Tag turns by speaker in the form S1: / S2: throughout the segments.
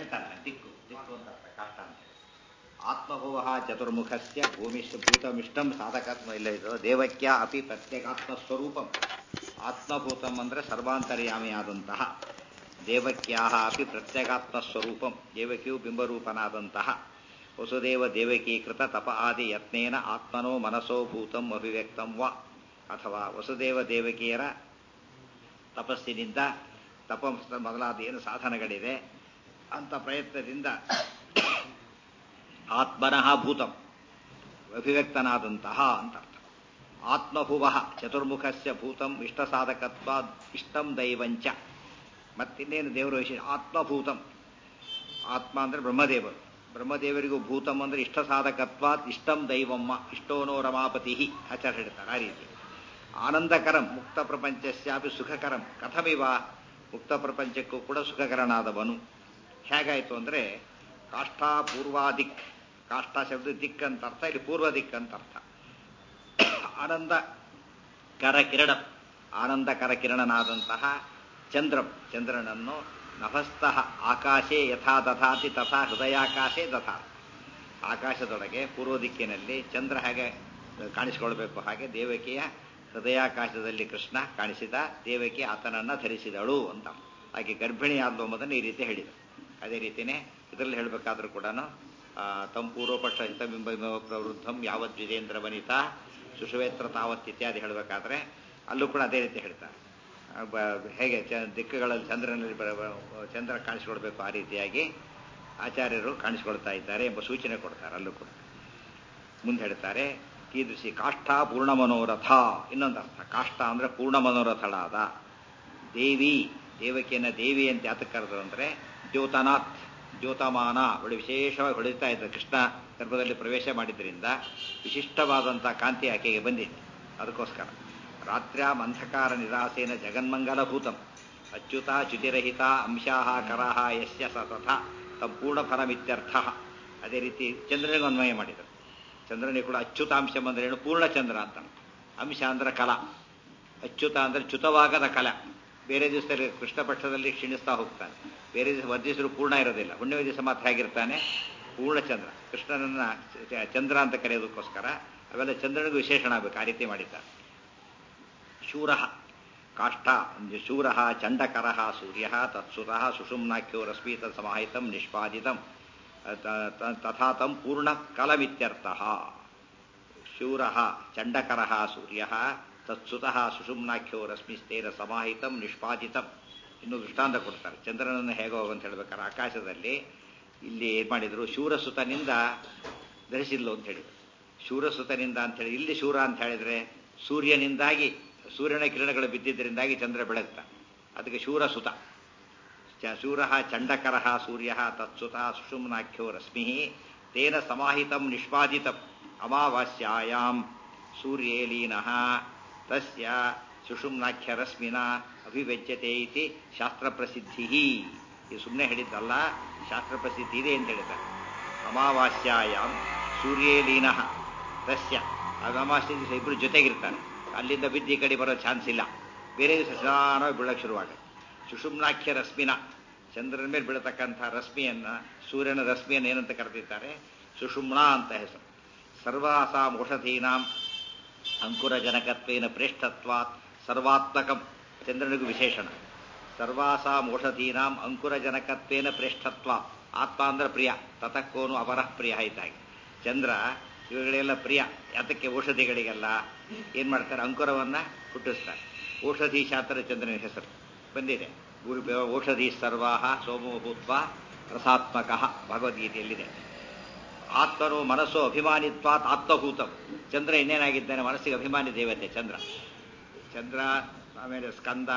S1: ಹೇಳ್ತಾರೆ ದಿಕ್ಕು ದಿಕ್ಕು ಅಂತ ಅರ್ಥ ಕಾಷ್ಟ ಅಂತ ಹೇಳಿ ಆತ್ಮಭುವ ಚತುರ್ಮುಖಸ್ಯ ಭೂಮಿಷ್ಠ ಭೂತಮಿಷ್ಟಂ ಸಾಧಕಾತ್ಮ ಇಲ್ಲ ಇದು ದೇವಕ್ಯ ಅಪಿ ಪ್ರತ್ಯೇಕಾತ್ಮ ಸ್ವರೂಪಂ ಆತ್ಮಭೂತಂ ಅಂದರೆ ಸರ್ವಾಂತರ್ಯಾಮಿಯಾದಂತಹ ದೇವಕ್ಯಾ ಅಪಿ ಪ್ರತ್ಯೇಕಾತ್ಮ ಸ್ವರೂಪಂ ದೇವಕಿಯು ಬಿಂಬರೂಪನಾದಂತಹ ವಸುದೇವ ದೇವಕೀಕೃತ ತಪ ಆದಿ ಯತ್ನೇನ ಆತ್ಮನೋ ಮನಸೋ ಭೂತಂ ಅಭಿವ್ಯಕ್ತಂ ವ ಅಥವಾ ವಸುದೇವ ದೇವಕಿಯರ ತಪಸ್ಸಿನಿಂದ ತಪ ಮೊದಲಾದ ಏನು ಸಾಧನಗಳಿದೆ ಅಂತ ಪ್ರಯತ್ನದಿಂದ ಆತ್ಮನಃ ಭೂತಂ ಅಭಿವ್ಯಕ್ತನಾದಂತಹ ಅಂತ ಅರ್ಥ ಆತ್ಮಭುವ ಚತುರ್ಮುಖಸ್ಯ ಭೂತಂ ಇಷ್ಟ ಸಾಧಕತ್ವ ಇಷ್ಟಂ ದೈವಂಚ ಮತ್ತಿನ್ನೇನು ದೇವರು ವಿಶೇಷ ಆತ್ಮಭೂತಂ ಆತ್ಮ ಅಂದರೆ ಬ್ರಹ್ಮದೇವರು ಬ್ರಹ್ಮದೇವರಿಗೂ ಭೂತಂ ಅಂದರೆ ಇಷ್ಟ ಸಾಧಕತ್ವ ಇಷ್ಟಂ ದೈವಮ್ಮ ಇಷ್ಟೋನೋ ರಮಾಪತಿ ಆಚಾರ್ಯ ಹೇಳ್ತಾರೆ ಆ ರೀತಿ ಆನಂದಕರಂ ಮುಕ್ತ ಪ್ರಪಂಚಸ್ಯಾಪಿ ಸುಖಕರಂ ಕಥಮಿವ ಮುಕ್ತ ಪ್ರಪಂಚಕ್ಕೂ ಕೂಡ ಸುಖಕರನಾದವನು ಹೇಗಾಯಿತು ಅಂದರೆ ಕಾಷ್ಠಾ ಪೂರ್ವಾದಿಕ್ ಕಾಷ್ಠ ಶಬ್ದ ದಿಕ್ ಅಂತ ಅರ್ಥ ಇಲ್ಲಿ ಪೂರ್ವ ದಿಕ್ ಅಂತ ಅರ್ಥ ಆನಂದ ಕರ ಕಿರಣ ಆನಂದ ಕರ ಕಿರಣನಾದಂತಹ ಚಂದ್ರಂ ಚಂದ್ರನನ್ನು ನಭಸ್ತಃ ಆಕಾಶೇ ಯಥಾ ದಧಾತಿ ತಥಾ ಹೃದಯಾಕಾಶೇ ದಧಾ ಆಕಾಶದೊಳಗೆ ಪೂರ್ವ ದಿಕ್ಕಿನಲ್ಲಿ ಚಂದ್ರ ಹೇಗೆ ಕಾಣಿಸಿಕೊಳ್ಬೇಕು ಹಾಗೆ ದೇವಕಿಯ ಹೃದಯಾಕಾಶದಲ್ಲಿ ಕೃಷ್ಣ ಕಾಣಿಸಿದ ದೇವಕಿ ಆತನನ್ನ ಧರಿಸಿದಳು ಅಂತ ಹಾಗೆ ಗರ್ಭಿಣಿ ಆದ್ಲು ಎಂಬುದನ್ನು ಈ ರೀತಿ ಹೇಳಿದ ಅದೇ ರೀತಿಯೇ ಇದರಲ್ಲಿ ಹೇಳಬೇಕಾದ್ರೂ ಕೂಡ ತಂ ಪೂರ್ವಪಕ್ಷ ಹಿತಬಿಂಬ ಪ್ರವೃದ್ಧಂ ಯಾವತ್ ವಿಜೇಂದ್ರ ವನಿತಾ ಸುಷುವೇತ್ರ ತಾವತ್ ಇತ್ಯಾದಿ ಹೇಳಬೇಕಾದ್ರೆ ಅಲ್ಲೂ ಕೂಡ ಅದೇ ರೀತಿ ಹೇಳ್ತಾರೆ ಹೇಗೆ ದಿಕ್ಕುಗಳಲ್ಲಿ ಚಂದ್ರನಲ್ಲಿ ಚಂದ್ರ ಕಾಣಿಸಿಕೊಳ್ಬೇಕು ಆ ರೀತಿಯಾಗಿ ಆಚಾರ್ಯರು ಕಾಣಿಸಿಕೊಳ್ತಾ ಇದ್ದಾರೆ ಎಂಬ ಸೂಚನೆ ಕೊಡ್ತಾರೆ ಅಲ್ಲೂ ಕೂಡ ಮುಂದೆ ಹೇಳ್ತಾರೆ ಕೀದೃಶಿ ಕಾಷ್ಠ ಪೂರ್ಣ ಮನೋರಥ ಇನ್ನೊಂದು ಅರ್ಥ ಕಾಷ್ಠ ಅಂದ್ರೆ ಪೂರ್ಣ ಮನೋರಥಳಾದ ದೇವಿ ದೇವಕಿಯನ್ನ ದೇವಿ ಅಂತ ಯಾತಕ್ಕೆ ಕರೆದ್ರು ಅಂದ್ರೆ ದ್ಯೋತನಾಥ್ ದ್ಯೋತಮಾನ ಅವಳು ವಿಶೇಷವಾಗಿ ಹೊಳಿತಾ ಇದ್ದ ಕೃಷ್ಣ ಗರ್ಭದಲ್ಲಿ ಪ್ರವೇಶ ಮಾಡಿದ್ರಿಂದ ವಿಶಿಷ್ಟವಾದಂತಹ ಕಾಂತಿ ಆಕೆಗೆ ಬಂದಿದೆ ಅದಕ್ಕೋಸ್ಕರ ರಾತ್ರ್ಯಾಂ ಅಂಧಕಾರ ನಿರಾಸೇನ ಜಗನ್ಮಂಗಲಭೂತಂ ಅಚ್ಯುತ ಚ್ಯುತಿರಹಿತ ಅಂಶಾಹ ಕರಾಹ ಯಶ್ಯ ಸತಥ ಸಂಪೂರ್ಣ ಫಲಮಿತ್ಯರ್ಥ ಅದೇ ರೀತಿ ಚಂದ್ರನಿಗೆ ಅನ್ವಯ ಮಾಡಿದರು ಚಂದ್ರನಿಗೆ ಕೂಡ ಅಚ್ಯುತಾಂಶ ಅಂದ್ರೆ ಏನು ಪೂರ್ಣ ಚಂದ್ರ ಅಂತ ಅಂಶ ಅಂದ್ರೆ ಕಲ ಅಚ್ಯುತ ಅಂದ್ರೆ ಚ್ಯುತವಾಗದ ಕಲ ಬೇರೆ ದಿವಸದಲ್ಲಿ ಕೃಷ್ಣ ಪಕ್ಷದಲ್ಲಿ ಕ್ಷೀಣಿಸ್ತಾ ಹೋಗ್ತಾನೆ ಬೇರೆ ದಿವಸ ವರ್ಜಿಸರು ಪೂರ್ಣ ಇರೋದಿಲ್ಲ ಹುಣ್ಣಿಮೆ ದಿವಸ ಮಾತ್ರ ಹೇಗಿರ್ತಾನೆ ಪೂರ್ಣ ಚಂದ್ರ ಕೃಷ್ಣನನ್ನ ಚಂದ್ರ ಅಂತ ಕರೆಯೋದಕ್ಕೋಸ್ಕರ ಅವೆಲ್ಲ ಚಂದ್ರನಿಗೂ ವಿಶೇಷಣ ಆಗಬೇಕು ಆ ರೀತಿ ಮಾಡಿದ್ದಾರೆ ಶೂರ ಕಾಷ್ಠ ಶೂರ ಚಂಡಕರ ಸೂರ್ಯ ತತ್ಸುತ ಸುಷುಮ್ನಾಖ್ಯೋ ರಶ್ಮಿ ತತ್ಸಮಾಹಿತಂ ನಿಷ್ಪಾದಿತಂ ತಥಾ ತಂ ಪೂರ್ಣ ಕಲಮಿತ್ಯರ್ಥ ಶೂರ ಚಂಡಕರ ಸೂರ್ಯ ತತ್ಸುತ ಸುಷುಮ್ನಾಖ್ಯೋ ರಶ್ಮಿಸ್ತೇನ ಸಮಾಹಿತಂ ನಿಷ್ಪಾದಿತಂ ಇನ್ನು ದೃಷ್ಟಾಂತ ಕೊಡ್ತಾರೆ ಚಂದ್ರನನ್ನು ಹೇಗೋ ಅಂತ ಹೇಳ್ಬೇಕಾದ್ರೆ ಆಕಾಶದಲ್ಲಿ ಇಲ್ಲಿ ಏನ್ ಮಾಡಿದ್ರು ಶೂರಸುತನಿಂದ ಧರಿಸಿದ್ಲು ಅಂತ ಹೇಳಿದ್ರು ಶೂರಸುತನಿಂದ ಅಂತ ಹೇಳಿ ಇಲ್ಲಿ ಶೂರ ಅಂತ ಹೇಳಿದ್ರೆ ಸೂರ್ಯನಿಂದಾಗಿ ಸೂರ್ಯನ ಕಿರಣಗಳು ಬಿದ್ದಿದ್ದರಿಂದಾಗಿ ಚಂದ್ರ ಬೆಳಗ್ತ ಅದಕ್ಕೆ ಶೂರಸುತ ಶೂರ ಚಂಡಕರ ಸೂರ್ಯ ತತ್ಸುತ ಸುಷುಮ್ನಾಖ್ಯೋ ರಶ್ಮಿ ತೇನ ಸಮಾಹಿತಂ ನಿಷ್ಪಾದಿತಂ ಅಮಾವಾಸ್ಯಾಯಾಂ ಸೂರ್ಯೇ ಲೀನಃ ತಸ್ಯ ಸುಷುಮ್ನಾಖ್ಯ ರಶ್ಮಿನ ಅಭಿವ್ಯಜ್ಯತೆ ಇತಿ ಶಾಸ್ತ್ರ ಪ್ರಸಿದ್ಧಿ ಇದು ಸುಮ್ಮನೆ ಹೇಳಿದ್ದಲ್ಲ ಶಾಸ್ತ್ರ ಪ್ರಸಿದ್ಧಿ ಇದೆ ಅಂತ ಹೇಳ್ತಾರೆ ಅಮಾವಾಸ್ಯಾಯಾಂ ಸೂರ್ಯೇ ಲೀನಃ ತಸ್ಯ ಅಮಾವಾಸ್ಯ ದಿವಸ ಇಬ್ಬರು ಜೊತೆಗಿರ್ತಾರೆ ಅಲ್ಲಿಂದ ಬಿದ್ದು ಈ ಕಡೆ ಬರೋ ಚಾನ್ಸ್ ಇಲ್ಲ ಬೇರೆ ದಿವಸ ನಿಧಾನವಾಗಿ ಬೀಳಕ್ಕೆ ಶುರುವಾಗುತ್ತೆ ಸುಷುಮ್ನಾಖ್ಯ ರಶ್ಮಿನ ಚಂದ್ರನ ಮೇಲೆ ಬೀಳತಕ್ಕಂಥ ರಶ್ಮಿಯನ್ನ ಸೂರ್ಯನ ರಶ್ಮಿಯನ್ನು ಏನಂತ ಕರೆದಿದ್ದಾರೆ ಸುಷುಮ್ನಾ ಅಂತ ಹೆಸರು ಸರ್ವಾಸಾಂ ಔಷಧೀನಾಂ ಅಂಕುರಜನಕತ್ವೇನ ಪ್ರೇಷ್ಠತ್ವಾತ್ ಸರ್ವಾತ್ಮಕಂ ಚಂದ್ರನಿಗೂ ವಿಶೇಷಣ ಸರ್ವಾಸಾಂ ಔಷಧೀನಾಂ ಅಂಕುರಜನಕತ್ವೇನ ಪ್ರೇಷ್ಠತ್ವ ಆತ್ಮ ಅಂದ್ರೆ ಪ್ರಿಯ ತತಕ್ಕೋನು ಅಪರಃ ಪ್ರಿಯ ಇದ್ದಾಗೆ ಚಂದ್ರ ಇವುಗಳೆಲ್ಲ ಪ್ರಿಯ ಯಾತಕ್ಕೆ ಔಷಧಿಗಳಿಗೆಲ್ಲ ಏನ್ ಮಾಡ್ತಾರೆ ಅಂಕುರವನ್ನ ಹುಟ್ಟಿಸ್ತಾರೆ ಔಷಧಿ ಶಾಸ್ತ್ರ ಚಂದ್ರನ ಹೆಸರು ಬಂದಿದೆ ಔಷಧಿ ಸರ್ವಾಹ ಸೋಮೋ ಭೂತ್ವ ರಸಾತ್ಮಕ ಭಗವದ್ಗೀತೆಯಲ್ಲಿದೆ ಆತ್ಮನು ಮನಸ್ಸು ಅಭಿಮಾನಿತ್ವಾತ್ ಆತ್ಮಭೂತಂ ಚಂದ್ರ ಇನ್ನೇನಾಗಿದ್ದಾನೆ ಮನಸ್ಸಿಗೆ ಅಭಿಮಾನಿ ದೇವತೆ ಚಂದ್ರ ಚಂದ್ರ ಆಮೇಲೆ ಸ್ಕಂದ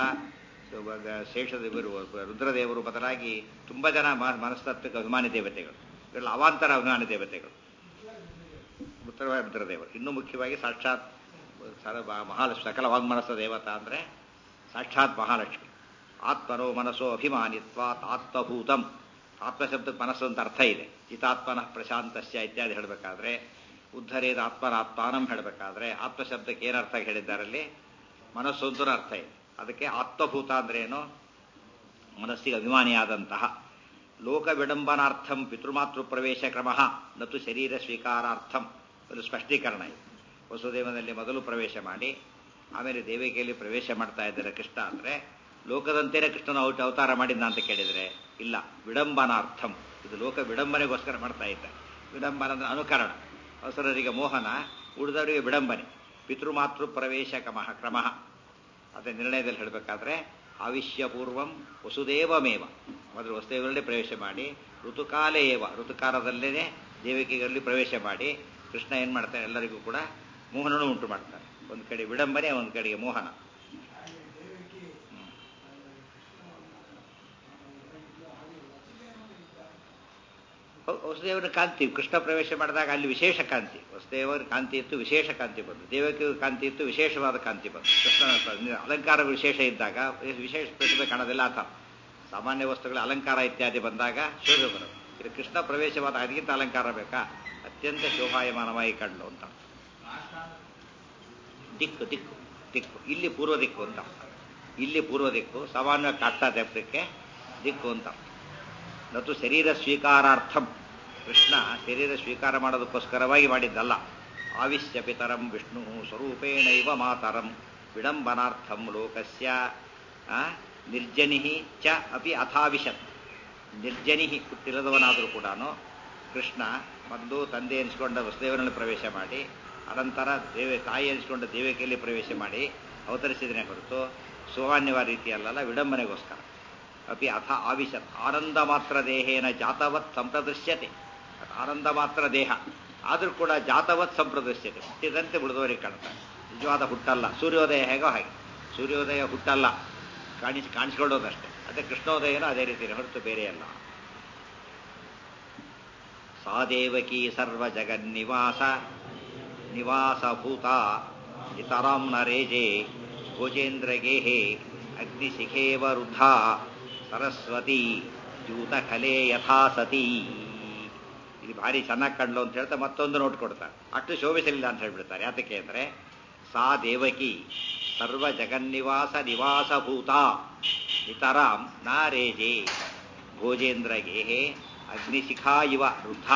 S1: ಶೇಷದ ಇವರು ರುದ್ರದೇವರು ಬದಲಾಗಿ ತುಂಬಾ ಜನ ಮನಸ್ತತ್ವಕ್ಕೆ ಅಭಿಮಾನಿ ದೇವತೆಗಳು ಇವೆಲ್ಲ ಅವಾಂತರ ಅಭಿಮಾನಿ ದೇವತೆಗಳು ಉತ್ತರವಾಗಿ ರುದ್ರದೇವರು ಇನ್ನೂ ಮುಖ್ಯವಾಗಿ ಸಾಕ್ಷಾತ್ ಮಹಾಲಕ್ಷ್ಮಿ ಸಕಲ ವಾಗ್ಮನಸ್ಸ ದೇವತಾ ಅಂದ್ರೆ ಸಾಕ್ಷಾತ್ ಮಹಾಲಕ್ಷ್ಮಿ ಆತ್ಮನೋ ಮನಸ್ಸೋ ಅಭಿಮಾನಿತ್ವಾತ್ ಆತ್ಮಭೂತಂ ಆತ್ಮಶಬ್ದಕ್ಕೆ ಮನಸ್ಸು ಅಂತ ಅರ್ಥ ಇದೆ ಚಿತಾತ್ಮನ ಪ್ರಶಾಂತಸ್ಯ ಇತ್ಯಾದಿ ಹೇಳಬೇಕಾದ್ರೆ ಉದ್ಧರೇದ ಆತ್ಮನಾತ್ಮಾನಂ ಹೇಳಬೇಕಾದ್ರೆ ಆತ್ಮಶಬ್ದಕ್ಕೆ ಏನರ್ಥ ಹೇಳಿದ್ದಾರಲ್ಲಿ ಮನಸ್ಸು ಅಂತ ಅರ್ಥ ಇದೆ ಅದಕ್ಕೆ ಆತ್ಮಭೂತ ಅಂದ್ರೆ ಏನು ಮನಸ್ಸಿಗೆ ಅಭಿಮಾನಿಯಾದಂತಹ ಲೋಕ ವಿಡಂಬನಾರ್ಥಂ ಪಿತೃಮಾತೃ ಪ್ರವೇಶ ಕ್ರಮ ನತು ಶರೀರ ಸ್ವೀಕಾರಾರ್ಥಂ ಒಂದು ಸ್ಪಷ್ಟೀಕರಣ ಇದೆ ವಸುದೇವನಲ್ಲಿ ಮೊದಲು ಪ್ರವೇಶ ಮಾಡಿ ಆಮೇಲೆ ದೇವಿಕೆಯಲ್ಲಿ ಪ್ರವೇಶ ಮಾಡ್ತಾ ಇದ್ದಾರೆ ಕೃಷ್ಣ ಅಂದರೆ ಲೋಕದಂತೆಯೇ ಕೃಷ್ಣನ ಔಟ ಅವತಾರ ಮಾಡಿದ್ನ ಅಂತ ಕೇಳಿದರೆ ಇಲ್ಲ ವಿಡಂಬನಾರ್ಥಂ ಇದು ಲೋಕ ವಿಡಂಬನೆಗೋಸ್ಕರ ಮಾಡ್ತಾ ಇದ್ದಾರೆ ವಿಡಂಬನ ಅಂದ್ರೆ ಅನುಕರಣ ಅವಸರರಿಗೆ ಮೋಹನ ಉಳಿದವರಿಗೆ ವಿಡಂಬನೆ ಪಿತೃಮಾತೃ ಪ್ರವೇಶ ಕ್ರಮ ಕ್ರಮ ಅದೇ ನಿರ್ಣಯದಲ್ಲಿ ಹೇಳಬೇಕಾದ್ರೆ ಆವಿಷ್ಯಪೂರ್ವಂ ವಸುದೇವಮೇವ ಮೊದಲು ವಸುದೇವರಲ್ಲಿ ಪ್ರವೇಶ ಮಾಡಿ ಋತುಕಾಲೇ ಏವ ಋತುಕಾಲದಲ್ಲೇ ದೇವಿಕೆಗಳಲ್ಲಿ ಪ್ರವೇಶ ಮಾಡಿ ಕೃಷ್ಣ ಏನು ಮಾಡ್ತಾನೆ ಎಲ್ಲರಿಗೂ ಕೂಡ ಮೋಹನನು ಉಂಟು ಮಾಡ್ತಾನೆ ಒಂದು ಕಡೆ ವಿಡಂಬನೆ ಒಂದು ಕಡೆಗೆ ಮೋಹನ ವಸುದೇವರ ಕಾಂತಿ ಕೃಷ್ಣ ಪ್ರವೇಶ ಮಾಡಿದಾಗ ಅಲ್ಲಿ ವಿಶೇಷ ಕಾಂತಿ ವಸುದೇವರ ಕಾಂತಿ ಇತ್ತು ವಿಶೇಷ ಕಾಂತಿ ಬಂತು ದೇವಕಿ ಕಾಂತಿ ಇತ್ತು ವಿಶೇಷವಾದ ಕಾಂತಿ ಬಂತು ಕೃಷ್ಣನ ಅಲಂಕಾರ ವಿಶೇಷ ಇದ್ದಾಗ ವಿಶೇಷ ಪ್ರತಿಭೆ ಕಾಣೋದಿಲ್ಲ ಆತ ಸಾಮಾನ್ಯ ವಸ್ತುಗಳ ಅಲಂಕಾರ ಇತ್ಯಾದಿ ಬಂದಾಗ ಶೋಭೆ ಬರೋದು ಇದು ಕೃಷ್ಣ ಪ್ರವೇಶವಾದ ಅದಕ್ಕಿಂತ ಅಲಂಕಾರ ಬೇಕಾ ಅತ್ಯಂತ ಶೋಭಾಯಮಾನವಾಗಿ ಕಂಡು ಅಂತ ದಿಕ್ಕು ದಿಕ್ಕು ದಿಕ್ಕು ಇಲ್ಲಿ ಪೂರ್ವ ದಿಕ್ಕು ಅಂತ ಇಲ್ಲಿ ಪೂರ್ವ ದಿಕ್ಕು ಸಾಮಾನ್ಯವಾಗಿ ಕಾಡ್ತಾ ತೆಪ್ಪಕ್ಕೆ ದಿಕ್ಕು ಅಂತ ನತು ಶರೀರ ಸ್ವೀಕಾರಾರ್ಥಂ ಕೃಷ್ಣ ಶರೀರ ಸ್ವೀಕಾರ ಮಾಡೋದಕ್ಕೋಸ್ಕರವಾಗಿ ಮಾಡಿದ್ದಲ್ಲ ಆವಿಶ್ಯ ಪಿತರಂ ವಿಷ್ಣು ಸ್ವರೂಪೇಣೈವ ಮಾತರಂ ವಿಡಂಬನಾರ್ಥಂ ಲೋಕಸ್ಯ ನಿರ್ಜನಿ ಚ ಅಪಿ ಅಥಾವಿಶತ್ ನಿರ್ಜನಿ ಹುಟ್ಟಿಲ್ಲದವನಾದರೂ ಕೂಡ ಕೃಷ್ಣ ಮೊದಲು ತಂದೆ ಎನಿಸಿಕೊಂಡ ವಸುದೇವನಲ್ಲಿ ಪ್ರವೇಶ ಮಾಡಿ ಅನಂತರ ದೇವೆ ತಾಯಿ ಎನಿಸಿಕೊಂಡ ದೇವಿಕೆಯಲ್ಲಿ ಪ್ರವೇಶ ಮಾಡಿ ಅವತರಿಸಿದನೇ ಹೊರತು ಸಾಮಾನ್ಯವಾದ ರೀತಿಯಲ್ಲ ವಿಡಂಬನೆಗೋಸ್ಕರ ಅಪಿ ಅಥ ಆವಿಶತ್ ಆನಂದ ಮಾತ್ರ ದೇಹೇನ ಜಾತವತ್ ಸಂಪ್ರದೃಶ್ಯತೆ ಆನಂದ ಮಾತ್ರ ದೇಹ ಆದರೂ ಕೂಡ ಜಾತವತ್ ಸಂಪ್ರದೃಶ್ಯತೆ ಹುಟ್ಟಿದಂತೆ ಉಳಿದವರಿಗೆ ಕಾಣ್ತಾರೆ ನಿಜವಾದ ಹುಟ್ಟಲ್ಲ ಸೂರ್ಯೋದಯ ಹೇಗೋ ಹಾಗೆ ಸೂರ್ಯೋದಯ ಹುಟ್ಟಲ್ಲ ಕಾಣಿಸಿ ಕಾಣಿಸ್ಕೊಳ್ಳೋದಷ್ಟೇ ಅದೇ ಕೃಷ್ಣೋದಯನೂ ಅದೇ ರೀತಿ ಹೊರತು ಬೇರೆ ಅಲ್ಲ ಸಾ ದೇವಕಿ ಸರ್ವ ಜಗನ್ನಿವಾಸ ನಿವಾಸಭೂತ ಇತರಾಂ ನರೇಜೆ ಭೋಜೇಂದ್ರಗೇಹೆ ಅಗ್ನಿಶಿಖೇವ ವೃದ್ಧ ಸರಸ್ವತಿ ದ್ಯೂತಕಲೆ ಯಥಾ ಸತಿ ಇದು ಭಾರಿ ಚೆನ್ನಾಗಿ ಕಂಡ್ಲು ಅಂತ ಹೇಳ್ತಾ ಮತ್ತೊಂದು ನೋಟ್ ಕೊಡ್ತಾರೆ ಅಷ್ಟು ಶೋಭಿಸಲಿಲ್ಲ ಅಂತ ಹೇಳ್ಬಿಡ್ತಾರೆ ಯಾತಕ್ಕೆ ಅಂದರೆ ಸಾ ದೇವಕಿ ಸರ್ವ ಜಗನ್ನಿವಾಸ ನಿವಾಸಭೂತ ಇತರಾಂ ನಾರೇಜೆ ಭೋಜೇಂದ್ರ ಗೇಹೆ ಅಗ್ನಿಶಿಖಾ ಇವ ವೃದ್ಧ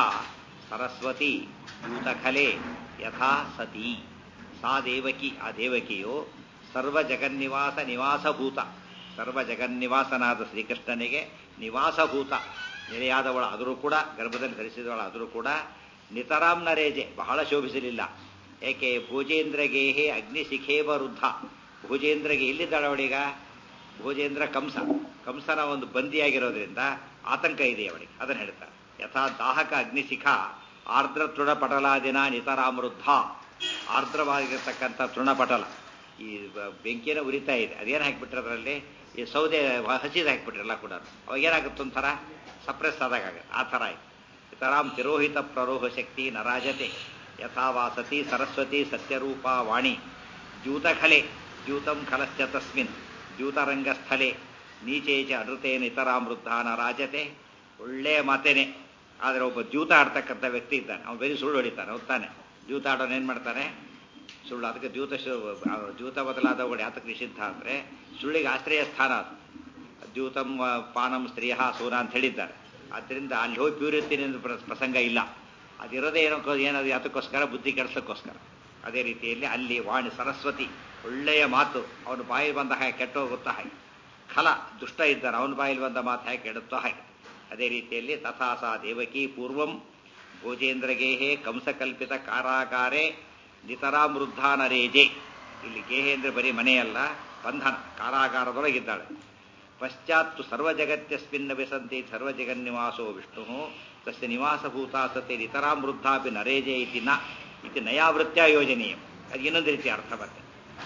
S1: ಸರಸ್ವತಿ ದ್ಯೂತಕಲೆ ಯಥಾ ಸತಿ ಸಾ ದೇವಕಿ ಆ ದೇವಕಿಯು ಸರ್ವ ಜಗನ್ನಿವಾಸ ನಿವಾಸಭೂತ ಸರ್ವ ಜಗನ್ನಿವಾಸನಾದ ಶ್ರೀಕೃಷ್ಣನಿಗೆ ನಿವಾಸಭೂತ ನೆಲೆಯಾದವಳ ಆದರೂ ಕೂಡ ಗರ್ಭದಲ್ಲಿ ಧರಿಸಿದವಳಾದರೂ ಕೂಡ ನಿತರಾಂ ನರೇಜೆ ಬಹಳ ಶೋಭಿಸಲಿಲ್ಲ ಏಕೆ ಭೋಜೇಂದ್ರಗೇಹೆ ಅಗ್ನಿಶಿಖೇವ ವೃದ್ಧ ಭೋಜೇಂದ್ರಗೆ ಎಲ್ಲಿದ್ದಾಳವಳೀಗ ಭೋಜೇಂದ್ರ ಕಂಸ ಕಂಸನ ಒಂದು ಬಂದಿಯಾಗಿರೋದ್ರಿಂದ ಆತಂಕ ಇದೆ ಅವಳಿಗೆ ಅದನ್ನು ಹೇಳ್ತಾರೆ ಯಥಾ ದಾಹಕ ಅಗ್ನಿಶಿಖ ಆರ್ದ್ರ ತೃಣಪಟಲಾದಿನ ನಿತರಾಮೃದ್ಧ ಆರ್ದ್ರವಾಗಿರ್ತಕ್ಕಂಥ ತೃಣಪಟಲ ಈ ಬೆಂಕಿಯನ್ನು ಉರಿತಾ ಇದೆ ಅದೇನು ಹಾಕಿಬಿಟ್ರೆ ಅದರಲ್ಲಿ ಈ ಸೌದೆ ಹಸಿದು ಹಾಕಿಬಿಟ್ರಲ್ಲ ಕೂಡ ಅವಾಗ ಏನಾಗುತ್ತೆ ಒಂಥರ ಸಪ್ರೆಸ್ ಆದಾಗ ಆ ಥರ ಆಯ್ತು ಇತರಾಂ ತಿರೋಹಿತ ಪ್ರರೋಹ ಶಕ್ತಿ ನರಾಜತೆ ಯಥಾವಾ ಸತಿ ಸರಸ್ವತಿ ಸತ್ಯರೂಪ ವಾಣಿ ದ್ಯೂತಖಲೆ ದ್ಯೂತಂ ಖಲಶ್ಚ ತಸ್ಮಿನ್ ದ್ಯೂತರಂಗಸ್ಥಲೆ ನೀಚೆ ಚ ಅನೃತೇನ ಇತರಾಂ ವೃದ್ಧ ನರಾಜತೆ ಒಳ್ಳೆಯ ಮಾತೇನೆ ಆದರೆ ಒಬ್ಬ ದ್ಯೂತ ಆಡ್ತಕ್ಕಂಥ ವ್ಯಕ್ತಿ ಇದ್ದಾನೆ ಅವನು ಬರೀ ಸುಳ್ಳು ಹೊಡಿತಾನೆ ಹೋಗ್ತಾನೆ ದ್ಯೂತ ಆಡೋನು ಏನು ಮಾಡ್ತಾನೆ ಸುಳ್ಳು ಅದಕ್ಕೆ ದ್ಯೂತ ದ್ಯೂತ ಬದಲಾದವುಗಳು ಯಾತಕ್ಕೆ ನಿಷಿದ್ಧ ಅಂದರೆ ಸುಳ್ಳಿಗೆ ಆಶ್ರಯ ಸ್ಥಾನ ಅದು ದ್ಯೂತಂ ಪಾನಂ ಸ್ತ್ರೀಯ ಸೂನ ಅಂತ ಹೇಳಿದ್ದಾರೆ ಆದ್ದರಿಂದ ಅಲ್ಲಿ ಹೋಗಿ ಪ್ಯೂರಿರ್ತೀನಿ ಅನ್ನೋ ಪ್ರಸಂಗ ಇಲ್ಲ ಅದಿರೋದೇ ಏನೋ ಏನದು ಯಾತಕ್ಕೋಸ್ಕರ ಬುದ್ಧಿ ಕೆಡಿಸೋಕ್ಕೋಸ್ಕರ ಅದೇ ರೀತಿಯಲ್ಲಿ ಅಲ್ಲಿ ವಾಣಿ ಸರಸ್ವತಿ ಒಳ್ಳೆಯ ಮಾತು ಅವನು ಬಾಯಲ್ಲಿ ಬಂದ ಹಾಗೆ ಕೆಟ್ಟೋಗುತ್ತಾ ಹಾಗೆ ಖಲ ದುಷ್ಟ ಇದ್ದಾನೆ ಅವನ ಬಾಯಲ್ಲಿ ಬಂದ ಮಾತು ಹೇಗೆ ಕೆಡುತ್ತೋ ಹಾಗೆ ಅದೇ ರೀತಿಯಲ್ಲಿ ತಥಾಸ ದೇವಕಿ ಪೂರ್ವಂ ಭೋಜೇಂದ್ರಗೇಹೆ ಕಂಸಕಲ್ಪಿತ ಕಾರಾಗಾರೆ ನಿತರಾಮೃದ್ಧ ನರೇಜೆ ಇಲ್ಲಿ ಗೇಹೆ ಅಂದರೆ ಬರೀ ಮನೆಯಲ್ಲ ಬಂಧನ ಕಾರಾಗಾರದೊಳಗಿದ್ದಾಳೆ ಪಶ್ಚಾತ್ತು ಸರ್ವಜಗತ್ಯಸ್ಮಿನ್ನ ವಿಸಂತಿ ಸರ್ವಜಗನ್ನಿವಾಸೋ ವಿಷ್ಣು ತಸ್ಯ ನಿವಾಸಭೂತ ಸತೆ ನಿತರಾಮೃದ್ಧಾಪಿ ನರೇಜೆ ಇತಿ ನ ಇತಿ ನಯಾವೃತ್ಯ ಯೋಜನೀಯ ಅದು ಇನ್ನೊಂದು ರೀತಿ ಅರ್ಥ ಬರುತ್ತೆ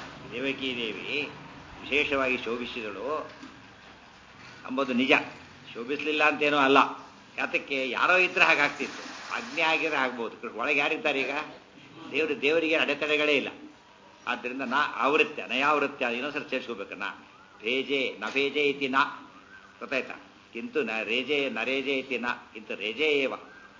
S1: ದೇವಕಿ ದೇವಿ ವಿಶೇಷವಾಗಿ ಶೋಭಿಸಿದಳು ಅಂಬುದು ನಿಜ ಶೋಭಿಸಲಿಲ್ಲ ಅಂತೇನೂ ಅಲ್ಲ ಯಾತಕ್ಕೆ ಯಾರೋ ಇದ್ರೆ ಹಾಗಾಗ್ತಿತ್ತು ಅಗ್ನಿ ಆಗಿದ್ರೆ ಆಗ್ಬೋದು ಒಳಗೆ ಯಾರಿದ್ದಾರೆ ಈಗ ದೇವರು ದೇವರಿಗೆ ಅಡೆತಡೆಗಳೇ ಇಲ್ಲ ಆದ್ದರಿಂದ ನಾ ಆವೃತ್ಯ ನಯಾವೃತ್ಯ ಇನ್ನೊಂದ್ಸರಿ ಸೇರಿಸ್ಕೋಬೇಕು ನಾ ಭೇಜೆ ನ ಭೇಜೆ ಇತಿ ನಾ ಗೊತ್ತಾಯ್ತಾ ಕಿಂತು ನ ರೇಜೆ ನರೇಜೆ ಇತಿ ನ ಕಿಂತು ರೇಜೆ ಏವ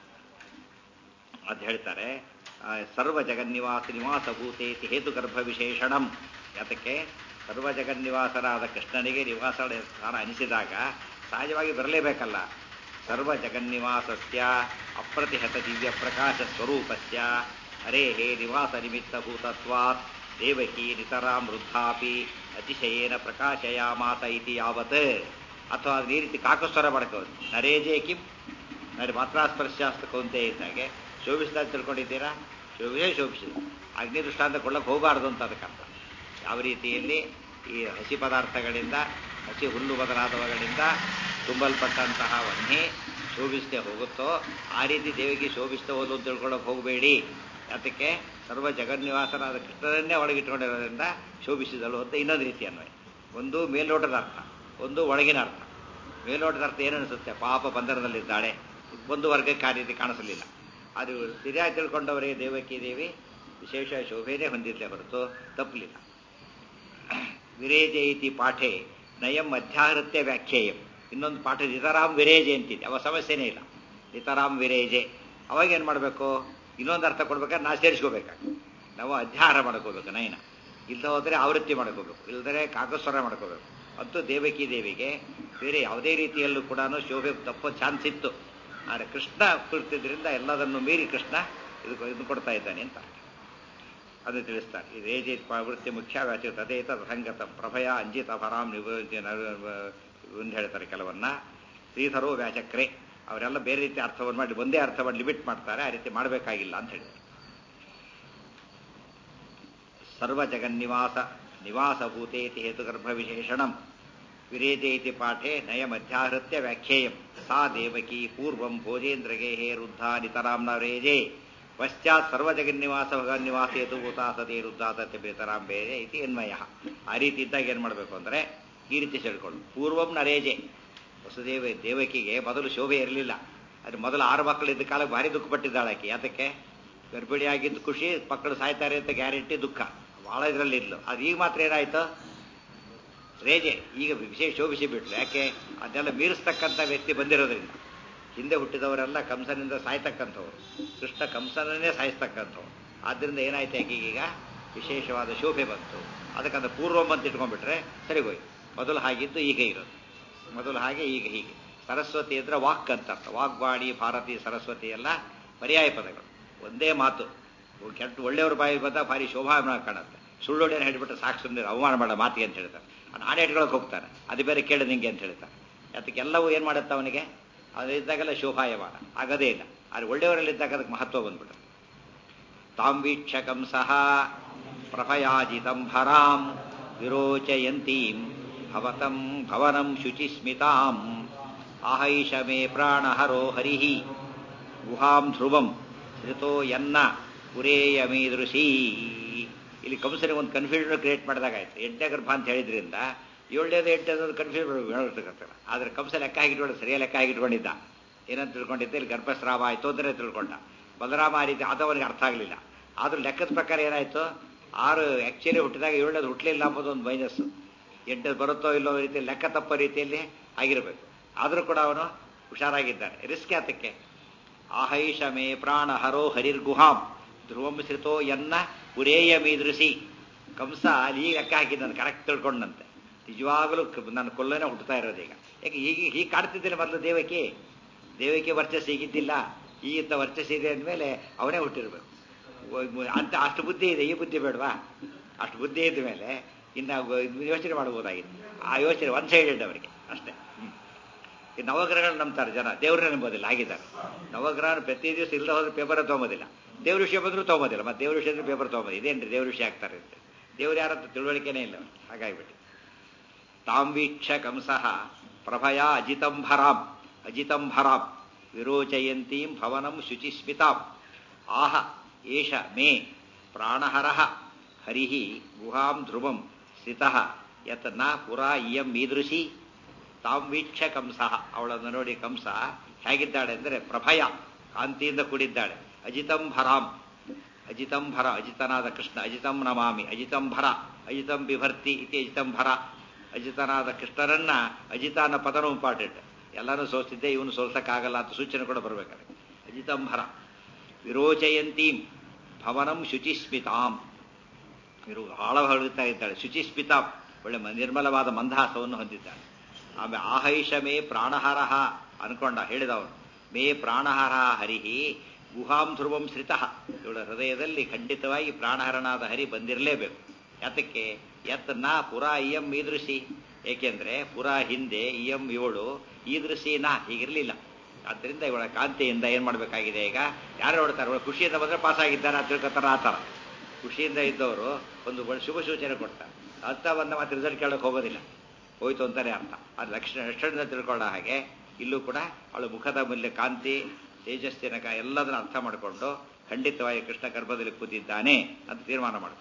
S1: ಅಂತ ಹೇಳ್ತಾರೆ ಸರ್ವ ಜಗನ್ನಿವಾಸ ನಿವಾಸಭೂತೇತಿ ಹೇತು ಗರ್ಭ ವಿಶೇಷಣಂ ಯಾತಕ್ಕೆ ಸರ್ವ ಜಗನ್ನಿವಾಸರಾದ ಕೃಷ್ಣನಿಗೆ ನಿವಾಸ ಸ್ಥಾನ ಅನಿಸಿದಾಗ ಸಹಜವಾಗಿ ಬರಲೇಬೇಕಲ್ಲ ಸರ್ವ ಜಗನ್ನಿವಾಸಸ್ಯ ಅಪ್ರತಿಹತ ದಿವ್ಯ ಪ್ರಕಾಶ ಸ್ವರೂಪಸ್ಯ ಹರೇಃ ನಿವಾಸ ನಿಮಿತ್ತಭೂತತ್ವಾತ್ ದೇವಕಿ ನಿತರಾಂ ವೃದ್ಧಾಪಿ ಅತಿಶಯೇನ ಪ್ರಕಾಶಯಾಮಾಸ ಇತಿ ಯಾವತ್ ಅಥವಾ ಅದನ್ನ ಈ ರೀತಿ ಕಾಕಸ್ವರ ಮಾಡ್ಕೋದು ನರೇಜೇ ಕಿಂ ನರೆ ಮಾತ್ರ ಸ್ಪರ್ಶಾಸ್ತ್ರ ಕೌಂತೆ ಇದ್ದಾಗೆ ಶೋಭಿಸಿದ ತಿಳ್ಕೊಂಡಿದ್ದೀರಾ ಶೋಭಿಸೇ ಶೋಭಿಸಿದೆ ಅಗ್ನಿ ದೃಷ್ಟಾಂತ ಕೊಡಕ್ಕೆ ಹೋಗಬಾರ್ದು ಅಂತ ಅದಕ್ಕರ್ಥ ಯಾವ ರೀತಿಯಲ್ಲಿ ಈ ಹಸಿ ಪದಾರ್ಥಗಳಿಂದ ಹಸಿ ಹುಲ್ಲು ಬದಲಾದವುಗಳಿಂದ ತುಂಬಲ್ಪಟ್ಟಂತಹ ವನ್ಹಿ ಶೋಭಿಸದೆ ಹೋಗುತ್ತೋ ಆ ರೀತಿ ದೇವಿಗೆ ಶೋಭಿಸ್ತಾ ಹೋದು ಅಂತ ತಿಳ್ಕೊಳ್ಳೋಕೆ ಹೋಗಬೇಡಿ ಅದಕ್ಕೆ ಸರ್ವ ಜಗನ್ನಿವಾಸನಾದ ಕೃಷ್ಣರನ್ನೇ ಒಳಗಿಟ್ಕೊಂಡಿರೋದ್ರಿಂದ ಶೋಭಿಸಿದಳು ಅಂತ ಇನ್ನೊಂದು ರೀತಿ ಅನ್ವಯ ಒಂದು ಮೇಲ್ನೋಟದ ಅರ್ಥ ಒಂದು ಒಳಗಿನ ಅರ್ಥ ಮೇಲ್ನೋಟದ ಅರ್ಥ ಏನು ಅನಿಸುತ್ತೆ ಪಾಪ ಬಂಧನದಲ್ಲಿದ್ದಾಳೆ ಒಂದು ವರ್ಗಕ್ಕೆ ಆ ರೀತಿ ಕಾಣಿಸಲಿಲ್ಲ ಅದು ಸರಿಯಾಗಿ ತಿಳ್ಕೊಂಡವರಿಗೆ ದೇವಕಿ ದೇವಿ ವಿಶೇಷ ಶೋಭೆಯೇ ಹೊಂದಿದ್ಲೆ ಹೊರತು ತಪ್ಪಲಿಲ್ಲ ವಿರೇಜೆ ಇತಿ ಪಾಠೆ ನಯಂ ಮಧ್ಯಾಹೃತ್ಯ ವ್ಯಾಖ್ಯೇಯಂ ಇನ್ನೊಂದು ಪಾಠ ನಿತರಾಮ್ ವಿರೇಜೆ ಅಂತಿದೆ ಅವ ಸಮಸ್ಯೆನೇ ಇಲ್ಲ ನಿತರಾಮ್ ವಿರೇಜೆ ಅವಾಗ ಏನು ಮಾಡಬೇಕು ಇನ್ನೊಂದು ಅರ್ಥ ಕೊಡ್ಬೇಕಾದ್ರೆ ನಾ ಸೇರಿಸ್ಕೋಬೇಕಾಗ ನಾವು ಅಧ್ಯಾಹಾರ ಮಾಡ್ಕೋಬೇಕು ನಯನ ಇಲ್ದ ಹೋದರೆ ಆವೃತ್ತಿ ಮಾಡ್ಕೋಬೇಕು ಇಲ್ದರೆ ಕಾಕಸ್ವರ ಮಾಡ್ಕೋಬೇಕು ಮತ್ತು ದೇವಕಿ ದೇವಿಗೆ ಬೇರೆ ಯಾವುದೇ ರೀತಿಯಲ್ಲೂ ಕೂಡ ಶೋಭೆ ತಪ್ಪೋ ಚಾನ್ಸ್ ಇತ್ತು ಆದರೆ ಕೃಷ್ಣ ಕುಳಿತಿದ್ರಿಂದ ಎಲ್ಲದನ್ನು ಮೀರಿ ಕೃಷ್ಣ ಇದು ಇದು ಕೊಡ್ತಾ ಇದ್ದಾನೆ ಅಂತ ಅದು ತಿಳಿಸ್ತಾರೆ ಇದು ಏಜೆ ವೃತ್ತಿ ಮುಖ್ಯ ವ್ಯಾಚ ತದೇತ ಸಂಗತ ಪ್ರಭಯ ಅಂಜಿತ ಫರಾಮ್ ಎಂದು ಹೇಳ್ತಾರೆ ಕೆಲವನ್ನ ಶ್ರೀಧರೋ ವ್ಯಾಚಕ್ರೆ ಅವರೆಲ್ಲ ಬೇರೆ ರೀತಿ ಅರ್ಥವನ್ನು ಮಾಡಿ ಒಂದೇ ಅರ್ಥ ಮಾಡಿ ಲಿಮಿಟ್ ಮಾಡ್ತಾರೆ ಆ ರೀತಿ ಮಾಡಬೇಕಾಗಿಲ್ಲ ಅಂತ ಹೇಳಿದ್ರು ಸರ್ವ ಜಗನ್ನಿವಾಸ ನಿವಾಸಭೂತೇತಿ ಹೇತುಗರ್ಭ ವಿಶೇಷಣಂ ವಿರೇಜೇತಿ ಪಾಠೆ ನಯ ಮಧ್ಯಾಹೃತ್ಯ ವ್ಯಾಖ್ಯೇಯಂ ಸಾ ದೇವಕಿ ಪೂರ್ವಂ ಭೋಜೇಂದ್ರಗೆ ಹೇ ವೃದ್ಧ ನಿತರಾಂ ನ ರೇಜೆ ಪಶ್ಚಾತ್ ಸರ್ವಜಗನ್ನಿವಾಸ ಭಗನ್ನಿವಾಸ ಹೇತು ಭೂತ ಸತಿ ವೃದ್ಧ ಸತ್ಯ ಬೇತರಾಂ ಬೇರೆ ಇತಿ ಅನ್ವಯ ಆ ರೀತಿ ಇದ್ದಾಗ ಏನು ಮಾಡಬೇಕು ಅಂದರೆ ಈ ರೀತಿ ಹೇಳ್ಕೊಂಡು ಪೂರ್ವಂ ನರೇಜೆ ವಸುದೇವ ದೇವಕಿಗೆ ಮೊದಲು ಶೋಭೆ ಇರಲಿಲ್ಲ ಅದು ಮೊದಲು ಆರು ಮಕ್ಕಳಿದ್ದ ಕಾಲ ಭಾರಿ ದುಃಖ ಪಟ್ಟಿದ್ದಾಳೆ ಆಕೆ ಯಾತಕ್ಕೆ ಗರ್ಭಿಣಿಯಾಗಿದ್ದು ಖುಷಿ ಮಕ್ಕಳು ಸಾಯ್ತಾರೆ ಅಂತ ಗ್ಯಾರಂಟಿ ದುಃಖ ಭಾಳ ಇದರಲ್ಲಿ ಇರ್ಲು ಅದು ಈಗ ಮಾತ್ರ ಏನಾಯ್ತು ರೇಜೆ ಈಗ ವಿಶೇಷ ಶೋಭಿಸಿ ಬಿಟ್ಲು ಯಾಕೆ ಅದನ್ನೆಲ್ಲ ಮೀರಿಸ್ತಕ್ಕಂಥ ವ್ಯಕ್ತಿ ಬಂದಿರೋದ್ರಿಂದ ಹಿಂದೆ ಹುಟ್ಟಿದವರೆಲ್ಲ ಕಂಸನಿಂದ ಸಾಯ್ತಕ್ಕಂಥವ್ರು ಕೃಷ್ಣ ಕಂಸನನ್ನೇ ಸಾಯಿಸ್ತಕ್ಕಂಥವ್ರು ಆದ್ದರಿಂದ ಏನಾಯ್ತು ಆಕೆಗೀಗ ವಿಶೇಷವಾದ ಶೋಭೆ ಬಂತು ಅದಕ್ಕಂತ ಪೂರ್ವಂ ಅಂತ ಇಟ್ಕೊಂಡ್ಬಿಟ್ರೆ ಸರಿಗೋಯ್ತು ಮೊದಲು ಹಾಗಿದ್ದು ಈಗ ಇರೋದು ಮೊದಲು ಹಾಗೆ ಈಗ ಹೀಗೆ ಸರಸ್ವತಿ ಅಂದ್ರೆ ವಾಕ್ ಅಂತ ಅರ್ಥ ವಾಗ್ವಾಣಿ ಭಾರತಿ ಸರಸ್ವತಿ ಎಲ್ಲ ಪರ್ಯಾಯ ಪದಗಳು ಒಂದೇ ಮಾತು ಕೆಟ್ಟ ಒಳ್ಳೆಯವ್ರ ಬಾಯಿ ಬಂದ ಭಾರಿ ಶೋಭಾಯಮಾನ ಕಾಣುತ್ತೆ ಸುಳ್ಳೊಳ್ಳೆಯನ್ನು ಹೇಳಿಬಿಟ್ರೆ ಸಾಕು ಸುಮ್ಮನೆ ಅವಮಾನ ಮಾಡೋ ಮಾತಿಗೆ ಅಂತ ಹೇಳ್ತಾರೆ ನಾನೇ ಇಟ್ಕೊಳಕ್ಕೆ ಹೋಗ್ತಾನೆ ಅದು ಬೇರೆ ಕೇಳು ನಿಂಗೆ ಅಂತ ಹೇಳ್ತಾರೆ ಅದಕ್ಕೆಲ್ಲವೂ ಏನು ಮಾಡುತ್ತೆ ಅವನಿಗೆ ಅದಿದ್ದಾಗೆಲ್ಲ ಶೋಭಾಯಮಾನ ಆಗದೇ ಇಲ್ಲ ಆದರೆ ಒಳ್ಳೆಯವರಲ್ಲಿದ್ದಾಗ ಅದಕ್ಕೆ ಮಹತ್ವ ಬಂದ್ಬಿಟ್ಟು ತಾಂ ವೀಕ್ಷಕಂ ಸಹ ಪ್ರಭಯಾಜಿತಂ ಭರಾಂ ವಿರೋಚಯಂತೀಂ ಭವತಂ ಭವನಂ ಶುಚಿಸ್ಮಿತಾಂ ಆಹೈಷ ಮೇ ಪ್ರಾಣಹರೋ ಹರಿಃ ಗುಹಾಂ ಧ್ರುವಂ ಶ್ರಿತೋ ಯನ್ನ ಪುರೇಯಮೀದೃಶೀ ಇಲ್ಲಿ ಕಂಸನಿಗೆ ಒಂದು ಕನ್ಫ್ಯೂಷನ್ ಕ್ರಿಯೇಟ್ ಮಾಡಿದಾಗಾಯ್ತು ಎಂಟನೇ ಗರ್ಭ ಅಂತ ಹೇಳಿದ್ರಿಂದ ಏಳನೇದು ಎಂಟನೇದು ಕನ್ಫ್ಯೂಷನ್ ಹೇಳ್ತಕ್ಕಂಥ ಆದರೆ ಕಂಸ ಲೆಕ್ಕ ಹಾಕಿಟ್ಕೊಂಡು ಸರಿಯಾಗಿ ಲೆಕ್ಕ ಹಾಕಿಟ್ಕೊಂಡಿದ್ದ ಏನಂತ ತಿಳ್ಕೊಂಡಿದ್ದ ಇಲ್ಲಿ ಗರ್ಭಸ್ರಾವ ಆಯಿತು ಅಂದರೆ ತಿಳ್ಕೊಂಡ ಬಲರಾಮ ಆ ರೀತಿ ಆದವನಿಗೆ ಅರ್ಥ ಆಗಲಿಲ್ಲ ಆದ್ರೂ ಲೆಕ್ಕದ ಪ್ರಕಾರ ಏನಾಯಿತು ಆರು ಆ್ಯಕ್ಚುಲಿ ಹುಟ್ಟಿದಾಗ ಏಳನೇದು ಹುಟ್ಟಲಿಲ್ಲ ಅಂಬೋದು ಒಂದು ಮೈನಸ್ಸು ಎಂಟನೇದು ಬರುತ್ತೋ ಇಲ್ಲೋ ರೀತಿ ಲೆಕ್ಕ ತಪ್ಪ ರೀತಿಯಲ್ಲಿ ಆಗಿರಬೇಕು ಆದರೂ ಕೂಡ ಅವನು ಹುಷಾರಾಗಿದ್ದಾನೆ ರಿಸ್ಕ್ ಯಾತಕ್ಕೆ ಆಹೈಷ ಮೇ ಪ್ರಾಣ ಹರೋ ಹರಿರ್ಗುಹಾಂ ಧ್ರುವಂ ಶ್ರಿತೋ ಎನ್ನ ಪುರೇಯ ಮೀದೃಶಿ ಕಂಸ ಅಲ್ಲಿ ಈಗ ಲೆಕ್ಕ ಹಾಕಿದ್ದಾನೆ ಕರೆಕ್ಟ್ ತಿಳ್ಕೊಂಡಂತೆ ನಿಜವಾಗಲೂ ನನ್ನ ಕೊಲ್ಲನೆ ಹುಟ್ಟುತ್ತಾ ಇರೋದು ಈಗ ಯಾಕೆ ಈಗ ಹೀಗೆ ಕಾಡ್ತಿದ್ದಿಲ್ಲ ಮೊದಲು ದೇವಕಿ ದೇವಕಿ ವರ್ಚಸ್ಸು ಈಗಿದ್ದಿಲ್ಲ ಈಗಿಂತ ವರ್ಚಸ್ಸು ಇದೆ ಅಂದಮೇಲೆ ಅವನೇ ಹುಟ್ಟಿರ್ಬೇಕು ಅಂತ ಅಷ್ಟು ಬುದ್ಧಿ ಇದೆ ಈ ಬುದ್ಧಿ ಬೇಡವಾ ಅಷ್ಟು ಬುದ್ಧಿ ಇದ್ದ ಮೇಲೆ ಇನ್ನು ಯೋಚನೆ ಮಾಡ್ಬೋದಾಗಿತ್ತು ಆ ಯೋಚನೆ ಒನ್ ಸೈಡೆಡ್ ಅವರಿಗೆ ಅಷ್ಟೇ ಈ ನವಗ್ರಹಗಳು ನಂಬ್ತಾರೆ ಜನ ದೇವ್ರನ್ನ ನಂಬೋದಿಲ್ಲ ಆಗಿದ್ದಾರೆ ನವಗ್ರಹ ಪ್ರತಿ ದಿವಸ ಇಲ್ಲದ ಹೋದ್ರೆ ಪೇಪರ್ ತೊಗೊಂಬೋದಿಲ್ಲ ದೇವ್ರ ವಿಷಯ ಬಂದರೂ ತೊಗೊಂಬೋದಿಲ್ಲ ಮತ್ತೆ ದೇವ್ರ ವಿಷಯ ಪೇಪರ್ ತೊಗೊಂಬೋದು ಇದೇನ್ರಿ ದೇವ್ರ ವಿಷಯ ಆಗ್ತಾರೆ ಅಂತ ದೇವ್ರು ಯಾರಂತ ತಿಳುವಳಿಕೆನೇ ಇಲ್ಲ ಹಾಗಾಗಿಬಿಟ್ಟು ತಾಂ ವೀಕ್ಷ ಕಂಸಃ ಪ್ರಭಯ ಅಜಿತಂಭರಾಂ ಅಜಿತಂಭರಾಂ ವಿರೋಚಯಂತೀಂ ಭವನಂ ಶುಚಿಸ್ಮಿತಾಂ ಆಹ ಏಷ ಮೇ ಪ್ರಾಣಹರಃ ಹರಿಃ ಗುಹಾಂ ಧ್ರುವಂ ಸ್ಥಿತಃ ಯತ್ ನ ಪುರಾ ಇಯಂ ಮೀದೃಶಿ ತಾಂ ವೀಕ್ಷ ಕಂಸಃ ಅವಳನ್ನು ನೋಡಿ ಕಂಸ ಹೇಗಿದ್ದಾಳೆ ಅಂದರೆ ಪ್ರಭಯ ಕಾಂತಿಯಿಂದ ಕೂಡಿದ್ದಾಳೆ ಅಜಿತಂಭರಾಂ ಅಜಿತಂಭರ ಅಜಿತನಾದ ಕೃಷ್ಣ ಅಜಿತಂ ನಮಾಮಿ ಅಜಿತಂಭರ ಅಜಿತಂ ಬಿಭರ್ತಿ ಇತಿ ಅಜಿತಂಭರ ಅಜಿತನಾದ ಕೃಷ್ಣರನ್ನ ಅಜಿತ ಅನ್ನೋ ಪದನೂ ಇಂಪಾರ್ಟೆಂಟ್ ಎಲ್ಲರೂ ಸೋಲ್ತಿದ್ದೆ ಇವನು ಸೋಲ್ಸಕ್ಕಾಗಲ್ಲ ಅಂತ ಸೂಚನೆ ಕೂಡ ಬರಬೇಕಾದ್ರೆ ಅಜಿತಂಭರ ವಿರೋಚಯಂತೀಂ ಭವನಂ ಶುಚಿಸ್ಮಿತಾಂ ಇರು ಆಳ ಹೊಳುತ್ತಾ ಇದ್ದಾಳೆ ಶುಚಿಸ್ಮಿತಾಂ ಒಳ್ಳೆ ನಿರ್ಮಲವಾದ ಮಂದಹಾಸವನ್ನು ಹೊಂದಿದ್ದಾಳೆ ಆಮೇಲೆ ಆಹೈಷಮೇ ಪ್ರಾಣಹಾರಹ ಅನ್ಕೊಂಡ ಹೇಳಿದವನು ಮೇ ಪ್ರಾಣಹರ ಹರಿಹಿ ಗುಹಾಂ ಧ್ರುವಂ ಶ್ರಿತಃ ಇವಳ ಹೃದಯದಲ್ಲಿ ಖಂಡಿತವಾಗಿ ಪ್ರಾಣಹರನಾದ ಹರಿ ಬಂದಿರಲೇಬೇಕು ಯಾತಕ್ಕೆ ಯತ್ ನಾ ಪುರಾ ಇಯಂ ಈದೃಶಿ ಏಕೆಂದ್ರೆ ಪುರಾ ಹಿಂದೆ ಇಯಂ ಇವಳು ಈದೃಶಿ ನಾ ಹೀಗಿರ್ಲಿಲ್ಲ ಆದ್ದರಿಂದ ಇವಳ ಕಾಂತಿಯಿಂದ ಏನ್ ಮಾಡಬೇಕಾಗಿದೆ ಈಗ ಯಾರು ನೋಡ್ತಾರೆ ಇವಳು ಖುಷಿಯಿಂದ ಬಂದ್ರೆ ಪಾಸ್ ಆಗಿದ್ದಾರೆ ಅಂತ ತಿಳ್ಕೊತಾರ ಆ ಥರ ಖುಷಿಯಿಂದ ಇದ್ದವರು ಒಂದು ಒಳ್ಳೆ ಶುಭ ಸೂಚನೆ ಕೊಡ್ತಾರೆ ಅರ್ಥ ಬಂದ ಮತ್ತೆ ರಿಸಲ್ಟ್ ಕೇಳಕ್ಕೆ ಹೋಗೋದಿಲ್ಲ ಹೋಯ್ತು ಅಂತಾನೆ ಅರ್ಥ ಅದು ಲಕ್ಷಣ ಲಕ್ಷಣದಿಂದ ತಿಳ್ಕೊಳ್ಳೋ ಹಾಗೆ ಇಲ್ಲೂ ಕೂಡ ಅವಳು ಮುಖದ ಮೇಲೆ ಕಾಂತಿ ತೇಜಸ್ಸಿನ ಕ ಎಲ್ಲದನ್ನ ಅರ್ಥ ಮಾಡಿಕೊಂಡು ಖಂಡಿತವಾಗಿ ಕೃಷ್ಣ ಗರ್ಭದಲ್ಲಿ ಕೂತಿದ್ದಾನೆ ಅಂತ ತೀರ್ಮಾನ ಮಾಡಿಕೊಂಡು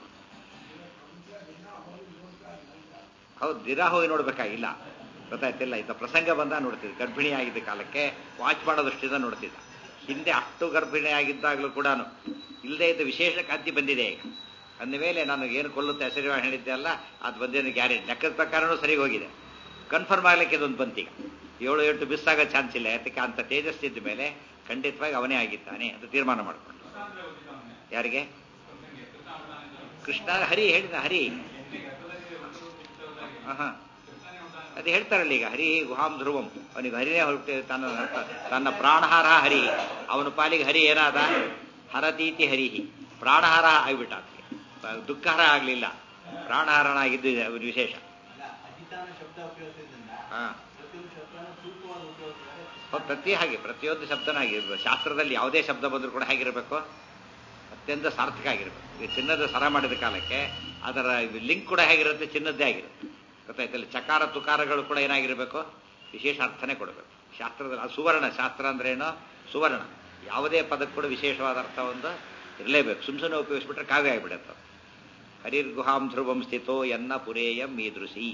S1: ಹೌದು ದಿನ ಹೋಗಿ ನೋಡ್ಬೇಕಾಗಿಲ್ಲ ಗೊತ್ತಾಯ್ತಿಲ್ಲ ಇಂಥ ಪ್ರಸಂಗ ಬಂದ ನೋಡ್ತಿದ್ದೆ ಗರ್ಭಿಣಿ ಆಗಿದ್ದ ಕಾಲಕ್ಕೆ ವಾಚ್ ಮಾಡೋ ದೃಷ್ಟಿಯಿಂದ ನೋಡ್ತಿದ್ದ ಹಿಂದೆ ಅಷ್ಟು ಗರ್ಭಿಣಿ ಆಗಿದ್ದಾಗಲೂ ಕೂಡ ಇಲ್ಲದೆ ಇದ್ದ ವಿಶೇಷ ಕಾಂತಿ ಬಂದಿದೆ ಈಗ ಅಂದ ಮೇಲೆ ನಾನು ಏನು ಕೊಲ್ಲುತ್ತೆ ಹೆಸರು ಹೇಳಿದ್ದೆ ಅಲ್ಲ ಅದು ಬಂದೇನು ಗ್ಯಾರಂಟಿ ಲೆಕ್ಕದ ಪ್ರಕಾರನೂ ಸರಿ ಹೋಗಿದೆ ಕನ್ಫರ್ಮ್ ಆಗ್ಲಿಕ್ಕೆ ಇದೊಂದು ಬಂತೀಗ ಏಳು ಎಂಟು ಮಿಸ್ ಆಗೋ ಚಾನ್ಸ್ ಇಲ್ಲ ಯಾತಕ್ಕೆ ಅಂತ ತೇಜಸ್ಸಿದ್ದ ಮೇಲೆ ಖಂಡಿತವಾಗಿ ಅವನೇ ಆಗಿದ್ದಾನೆ ಅಂತ ತೀರ್ಮಾನ ಮಾಡಿಕೊಂಡು ಯಾರಿಗೆ ಕೃಷ್ಣ ಹರಿ ಹೇಳಿದ ಹರಿ ಹಾ ಅದು ಹೇಳ್ತಾರಲ್ಲ ಈಗ ಹರಿ ಗುಹಾಂ ಧ್ರುವಂ ಅವನಿಗೆ ಹರಿನೇ ಹೊರಟು ತನ್ನ ತನ್ನ ಪ್ರಾಣಹಾರ ಹರಿ ಅವನ ಪಾಲಿಗೆ ಹರಿ ಏನಾದ ಹರತೀತಿ ಹರಿಹಿ ಪ್ರಾಣಹಾರ ಆಗಿಬಿಟ್ಟ ಅದಕ್ಕೆ ದುಃಖಹಾರ ಆಗಲಿಲ್ಲ ಪ್ರಾಣಹಾರನಾಗಿದ್ದು ಅವನ ವಿಶೇಷ
S2: ಅಧಿತಾನ ಶಬ್ದ ಉಪಯೋಗಿಸಿದ್ರಿಂದ
S1: ಹಾ
S2: ಪ್ರತಿಯೊಂದು ಶಬ್ದನ ಸೂಕ್ತವಾದ ಉಪಯೋಗಿಸಿದರೆ
S1: ಹೌದು, ಪ್ರತಿ ಹಾಗೆ ಪ್ರತಿಯೊಂದು ಶಬ್ದನಾಗಿ ಶಾಸ್ತ್ರದಲ್ಲಿ ಯಾವುದೇ ಶಬ್ದ ಬಂದರೂ ಕೂಡ ಹೇಗಿರಬೇಕು ಅತ್ಯಂತ ಸಾರ್ಥಕ ಆಗಿರಬೇಕು ಈ ಚಿನ್ನದ ಸರ ಮಾಡಿದ ಕಾಲಕ್ಕೆ ಅದರ ಲಿಂಕ್ ಕೂಡ ಹೇಗಿರುತ್ತೆ ಚಿನ್ನದ್ದೇ ಆಗಿರುತ್ತೆ ಗೊತ್ತಾಯ್ತಲ್ಲ ಚಕಾರ ತುಕಾರಗಳು ಕೂಡ ಏನಾಗಿರಬೇಕು ವಿಶೇಷ ಅರ್ಥನೇ ಕೊಡಬೇಕು ಶಾಸ್ತ್ರದಲ್ಲಿ ಅದು ಸುವರ್ಣ ಶಾಸ್ತ್ರ ಅಂದ್ರೆ ಏನು ಸುವರ್ಣ ಯಾವುದೇ ಪದಕ್ಕೆ ಕೂಡ ವಿಶೇಷವಾದ ಅರ್ಥ ಒಂದು ಇರಲೇಬೇಕು ಸುಮ್ ಸುಮ್ಮನೆ ಉಪಯೋಗಿಸ್ಬಿಟ್ರೆ ಕಾವ್ಯ ಆಗಿಬಿಡುತ್ತೆ ಹರಿರ್ಗುಹಾಂ ಧ್ರುವಂ ಸ್ಥಿತೋ ಎನ್ನ ಪುರೇಯಂ ಮೀದೃಶಿ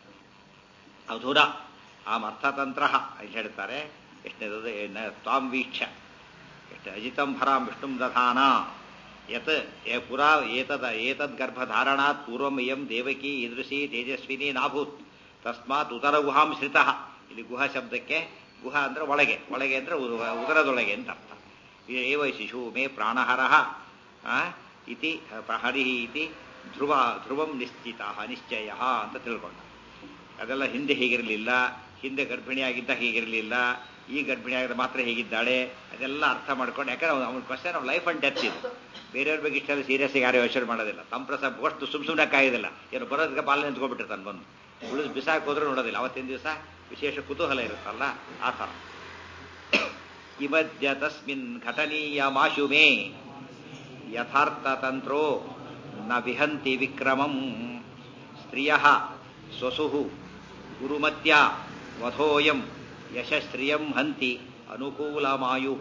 S1: ಅಧುರ ಆಮ್ ಅರ್ಥತಂತ್ರ ಇಲ್ಲಿ ಹೇಳ್ತಾರೆ ಎಷ್ಟನೇದು ಏನ ತ್ವಾಂ ವೀಕ್ಷ ಎಷ್ಟು ಅಜಿತಂ ಭರಾಂ ವಿಷ್ಣುಂ ದಧಾನ ಯತ್ ಏ ಪುರಾ ಏತದ ಏತದ್ ಗರ್ಭಧಾರಣಾತ್ ಪೂರ್ವಂ ಇಯಂ ದೇವಕಿ ಈದೃಶಿ ತೇಜಸ್ವಿನಿ ನಾಭೂತ್ ತಸ್ಮಾತ್ ಉದರ ಗುಹಾಂ ಶ್ರಿತಃ ಇಲ್ಲಿ ಗುಹ ಶಬ್ದಕ್ಕೆ ಗುಹ ಅಂದ್ರೆ ಒಳಗೆ ಒಳಗೆ ಅಂದ್ರೆ ಉ- ಉದರದೊಳಗೆ ಅಂತ ಅರ್ಥ ಏವ ಶಿಶು ಮೇ ಪ್ರಾಣಹರಃ ಆ, ಇತಿ ಹರಿ ಇತಿ ಧ್ರುವ ಧ್ರುವಂ ನಿಶ್ಚಿತ ನಿಶ್ಚಯ ಅಂತ ತಿಳ್ಕೊಂಡ ಅದೆಲ್ಲ ಹಿಂದೆ ಹೀಗಿರಲಿಲ್ಲ ಹಿಂದೆ ಗರ್ಭಿಣಿಯಾಗಿದ್ದ ಹೀಗಿರಲಿಲ್ಲ ಈ ಗರ್ಭಿಣಿಯಾಗಿದ್ದ ಮಾತ್ರ ಹೇಗಿದ್ದಾಳೆ ಅದೆಲ್ಲ ಅರ್ಥ ಮಾಡ್ಕೊಂಡು ಯಾಕಂದ್ರೆ ಅವನ question of life and death ಇದು ಬೇರೆಯವ್ರ ಬಗ್ಗೆ ಇಷ್ಟೆಲ್ಲ ಸೀರಿಯಸ್ ಯಾರು ಯೋಚನೆ ಮಾಡೋದಿಲ್ಲ ತಮ್ಮ ಪ್ರಸಾದ ಅಷ್ಟು ಸುಮ್ ಸುಮ್ಮನೆ ಕಾಯೋದಿಲ್ಲ ಏನು ಬರೋದಕ್ಕೆ ಬಾಲ ನಿಂತ್ಕೊಂಡ್ಬಿಟ್ಟಿರ್ತಾನೆ ಬಂದು ಉಳಿದು ಬಿಸಾಕ್ ಹೋದ್ರೆ ನೋಡೋದಿಲ್ಲ ಅವತ್ತಿನ ದಿವಸ ವಿಶೇಷ ಕುತೂಹಲ ಇರುತ್ತಲ್ಲ ಆ ಥರ ಕಿಮದ್ಯ ತಸ್ಮಿನ್ ಘಟನೀಯ ಮಾಶು ಮೇ ಯಥಾರ್ಥತಂತ್ರೋ ನ ವಿಹಂತಿ ವಿಕ್ರಮಂ ಸ್ತ್ರಿಯ ಸ್ವಸು ಗುರುಮತ್ಯ ವಧೋಯಂ ಯಶಸ್ತ್ರಿಯಂ ಹಂತಿ ಅನುಕೂಲಮಾಯು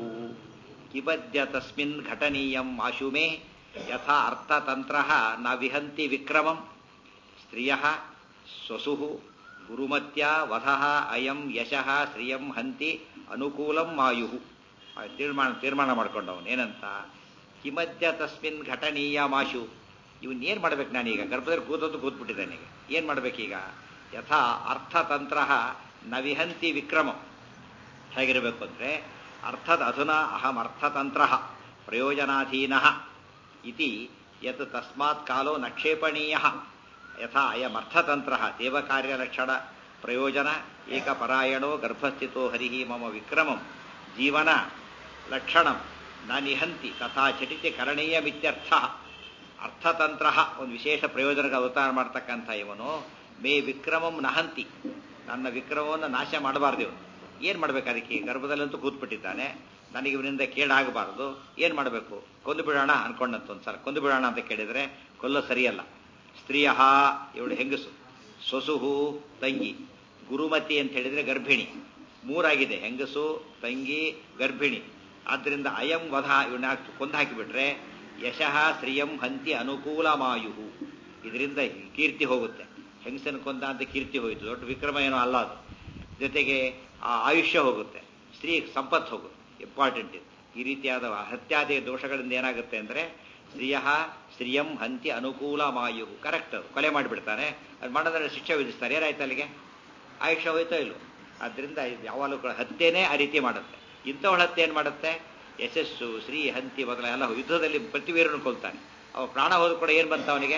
S1: ಕಿಬದ್ಯ ತಸ್ಮಿನ್ ಘಟನೀಯಂ ಆಶು ಮೇ ಯಥಾ ಅರ್ಥತಂತ್ರ ನ ವಿಹಂತಿ ವಿಕ್ರಮಂ ಸ್ತ್ರಿಯ ಸ್ವಸು ಗುರುಮತ್ಯ ವಧ ಅಯಂ ಯಶಃ ಶ್ರಿಯಂ ಹಂತಿ ಅನುಕೂಲಂ ಮಾಯು ತೀರ್ಮಾನ ತೀರ್ಮಾನ ಮಾಡ್ಕೊಂಡವನು ಏನಂತ ಕಿಮದ್ಯ ತಸ್ಮಿನ್ ಘಟನೀಯ ಮಾಶು ಇವನ್ ಏನ್ ಮಾಡ್ಬೇಕು ನಾನೀಗ ಗರ್ಭದಲ್ಲಿ ಕೂತದ್ದು ಕೂತ್ಬಿಟ್ಟಿದ್ದಾನೆ ಈಗ ಏನ್ ಮಾಡ್ಬೇಕೀಗ ಯಥಾ ಅರ್ಥತಂತ್ರ ನ ವಿಹಂತಿ ವಿಕ್ರಮಂ ಹೇಗಿರಬೇಕು ಅಂದ್ರೆ ಅರ್ಥದ ಅಧುನಾ ಅಹಂ ಅರ್ಥತಂತ್ರ ಪ್ರಯೋಜನಾಧೀನ ಇತಿ ಯತ್ ತಸ್ಮಾತ್ ಕಾಲೋ ನಕ್ಷೇಪಣೀಯ ಯಥಾ ಅಯಂ ಅರ್ಥತಂತ್ರ ದೇವಕಾರ್ಯಲಕ್ಷಣ ಪ್ರಯೋಜನ ಏಕಪರಾಯಣೋ ಗರ್ಭಸ್ಥಿತೋ ಹರಿ ಮಮ ವಿಕ್ರಮಂ ಜೀವನ ಲಕ್ಷಣಂ ನ ನಿಹಂತಿ ತಥಾ ಚಟಿತಿ ಕರಣೀಯಮಿತ್ಯರ್ಥ ಅರ್ಥತಂತ್ರ ಒಂದು ವಿಶೇಷ ಪ್ರಯೋಜನಕ್ಕೆ ಅವತಾರ ಮಾಡ್ತಕ್ಕಂಥ ಇವನು ಮೇ ವಿಕ್ರಮಂ ನಹಂತಿ ನನ್ನ ವಿಕ್ರಮವನ್ನು ನಾಶ ಮಾಡಬಾರ್ದು ಇವನು ಏನ್ ಮಾಡ್ಬೇಕು ಅದಕ್ಕೆ ಗರ್ಭದಲ್ಲಂತೂ ಕೂತ್ಬಿಟ್ಟಿದ್ದಾನೆ ನನಗೆ ಇವನಿಂದ ಕೇಡಾಗಬಾರದು ಏನ್ ಮಾಡಬೇಕು ಕೊಂದು ಬಿಡೋಣ ಅನ್ಕೊಂಡಂತ ಒಂದ್ಸಲ ಕೊಂದು ಬಿಡೋಣ ಅಂತ ಕೇಳಿದ್ರೆ ಕೊಲ್ಲ ಸರಿಯಲ್ಲ ಸ್ತ್ರೀಯ ಇವಳು ಹೆಂಗಸು ಸೊಸುಹು ತಂಗಿ ಗುರುಮತಿ ಅಂತ ಹೇಳಿದ್ರೆ ಗರ್ಭಿಣಿ ಮೂರಾಗಿದೆ ಹೆಂಗಸು ತಂಗಿ ಗರ್ಭಿಣಿ ಆದ್ರಿಂದ ಅಯಂ ವಧ ಇವನ್ನ ಕೊಂದು ಹಾಕಿಬಿಟ್ರೆ ಯಶಃ ಶ್ರಿಯಂ ಹಂತಿ ಅನುಕೂಲ ಮಾಯು ಇದರಿಂದ ಕೀರ್ತಿ ಹೋಗುತ್ತೆ ಹೆಂಗಸನ ಕೊಂದ ಅಂತ ಕೀರ್ತಿ ಹೋಯಿತು ದೊಡ್ಡ ವಿಕ್ರಮ ಏನೋ ಅಲ್ಲ ಅದು ಜೊತೆಗೆ ಆ ಆಯುಷ್ಯ ಹೋಗುತ್ತೆ ಸ್ತ್ರೀ ಸಂಪತ್ತು ಹೋಗುತ್ತೆ ಇಂಪಾರ್ಟೆಂಟ್ ಇದು ಈ ರೀತಿಯಾದ ಹತ್ಯಾದಿ ದೋಷಗಳಿಂದ ಏನಾಗುತ್ತೆ ಅಂದ್ರೆ ಸ್ತ್ರೀಯ ಸ್ತ್ರೀಯಂ ಹಂತಿ ಅನುಕೂಲ ಮಾಯು ಕರೆಕ್ಟ್ ಅದು ಕೊಲೆ ಮಾಡಿಬಿಡ್ತಾನೆ ಅದು ಮಾಡೋದ್ರೆ ಶಿಕ್ಷೆ ವಿಧಿಸ್ತಾರೆ ಏನಾಯ್ತು ಅಲ್ಲಿಗೆ ಆಯುಷ್ಯ ಹೋಯ್ತೋ ಇಲ್ಲೋ ಆದ್ರಿಂದ ಇದು ಯಾವಾಗಲೂ ಕೂಡ ಹತ್ಯೆನೇ ಆ ರೀತಿ ಮಾಡುತ್ತೆ ಇಂಥವಳ ಹತ್ಯೆ ಏನು ಮಾಡುತ್ತೆ ಯಶಸ್ಸು ಶ್ರೀ ಹಂತಿ ಮೊದಲ ಎಲ್ಲ ಯುದ್ಧದಲ್ಲಿ ಪ್ರತಿವೀರನ್ನು ಕೊಲ್ತಾನೆ ಅವ ಪ್ರಾಣ ಹೋದ ಕೂಡ ಏನು ಬಂತ ಅವನಿಗೆ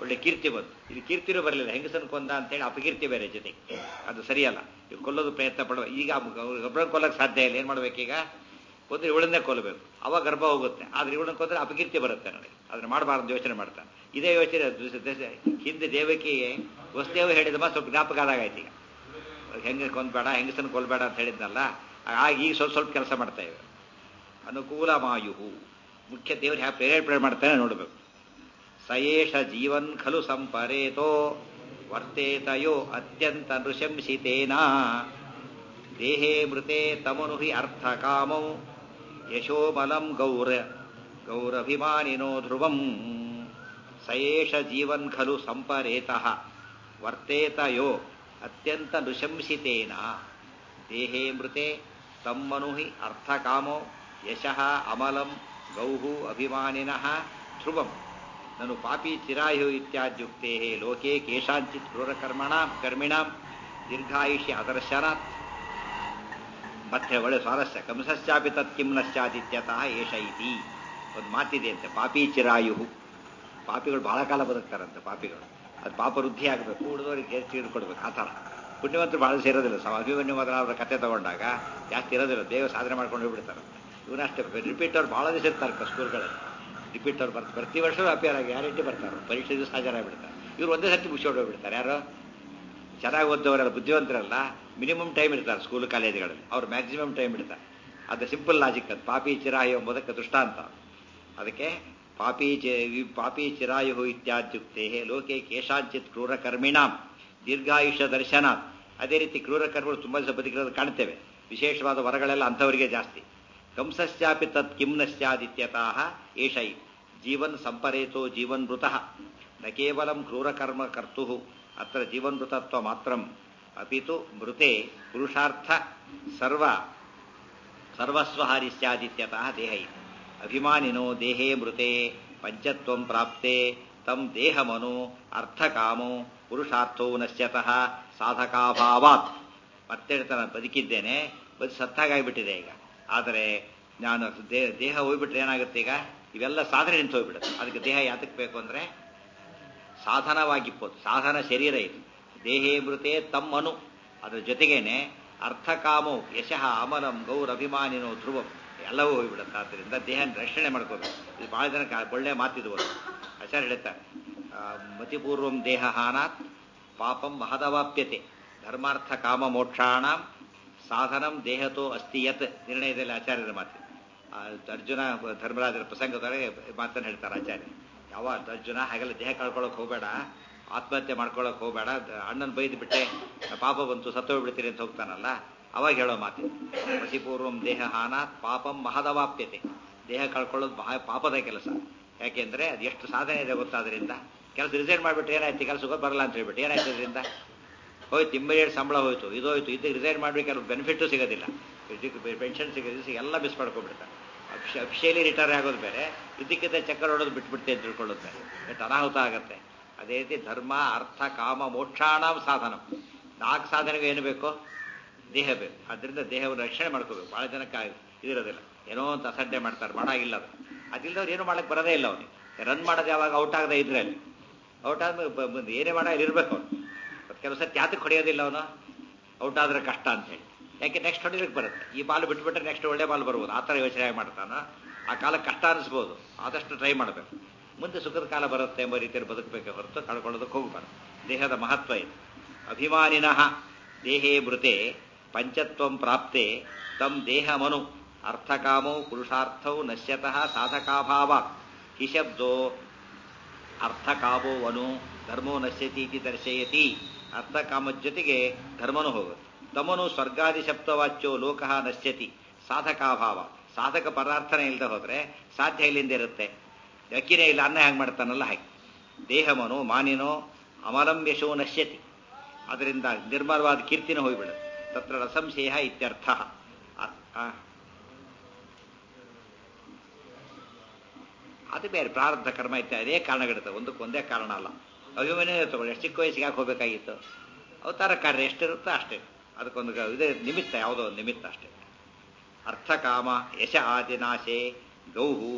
S1: ಒಳ್ಳೆ ಕೀರ್ತಿ ಬಂತು ಇಲ್ಲಿ ಕೀರ್ತಿನೂ ಬರಲಿಲ್ಲ ಹೆಂಗಸನ್ ಕೊಂದ ಅಂತೇಳಿ ಅಪಕೀರ್ತಿ ಬೇರೆ ಜೊತೆಗೆ ಅದು ಸರಿಯಲ್ಲ ಇವ್ ಕೊಲ್ಲೋದು ಪ್ರಯತ್ನ ಪಡುವ ಈಗ ಒಬ್ಬರನ್ನ ಕೊಲ್ಲಕ್ಕೆ ಸಾಧ್ಯ ಇಲ್ಲ ಏನು ಮಾಡ್ಬೇಕೀಗ ಒಂದು ಇವಳನ್ನೇ ಕೊಲ್ಲಬೇಕು ಅವಾಗ ಗರ್ಭ ಹೋಗುತ್ತೆ ಆದ್ರೆ ಇವಳನ್ನ ಕೊಂದ್ರೆ ಅಪಕೀರ್ತಿ ಬರುತ್ತೆ ನನಗೆ ಅದನ್ನ ಮಾಡಬಾರ್ದು ಯೋಚನೆ ಮಾಡ್ತಾನೆ ಇದೇ ಯೋಚನೆ ದುಸ- ದಸ- ಹಿಂದೆ ದೇವಕಿಗೆ ವಸುದೇವ ಹೇಳಿದ ಮಾತು ಸ್ವಲ್ಪ ಜ್ಞಾಪಕ ಆದಾಗಾಯ್ತು ಈಗ ಹೆಂಗೆ ಕೊಂದ್ಬೇಡ ಹೆಂಗಸನ್ ಕೊಲ್ಬೇಡ ಅಂತ ಹೇಳಿದ್ನಲ್ಲ ಆಗ ಈಗ ಸ್ವಲ್ಪ ಸ್ವಲ್ಪ ಕೆಲಸ ಮಾಡ್ತಾ ಇವೆ ಅನುಕೂಲ ಮಾಯುಹು ಮುಖ್ಯ ದೇವರು ಹ್ಯಾ ಪ್ರೇರೇಪಣೆ ಮಾಡ್ತಾನೆ ನೋಡಬೇಕು ಸಯೇಷ ಜೀವನ್ ಖಲು ಸಂಪರೇತೋ ವರ್ತೇತಯೋ ಅತ್ಯಂತ ನೃಶಂಸಿತೇನ ದೇಹೇ ಮೃತೆ ತಮನು ಹಿ ಅರ್ಥಕಾಮೌ ಯಶೋಬಲಂ ಗೌರ ಗೌರಭಿಮಾನಿನೋ ಧ್ರುವಂ ಸಯೇಷ ಜೀವನ್ ಖಲು ಸಂಪರೇತಃ ವರ್ತೇತ ಯೋ ಅತ್ಯಂತ ನೃಶಂಸಿತೇನ ದೇಹೇ ಮೃತೆ ತಮ್ಮನು ಹಿ ಅರ್ಥಕಾಮೋ ಯಶಃ ಅಮಲಂ ಗೌಹು ಅಭಿಮಾನಿನಃ ಧ್ರುವಂ ನನು ಪಾಪಿ ಚಿರಾಯು ಇತ್ಯಾದ್ಯುಕ್ತೆ ಲೋಕೆ ಕೇಶಾಂಚಿತ್ ಕ್ರೂರಕರ್ಮಣಾಂ ಕರ್ಮಿಣಾಂ ದೀರ್ಘಾಯುಷ್ಯ ಅದರ್ಶನಾತ್ ಮತ್ತೆ ಒಳ್ಳೆ ಸ್ವಾರಸ್ಯ ಕಂಸಶ್ಚಾಪಿ ತತ್ಕಿಂ ನಶ್ಚಾದಿತ್ಯತಃ ಏಷ ಇತಿ ಒಂದು ಮಾತಿದೆ ಅಂತೆ ಪಾಪಿ ಚಿರಾಯು ಪಾಪಿಗಳು ಬಹಳ ಕಾಲ ಬದುಕ್ತಾರಂತೆ ಪಾಪಿಗಳು ಅದು ಪಾಪ ವೃದ್ಧಿ ಆಗಬೇಕು ಉಳಿದವರಿಗೆ ತೀರ್ಕೊಡ್ಬೇಕು ಆ ಥರ ಪುಣ್ಯವಂತರು ಬಹಳ ಸೇರೋದಿಲ್ಲ ಸಮ ಅಭಿಮನ್ಯು ಮೊದಲ ಅವರ ಕತೆ ತಗೊಂಡಾಗ ಜಾಸ್ತಿ ಇರೋದಿಲ್ಲ ಬೇಗ ಸಾಧನೆ ಮಾಡ್ಕೊಂಡು ಹೋಗ್ಬಿಡ್ತಾರೆ ಇವನಷ್ಟೇ ರಿಪೀಟ್ ಅವ್ರು ಭಾಳ ದಿವಸ ಇರ್ತಾರೆ ಸ್ಕೂಲ್ಗಳಲ್ಲಿ ರಿಪೀಟ್ ಅವ್ರು ಬರ್ತಾರೆ ಪ್ರತಿ ವರ್ಷವೂ ಅಪಿಯರ್ ಆಗಿ ಗ್ಯಾರಂಟಿ ಬರ್ತಾರೆ ಪರೀಕ್ಷೆ ದಿವಸ ಹಾಜರಾಗ್ಬಿಡ್ತಾರೆ ಇವ್ರು ಒಂದೇ ಸರ್ತಿ ಮುಗಿಸ್ಕೊಂಡು ಹೋಗ್ಬಿಡ್ತಾರೆ ಯಾರು ಚೆನ್ನಾಗಿ ಓದ್ದವರೆಲ್ಲ ಬುದ್ಧಿವಂತರಲ್ಲ ಮಿನಿಮಮ್ ಟೈಮ್ ಇರ್ತಾರೆ ಸ್ಕೂಲ್ ಕಾಲೇಜುಗಳಲ್ಲಿ ಅವ್ರು ಮ್ಯಾಕ್ಸಿಮಮ್ ಟೈಮ್ ಇಡ್ತಾರೆ ಅದು ಸಿಂಪಲ್ ಲಾಜಿಕ್ ಅದು ಪಾಪಿ ಚಿರಾಯು ಎಂಬುದಕ್ಕೆ ದೃಷ್ಟಾಂತ ಅದಕ್ಕೆ ಪಾಪಿ ಚಿ- ವಿ- ಪಾಪಿ ಚಿರಾಯು ಇತ್ಯಾದ್ಯುಕ್ತೆ ಲೋಕೆ ಕೇಶಾಂಚಿತ್ ಕ್ರೂರಕರ್ಮಿಣಾಂ ದೀರ್ಘಾಯುಷ್ಯ ದರ್ಶನಾತ್ ಅದೇ ರೀತಿ ಕ್ರೂರಕರ್ಮಗಳು ತುಂಬ ದಿವಸ ಬದುಕಿರೋದು ಕಾಣ್ತೇವೆ ವಿಶೇಷವಾದ ವರಗಳೆಲ್ಲ ಅಂಥವರಿಗೆ ಜಾಸ್ತಿ ಕಂಸಶ್ಚಾಪಿ ತತ್ ಕಿಂ ನಶ್ಚಾದಿತ್ಯತಃ ಏಷ ಇತಿ. ಜೀವನ್ ಸಂಪರೇತೋ ಜೀವನ್ ಮೃತಃ ನ ಕೇವಲಂ ಕ್ರೂರಕರ್ಮ ಕರ್ತು ಅತ್ರ ಜೀವನ್ಮೃತತ್ವ ಮಾತ್ರಂ ಅಪಿತು ಮೃತೆ ಪುರುಷಾರ್ಥ ಸರ್ವ ಸರ್ವಸ್ವಹಾರಿ ಸ್ಯಾದಿತ್ಯತಃ ದೇಹ ಇತಿ ಅಭಿಮಾನಿನೋ ದೇಹೇ ಮೃತೆ ಪಂಚತ್ವಂ ಪ್ರಾಪ್ತೆ ತಂ ದೇಹಮನು ಅರ್ಥಕಾಮೋ ಪುರುಷಾರ್ಥೋ ನಶ್ಯತಃ ಸಾಧಕಾಭಾವಾತ್ ಮತ್ತೆ ಹೇಳ್ತಾನೆ ಬದುಕಿದ್ದೇನೆ ಬದುಕು ಸತ್ತಾಗಾಗ್ಬಿಟ್ಟಿದೆ ಈಗ ಆದರೆ ನಾನು ದೇಹ ದೇಹ ಹೋಗ್ಬಿಟ್ರೆ ಏನಾಗುತ್ತೆ ಈಗ ಇವೆಲ್ಲ ಸಾಧನೆ ನಿಂತು ಹೋಗ್ಬಿಡುತ್ತೆ ಅದಕ್ಕೆ ದೇಹ ಯಾತಕ್ಕೆ ಬೇಕು ಅಂದರೆ ಸಾಧನವಾಗಿಪ್ಪೋದು ಸಾಧನ ಶರೀರ ಇದು ದೇಹೇ ಮೃತೆ ತಮ್ಮನು ಅದ್ರ ಜೊತೆಗೇನೆ ಅರ್ಥಕಾಮೋ ಯಶಃ ಅಮಲಂ ಗೌರ ಅಭಿಮಾನಿನೋ ಧ್ರುವಂ ಎಲ್ಲವೂ ಹೋಗ್ಬಿಡುತ್ತೆ ಆದ್ದರಿಂದ ದೇಹ ರಕ್ಷಣೆ ಮಾಡ್ಕೋಬೇಕು ಇದು ಬಹಳ ಜನಕ್ಕೆ ಒಳ್ಳೆ ಮಾತಿದು ಒಂದು ಆಚಾರ್ಯ ಹೇಳ್ತಾರೆ ಆ, ಮತಿಪೂರ್ವಂ ದೇಹ ಹಾನಾತ್ ಪಾಪಂ ಮಹದವಾಪ್ಯತೆ ಧರ್ಮಾರ್ಥ ಕಾಮ ಮೋಕ್ಷಾಣಂ ಸಾಧನಂ ದೇಹತೋ ಅಸ್ತಿ ಯತ್ ನಿರ್ಣಯದಲ್ಲಿ ಆಚಾರ್ಯರ ಮಾತು ಆ, ಅರ್ಜುನ ಧರ್ಮರಾಜರ ಪ್ರಸಂಗದೊಳಗೆ ಮಾತನ್ನು ಹೇಳ್ತಾರೆ ಆಚಾರ್ಯ ಯಾವ ಅರ್ಜುನ ಹಾಗೆಲ್ಲ ದೇಹ ಕಳ್ಕೊಳ್ಳೋಕೆ ಹೋಗಬೇಡ ಆತ್ಮಹತ್ಯೆ ಮಾಡ್ಕೊಳ್ಳೋಕೆ ಹೋಗಬೇಡ ಅಣ್ಣನ ಬೈದು ಬಿಟ್ಟೆ ಪಾಪ ಬಂತು ಸತ್ತೋಗ್ಬಿಡ್ತೀನಿ ಅಂತ ಹೋಗ್ತಾನಲ್ಲ ಅವಾಗ ಹೇಳೋ ಮಾತು ಪ್ರತಿಪೂರ್ವಂ ದೇಹ ಹಾನಾತ್ ಪಾಪಂ ಮಹದವಾಪ್ಯತೆ ದೇಹ ಕಳ್ಕೊಳ್ಳೋದು ಮಹಾ ಪಾಪದ ಕೆಲಸ ಯಾಕೆಂದ್ರೆ ಅದು ಎಷ್ಟು ಸಾಧನೆ ಇದೆ ಗೊತ್ತಾದ್ರಿಂದ ಕೆಲಸ ರಿಸೈನ್ ಮಾಡಿಬಿಟ್ರೆ ಏನಾಯ್ತು ಕೆಲಸ ಬರಲ್ಲ ಅಂತ ಹೇಳ್ಬಿಟ್ಟು ಏನಾಯ್ತು ಅದರಿಂದ ಹೋಯ್ತು ಇಮ್ಮಿಡಿಯೇಟ್ ಸಂಬಳ ಹೋಯ್ತು ಇದು ಹೋಯ್ತು ಇದಕ್ಕೆ ರಿಸೈನ್ ಮಾಡ್ಬೇಕು ಕೆಲವು ಬೆನಿಫಿಟ್ಟು ಸಿಗೋದಿಲ್ಲ ಇದಕ್ಕೆ ಪೆನ್ಷನ್ ಸಿಗೋದು ಎಲ್ಲ ಮಿಸ್ ಮಾಡ್ಕೊಂಡ್ಬಿಡ್ತಾರೆ ಅಫಿಷಿಯಲಿ ರಿಟೈರ್ ಆಗೋದು ಬೇರೆ ಇದಕ್ಕಿಂತ ಚಕ್ಕರ್ ಹೊಡೋದು ಬಿಟ್ಬಿಡ್ತೆ ಅಂತ ತಿಳ್ಕೊಳ್ಳೋದು ಬೇರೆ ಎಷ್ಟು ಅನಾಹುತ ಆಗತ್ತೆ ಅದೇ ರೀತಿ ಧರ್ಮ ಅರ್ಥ ಕಾಮ ಮೋಕ್ಷಾಣಂ ಸಾಧನ ನಾಲ್ಕು ಸಾಧನೆಗೆ ಏನು ಬೇಕು ದೇಹ ಬೇಕು ಅದರಿಂದ ದೇಹವನ್ನು ರಕ್ಷಣೆ ಮಾಡ್ಕೋಬೇಕು ಭಾಳ ಜನಕ್ಕೆ ಆಗ್- ಇದಿರೋದಿಲ್ಲ ಏನೋ ಅಂತ ಅಸಡ್ಡೆ ಮಾಡ್ತಾರೆ ಮಾಡಾಗಿಲ್ಲ ಅದು ಅದಿಲ್ಲದವ್ರು ಏನು ಮಾಡಕ್ಕೆ ಬರೋದೇ ಇಲ್ಲ ಅವನಿಗೆ ರನ್ ಮಾಡೋದು ಯಾವಾಗ ಔಟ್ ಆಗದೆ ಇದ್ರೆ ಅಲ್ಲಿ ಔಟ್ ಆದ್ಮೇಲೆ ಬ- ಬಂದು ಏನೇ ಮಾಡ ಇರ್ಬೇಕು ಅವನು ಮತ್ತೆ ಕೆಲವು ಸತಿ ಯಾತಕ್ಕೆ ಹೊಡೆಯೋದಿಲ್ಲ ಅವನು ಔಟ್ ಆದ್ರೆ ಕಷ್ಟ ಅಂತ ಹೇಳಿ ಯಾಕೆ ನೆಕ್ಸ್ಟ್ ಹೊಡಿಲಿಕ್ಕೆ ಬರುತ್ತೆ ಈ ಬಾಲ್ ಬಿಟ್ಬಿಟ್ರೆ ನೆಕ್ಸ್ಟ್ ಒಳ್ಳೆ ಬಾಲ್ ಬರ್ಬೋದು ಆ ಥರ ಯೋಚನೆ ಮಾಡ್ತಾನ ಆ ಕಾಲಕ್ಕೆ ಕಷ್ಟ ಅನಿಸ್ಬೋದು ಆದಷ್ಟು ಟ್ರೈ ಮಾಡಬೇಕು ಮುಂದೆ ಸುಖದ ಕಾಲ ಬರುತ್ತೆ ಎಂಬ ರೀತಿಯಲ್ಲಿ ಬದುಕಬೇಕೆ ಹೊರತು ಕಳ್ಕೊಳ್ಳೋದಕ್ಕೆ ಹೋಗಬಾರ್ದು ದೇಹದ ಮಹತ್ವ ಇದೆ ಅಭಿಮಾನಿನಃ ದೇಹೇ ಮೃತೆ ಪಂಚತ್ವಂ ಪ್ರಾಪ್ತೆ ತಂ ದೇಹಮನು ಅರ್ಥಕಾಮೋ ಪುರುಷಾರ್ಥೌ ನಶ್ಯತಃ ಸಾಧಕಾಭಾವ ಹಿಶಬ್ದೋ ಅರ್ಥಕಾಮೋ ವನು ಧರ್ಮೋ ನಶ್ಯತಿ ಇತಿ ದರ್ಶಯತಿ ಅರ್ಥಕಾಮದ ಜೊತೆಗೆ ಧರ್ಮನು ಹೋಗುತ್ತೆ ತಮನು ಸ್ವರ್ಗಾದಿ ಶಬ್ದವಾಚ್ಯೋ ಲೋಕಃ ನಶ್ಯತಿ ಸಾಧಕಾಭಾವ ಸಾಧಕ ಪದಾರ್ಥನೇ ಇಲ್ಲದೆ ಹೋದ್ರೆ ಸಾಧ್ಯ ಇಲ್ಲಿಂದ ಇರುತ್ತೆ ಅಕ್ಕಿನೇ ಇಲ್ಲ ಅನ್ನ ಹೆಂಗೆ ಮಾಡ್ತಾನಲ್ಲ ಹಾಗೆ ದೇಹಮನು ಮಾನಿನೋ ಅಮಲಂ ಯಶೋ ನಶ್ಯತಿ ಅದರಿಂದ ನಿರ್ಮಲವಾದ ಕೀರ್ತಿನ ಹೋಗ್ಬಿಡುತ್ತೆ ತತ್ರ ರಸಂಶಯ ಇತ್ಯರ್ಥ ಅ- ಆ. ಅದು ಬೇರೆ ಪ್ರಾರಬ್ಧ ಕರ್ಮ ಇತ್ಯಾದಿ ಅದೇ ಕಾರಣಗಳಿರ್ತವೆ ಒಂದಕ್ಕೆ ಒಂದೇ ಕಾರಣ ಅಲ್ಲ ಅಭಿಮನ್ಯು ತಗೊಳ್ಳಿ ಎಷ್ಟು ಚಿಕ್ಕ ವಯಸ್ಸಿಗೆ ಯಾಕೆ ಹೋಗ್ಬೇಕಾಗಿತ್ತು ಅವತಾರ ಕಾರ್ಯ ಎಷ್ಟಿರುತ್ತೋ ಅಷ್ಟೇ ಅದಕ್ಕೊಂದು ಗ- ಇದೇ ನಿಮಿತ್ತ ಯಾವುದೋ ಒಂದು ನಿಮಿತ್ತ ಅಷ್ಟೇ ಅರ್ಥಕಾಮ ಯಶ ಆದಿನಾಶೆ ಗೌಹು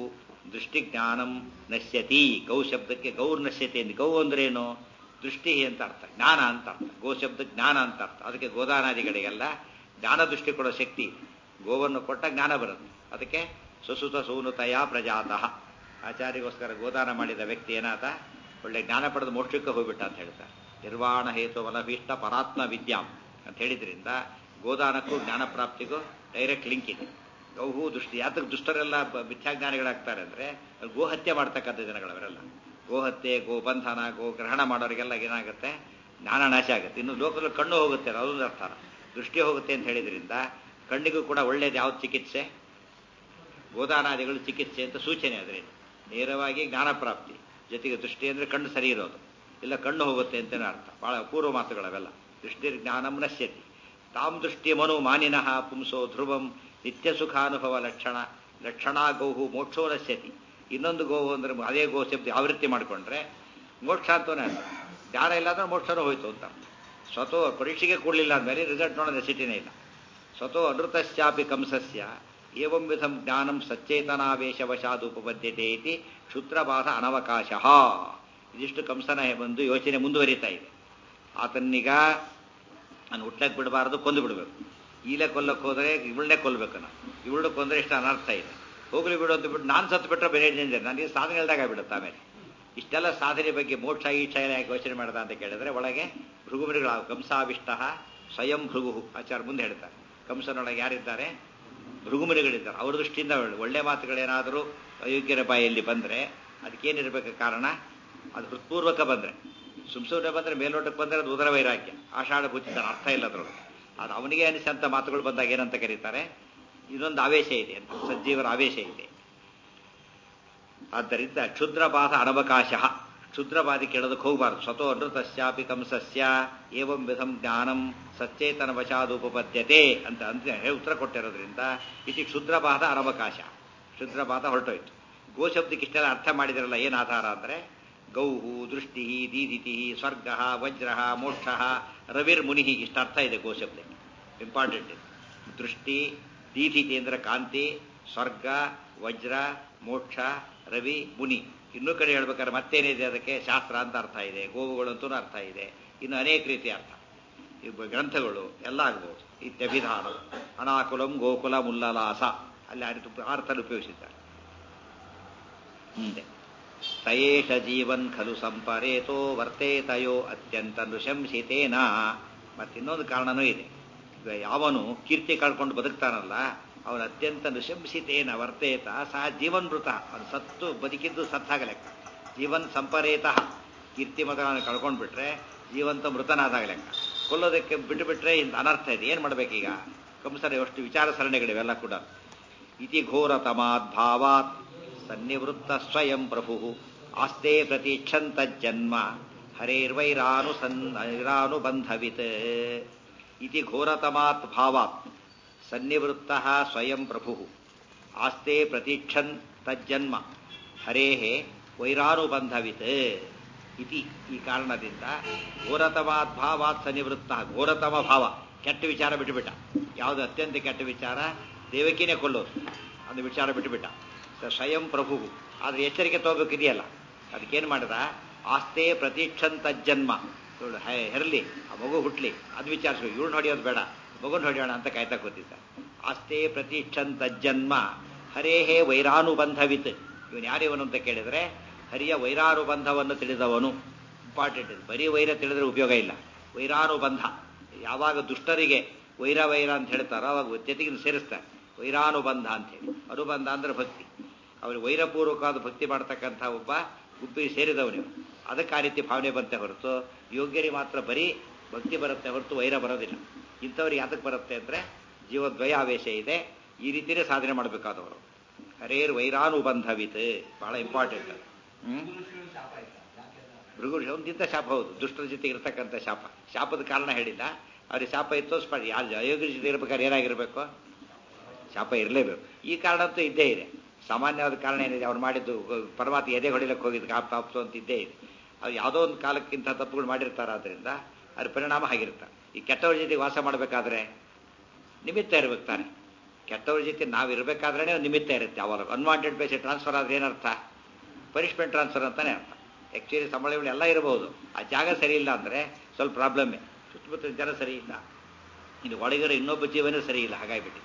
S1: ದೃಷ್ಟಿ ಜ್ಞಾನಂ ನಶ್ಯತಿ ಗೌ ಶಬ್ದಕ್ಕೆ ಗೌರ್ ನಶ್ಯತಿ ಅಂತ ಗೌ ಅಂದ್ರೇನು ದೃಷ್ಟಿ ಅಂತ ಅರ್ಥ ಜ್ಞಾನ ಅಂತ ಅರ್ಥ ಗೋ ಶಬ್ದ ಜ್ಞಾನ ಅಂತ ಅರ್ಥ ಅದಕ್ಕೆ ಗೋದಾನಾದಿಗಳಿಗೆಲ್ಲ ಜ್ಞಾನ ದೃಷ್ಟಿ ಕೊಡೋ ಶಕ್ತಿ ಇದೆ. ಗೋವನ್ನು ಕೊಟ್ಟ ಜ್ಞಾನ ಬರುತ್ತೆ ಅದಕ್ಕೆ ಸುಸುತ ಸೂನುತಯ ಪ್ರಜಾತಃ ಆಚಾರ್ಯಗೋಸ್ಕರ ಗೋದಾನ ಮಾಡಿದ ವ್ಯಕ್ತಿ ಏನಾದ ಒಳ್ಳೆ ಜ್ಞಾನ ಪಡೆದು ಮೋಕ್ಷಕ್ಕೆ ಹೋಗ್ಬಿಟ್ಟ ಅಂತ ಹೇಳ್ತಾರೆ ನಿರ್ವಾಣ ಹೇತು ವನಭೀಷ್ಟ ಪರಾತ್ಮ ವಿದ್ಯಾಂ ಅಂತ ಹೇಳಿದ್ರಿಂದ ಗೋದಾನಕ್ಕೂ ಜ್ಞಾನ ಪ್ರಾಪ್ತಿಗೂ ಡೈರೆಕ್ಟ್ ಲಿಂಕ್ ಇದೆ ಗೌಹು ದೃಷ್ಟಿ ಯಾತಕ್ಕೆ ದುಷ್ಟರೆಲ್ಲ ಬ- ಮಿಥ್ಯಾಜ್ಞಾನಿಗಳಾಗ್ತಾರೆ ಅಂದ್ರೆ ಅವ್ರು ಗೋಹತ್ಯೆ ಮಾಡ್ತಕ್ಕಂಥ ಜನಗಳವರೆಲ್ಲ ಗೋಹತ್ಯೆ ಗೋಬಂಧನ ಗೋ ಗ್ರಹಣ ಮಾಡೋರಿಗೆಲ್ಲ ಏನಾಗುತ್ತೆ ಜ್ಞಾನ ನಾಶ ಆಗುತ್ತೆ ಇನ್ನು ಲೋಕದಲ್ಲಿ ಕಣ್ಣು ಹೋಗುತ್ತೆ ಅದೊಂದು ಅರ್ಥ ದೃಷ್ಟಿ ಹೋಗುತ್ತೆ ಅಂತ ಹೇಳಿದ್ರಿಂದ ಕಣ್ಣಿಗೂ ಕೂಡ ಒಳ್ಳೇದು ಯಾವ್ದು ಚಿಕಿತ್ಸೆ ಗೋದಾನಾದಿಗಳು ಚಿಕಿತ್ಸೆ ಅಂತ ಸೂಚನೆ ಅದರಿಂದ ನೇರವಾಗಿ ಜ್ಞಾನ ಪ್ರಾಪ್ತಿ ಜೊತೆಗೆ ದೃಷ್ಟಿ ಅಂದ್ರೆ ಕಣ್ಣು ಸರಿ ಇರೋದು ಇಲ್ಲ ಕಣ್ಣು ಹೋಗುತ್ತೆ ಅಂತಲೇ ಅರ್ಥ ಬಹಳ ಪೂರ್ವ ಮಾತುಗಳವೆಲ್ಲ ದೃಷ್ಟಿ ಜ್ಞಾನಂ ನಶ್ಯತಿ ತಾಂ ದೃಷ್ಟಿ ಮನು ಮಾನಿನಃ ಪುಂಸೋ ಧ್ರುವಂ ನಿತ್ಯ ಸುಖಾನುಭವ ಲಕ್ಷಣ ಲಕ್ಷಣಾ ಗೋಹು ಮೋಕ್ಷೋ ನಶ್ಯತಿ ಇನ್ನೊಂದು ಗೋವು ಅಂದ್ರೆ ಅದೇ ಗೋ ಶಬ್ದ ಆವೃತ್ತಿ ಮಾಡಿಕೊಂಡ್ರೆ ಮೋಕ್ಷ ಅಂತವೇ ಅರ್ಥ ಜ್ಞಾನ ಇಲ್ಲ ಅಂದ್ರೆ ಮೋಕ್ಷನೂ ಹೋಯ್ತು ಅಂತ ಸ್ವತಃ ಪರೀಕ್ಷೆಗೆ ಕೊಡಲಿಲ್ಲ ಅಂದಮೇಲೆ ರಿಸಲ್ಟ್ ನೋಡೋ ನೆಸಿಟಿನೇ ಇಲ್ಲ ಸ್ವತೋ ಅನೃತಶ್ಚಾಪಿ ಕಂಸಸ್ಯ ಏವಂ ವಿಧಂ ಜ್ಞಾನಂ ಸಚ್ಚೇತನಾವೇಶವಶಾದುಪಪದ್ಯತೆ ಇತಿ ಕ್ಷುತ್ರಬಾಧ ಅನವಕಾಶ ಇದಿಷ್ಟು ಕಂಸನ ಒಂದು ಯೋಚನೆ ಮುಂದುವರಿತಾ ಇದೆ ಆತನಿಗ ನಾನು ಹುಟ್ಲಕ್ಕೆ ಬಿಡಬಾರದು ಕೊಂದು ಬಿಡಬೇಕು ಈಲೆ ಕೊಲ್ಲಕ್ಕೆ ಹೋದರೆ ಇವಳನ್ನೇ ಕೊಲ್ಲಬೇಕು ನಾನು ಇವಳು ಕೊಂದ್ರೆ ಇಷ್ಟು ಅನರ್ಥ ಇದೆ ಹೋಗ್ಲಿ ಬಿಡು ಅಂತ ಬಿಟ್ಟು ನಾನು ಸತ್ತು ಬಿಟ್ಟರೆ ಬೇರೆ ಡೇಂಜರ್ ನನಗೆ ಸಾಧನೆ ಇಲ್ದಾಗ ಆಗ್ಬಿಡುತ್ತೆ ಆಮೇಲೆ ಇಷ್ಟೆಲ್ಲ ಸಾಧನೆ ಬಗ್ಗೆ ಮೋಕ್ಷ ಈಕ್ಷ ಎಲ್ಲ ಯಾಕೆ ಯೋಚನೆ ಮಾಡ್ದ ಅಂತ ಕೇಳಿದ್ರೆ ಒಳಗೆ ಭೃಗುಮರಿಗಳ ಕಂಸಾವಿಷ್ಟ ಸ್ವಯಂ ಭೃಗು ಆಚಾರ ಮುಂದೆ ಹೇಳ್ತಾರೆ ಕಂಸನೊಳಗೆ ಯಾರಿದ್ದಾರೆ ಭೃಗುಮರಿಗಳಿದ್ದಾರೆ ಅವ್ರ ದೃಷ್ಟಿಯಿಂದ ಒಳ್ಳೆ- ಒಳ್ಳೆ ಮಾತುಗಳೇನಾದರೂ ಅಯೋಗ್ಯರ ಬಾಯಲ್ಲಿ ಬಂದರೆ ಅದಕ್ಕೇನಿರಬೇಕು ಕಾರಣ ಅದು ಹೃತ್ಪೂರ್ವಕ ಬಂದರೆ ಸುಮ್ ಸುಮ್ಮನೆ ಬಂದರೆ ಮೇಲ್ನೋಟಕ್ಕೆ ಬಂದರೆ ಅದು ಉದರ ವೈರಾಗ್ಯ ಆಷಾಢ ಭೂತಿದ್ದಾನೆ ಅರ್ಥ ಇಲ್ಲ ಅದರೊಳಗೆ ಅದು ಅವನಿಗೆ ಅನಿಸಂತ ಮಾತುಗಳು ಬಂದಾಗ ಏನಂತ ಕರೀತಾರೆ ಇದೊಂದು ಆವೇಶ ಇದೆ ಅಂತ ಸಜ್ಜೀವರ ಆವೇಶ ಇದೆ ಆದ್ದರಿಂದ ಕ್ಷುದ್ರಪಾದ ಅನವಕಾಶ ಕ್ಷುದ್ರಪಾದಿ ಕೇಳೋದಕ್ಕೆ ಹೋಗಬಾರ್ದು ಸ್ವತೋ ಅನೃತಶ್ಚಾಪಿ ಕಂಸಸ್ಯ ಏವಂ ವಿಧಂ ಜ್ಞಾನಂ ಸಚೇತನ ವಶಾದುಪಪದ್ಯತೆ ಅಂತ ಅಂತ ಹೇಳಿ ಉತ್ತರ ಕೊಟ್ಟಿರೋದ್ರಿಂದ ಇತಿ ಕ್ಷುದ್ರಪಾದ ಅನವಕಾಶ ಕ್ಷುದ್ರಪಾದ ಹೊರಟೋಯ್ತು ಗೋ ಶಬ್ದಕ್ಕೆ ಇಷ್ಟೆಲ್ಲ ಅರ್ಥ ಮಾಡಿದಿರಲ್ಲ ಏನು ಆಧಾರ ಅಂದರೆ ಗೌಹು ದೃಷ್ಟಿ ದೀದಿತಿ ಸ್ವರ್ಗ ವಜ್ರ ಮೋಕ್ಷ ರವಿರ್ ಮುನಿ ಇಷ್ಟ ಅರ್ಥ ಇದೆ ಗೋ ಶಬ್ದಕ್ಕೆ ಇಂಪಾರ್ಟೆಂಟ್ ಇದೆ ದೃಷ್ಟಿ ದೀದಿತಿ ಅಂದ್ರೆ ಕಾಂತಿ ಸ್ವರ್ಗ ವಜ್ರ ಮೋಕ್ಷ ರವಿ ಮುನಿ ಇನ್ನೂ ಕಡೆ ಹೇಳ್ಬೇಕಾದ್ರೆ ಮತ್ತೇನಿದೆ ಅದಕ್ಕೆ ಶಾಸ್ತ್ರ ಅಂತ ಅರ್ಥ ಇದೆ ಗೋವುಗಳಂತೂ ಅರ್ಥ ಇದೆ ಇನ್ನು ಅನೇಕ ರೀತಿಯ ಅರ್ಥ ಈ ಬ- ಗ್ರಂಥಗಳು ಎಲ್ಲ ಆಗ್ಬೋದು ಇತ್ಯಭಿಧಾನ ಅನಾಕುಲಂ ಗೋಕುಲ ಮುಲ್ಲಲಾಸ ಅಲ್ಲಿ ಆ ರೀತಿ ಅರ್ಥದಲ್ಲಿ ಉಪಯೋಗಿಸಿದ್ದಾರೆ ಮುಂದೆ ತಯೇಷ ಜೀವನ್ ಖಲು ಸಂಪರೇತೋ ವರ್ತೇತಯೋ ಅತ್ಯಂತ ನೃಶಂಸಿತೇನ ಮತ್ತಿನ್ನೊಂದು ಕಾರಣನೂ ಇದೆ ಈಗ ಯಾವನು ಕೀರ್ತಿ ಕಳ್ಕೊಂಡು ಬದುಕ್ತಾನಲ್ಲ ಅವನು ಅತ್ಯಂತ ನೃಶಂಸಿತೇನ ವರ್ತೇತ ಸಹ ಜೀವನ್ಮೃತ ಅವನು ಸತ್ತು ಬದುಕಿದ್ದು ಸತ್ತಾಗ ಲೆಕ್ಕ ಜೀವನ್ ಸಂಪರೇತ ಕೀರ್ತಿ ಮತಗಳನ್ನು ಕಳ್ಕೊಂಡ್ಬಿಟ್ರೆ ಜೀವಂತ ಮೃತನಾದಾಗ ಲೆಕ್ಕ ಕೊಲ್ಲೋದಕ್ಕೆ ಬಿಟ್ಟು ಬಿಟ್ರೆ ಇಂಥ ಅನರ್ಥ ಇದೆ ಏನು ಮಾಡ್ಬೇಕೀಗ ಕಂಸರ ಎಷ್ಟು ವಿಚಾರ ಸರಣಿಗಳಿವೆಲ್ಲ ಕೂಡ ಇತಿ ಘೋರತಮಾತ್ ಭಾವಾತ್ ಸನ್ನಿವೃತ್ತ ಸ್ವಯಂ ಪ್ರಭು ಆಸ್ತೆ ಪ್ರತೀಕ್ಷಂತ ಜನ್ಮ ಹರೇರ್ವೈರಾನು ಸನ್ನಿರಾನುಬಂಧವಿತ್ ಇತಿ ಘೋರತಮಾತ್ ಭಾವಾತ್ ಸನ್ನಿವೃತ್ತ ಸ್ವಯಂ ಪ್ರಭು ಆಸ್ತೆ ಪ್ರತೀಕ್ಷನ್ ತಜ್ಜನ್ಮ ಹರೇ ವೈರಾನುಬಂಧವಿತ್ ಇತಿ ಈ ಕಾರಣದಿಂದ ಘೋರತಮಾತ್ ಭಾವಾತ್ ಸನ್ನಿವೃತ್ತ ಘೋರತಮ ಭಾವ ಕೆಟ್ಟ ವಿಚಾರ ಬಿಟ್ಟುಬಿಟ್ಟ ಯಾವುದು ಅತ್ಯಂತ ಕೆಟ್ಟ ವಿಚಾರ ದೇವಕಿನೇ ಕೊಲ್ಲೋದು ಅದು ವಿಚಾರ ಬಿಟ್ಟುಬಿಟ್ಟ ಸ ಸ್ವಯಂ ಪ್ರಭು ಆದ್ರೆ ಎಚ್ಚರಿಕೆ ತಗೋಬೇಕಿದೆಯಲ್ಲ ಅದಕ್ಕೇನು ಮಾಡಿದ ಆಸ್ತೆ ಪ್ರತೀಕ್ಷಂತ ಜನ್ಮ ಇವಳು ಹೆರಲಿ ಆ ಮಗು ಹುಟ್ಲಿ ಅದು ವಿಚಾರಿಸ್ಬೇಕು ಇವಳು ಹೊಡೆಯೋದು ಬೇಡ ಮಗುನ ಹೊಡೆಯೋಣ ಅಂತ ಕಾಯ್ತಾ ಕೂತಿದ್ದ ಆಸ್ತೆ ಪ್ರತೀಕ್ಷಂತ ಜನ್ಮ ಹರೇಹೇ ವೈರಾನುಬಂಧವಿತ್ ಇವನು ಯಾರಿವನು ಅಂತ ಕೇಳಿದ್ರೆ ಹರಿಯ ವೈರಾನುಬಂಧವನ್ನು ತಿಳಿದವನು ಇಂಪಾರ್ಟೆಂಟ್ ಇದು ಬರೀ ವೈರ ತಿಳಿದ್ರೆ ಉಪಯೋಗ ಇಲ್ಲ ವೈರಾನುಬಂಧ ಯಾವಾಗ ದುಷ್ಟರಿಗೆ ವೈರ ವೈರ ಅಂತ ಹೇಳ್ತಾರೋ ಅವಾಗ ಜೊತೆಗೆ ಸೇರಿಸ್ತಾರೆ ವೈರಾನುಬಂಧ ಅಂತ ಹೇಳಿ ಅನುಬಂಧ ಅಂದ್ರೆ ಭಕ್ತಿ ಅವರಿಗೆ ವೈರಪೂರ್ವಕವಾದ ಭಕ್ತಿ ಮಾಡ್ತಕ್ಕಂಥ ಒಬ್ಬ ಗುಂಪಿಗೆ ಸೇರಿದವನು ಅದಕ್ಕೆ ಆ ರೀತಿ ಭಾವನೆ ಬಂತೆ ಹೊರತು ಯೋಗ್ಯರಿಗೆ ಮಾತ್ರ ಬರೀ ಭಕ್ತಿ ಬರುತ್ತೆ ಹೊರತು ವೈರ ಬರೋದಿಲ್ಲ ಇಂಥವ್ರಿಗೆ ಯಾತಕ್ಕೆ ಬರುತ್ತೆ ಅಂದ್ರೆ ಜೀವದ್ವಯ ಆವೇಶ ಇದೆ ಈ ರೀತಿಯೇ ಸಾಧನೆ ಮಾಡಬೇಕಾದವರು ಹರೇರ್ ವೈರಾನುಬಂಧವಿತ್ ಬಹಳ ಇಂಪಾರ್ಟೆಂಟ್ ಹ್ಮ್
S2: ಗುರುಶ್ರೀಗಳು ಶಾಪ ಆಯ್ತಾ ಯಾಕೆ ಅಲ್ಲ?
S1: ಭೃಗು ಒಂದಿಂತ ಶಾಪ ಹೌದು ದುಷ್ಟರ ಜೊತೆ ಇರತಕ್ಕಂಥ ಶಾಪ ಶಾಪದ ಕಾರಣ ಹೇಳಿಲ್ಲ ಅವ್ರಿಗೆ ಶಾಪ ಇತ್ತು ಸ್ಪ ಯಾರು ಅಯೋಗ್ಯ ಜೊತೆ ಇರ್ಬೇಕಾದ್ರೆ ಏನಾಗಿರ್ಬೇಕು ಶಾಪ ಇರಲೇಬೇಕು ಈ ಕಾರಣ ಅಂತೂ ಇದ್ದೇ ಇದೆ ಸಾಮಾನ್ಯವಾದ ಕಾರಣ ಏನಿದೆ ಅವ್ರು ಮಾಡಿದ್ದು ಪರಮಾತ್ಮ ಎದೆ ಹೊಡಿಲಕ್ಕೆ ಹೋಗಿದ್ದು ಕಾಪ್ ಕಾಪ್ಸು ಅಂತ ಇದ್ದೇ ಇದೆ ಅವ್ರು ಯಾವುದೋ ಒಂದು ಕಾಲಕ್ಕಿಂತ ತಪ್ಪುಗಳು ಮಾಡಿರ್ತಾರೆ ಆದ್ದರಿಂದ ಅದ್ರ ಪರಿಣಾಮ ಆಗಿರ್ತಾರೆ ಈ ಕೆಟ್ಟವ್ರ ಜೊತೆ ವಾಸ ಮಾಡಬೇಕಾದ್ರೆ ನಿಮಿತ್ತ ಇರ್ಬೇಕು ತಾನೆ ಕೆಟ್ಟವ್ರ ಜೊತೆ ನಾವು ಇರಬೇಕಾದ್ರೆ ಒಂದು ನಿಮಿತ್ತ ಇರುತ್ತೆ ಅವಾಗ ಅನ್ವಾಂಟೆಡ್ ಬೇಸಿ ಟ್ರಾನ್ಸ್ಫರ್ ಆದ್ರೆ ಏನರ್ಥ ಪನಿಷ್ಮೆಂಟ್ ಟ್ರಾನ್ಸ್ಫರ್ ಅಂತಾನೆ ಅರ್ಥ ಆ್ಯಕ್ಚುಲಿ ಸಂಬಳಗಳು ಎಲ್ಲ ಇರಬಹುದು ಆ ಜಾಗ ಸರಿ ಇಲ್ಲ ಅಂದರೆ ಸ್ವಲ್ಪ ಪ್ರಾಬ್ಲಮ್ಮೇ ಸುತ್ತಮುತ್ತ ಜನ ಸರಿ ಇಲ್ಲ ಇದು ಒಳಗಿರೋ ಇನ್ನೊಬ್ಬ ಜೀವನ ಸರಿ ಇಲ್ಲ ಹಾಗಾಗಿಬಿಟ್ಟು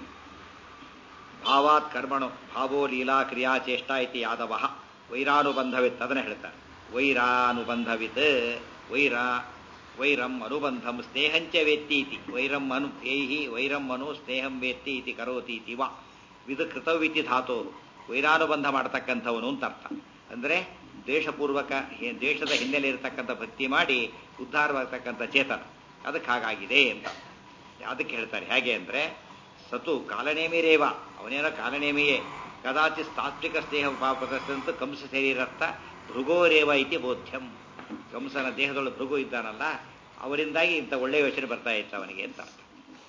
S1: ಭಾವಾತ್ ಕರ್ಮಣು ಭಾವೋ ಲೀಲಾ ಕ್ರಿಯಾ ಚೇಷ್ಟಾ ಇತಿ ಯಾದವ ವೈರಾನುಬಂಧವಿತ್ ಅದನ್ನ ಹೇಳ್ತಾರೆ ವೈರಾನುಬಂಧವಿತ್ ವೈರ ವೈರಂ ಅನುಬಂಧಂ ಸ್ನೇಹಂಚ ವೇತ್ತಿ ಇತಿ ವೈರಂ ಅನು ಏಹಿ ವೈರಂ ಅನು ಸ್ನೇಹಂ ವೇತ್ತಿ ಇತಿ ಕರೋತಿ ಇತಿ ವಾ ವಿಧ ಕೃತವಿತಿ ಧಾತು ವೈರಾನುಬಂಧ ಮಾಡತಕ್ಕಂಥವನು ಅಂತ ಅರ್ಥ ಅಂದರೆ ದೇಶಪೂರ್ವಕ ಹೆ- ದೇಶದ ಹಿನ್ನೆಲೆ ಇರತಕ್ಕಂಥ ಭಕ್ತಿ ಮಾಡಿ ಉದ್ಧಾರವಾಗತಕ್ಕಂಥ ಚೇತನ ಅದಕ್ಕೆ ಹಾಗಾಗಿದೆ ಅಂತ ಅದಕ್ಕೆ ಹೇಳ್ತಾರೆ ಹೇಗೆ ಅಂದರೆ ಸತು ಕಾಲನೇಮಿರೇವ ಅವನೇನೋ ಕಾಲನೇಮಿಯೇ ಕದಾಚಿತ್ ತಾತ್ವಿಕ ಸ್ನೇಹ ಪ್ರದರ್ಶನಂತ ಕಂಸ ಶರೀರಸ್ಥ ಭೃಗೋರೇವ ಇತಿ ಬೋಧ್ಯಂ ಕಂಸನ ದೇಹದೊಳಗೆ ಭೃಗು ಇದ್ದಾನಲ್ಲ ಅವರಿಂದಾಗಿ ಇಂಥ ಒಳ್ಳೆ ಯೋಚನೆ ಬರ್ತಾ ಇತ್ತು ಅವನಿಗೆ ಅಂತ ಅರ್ಥ.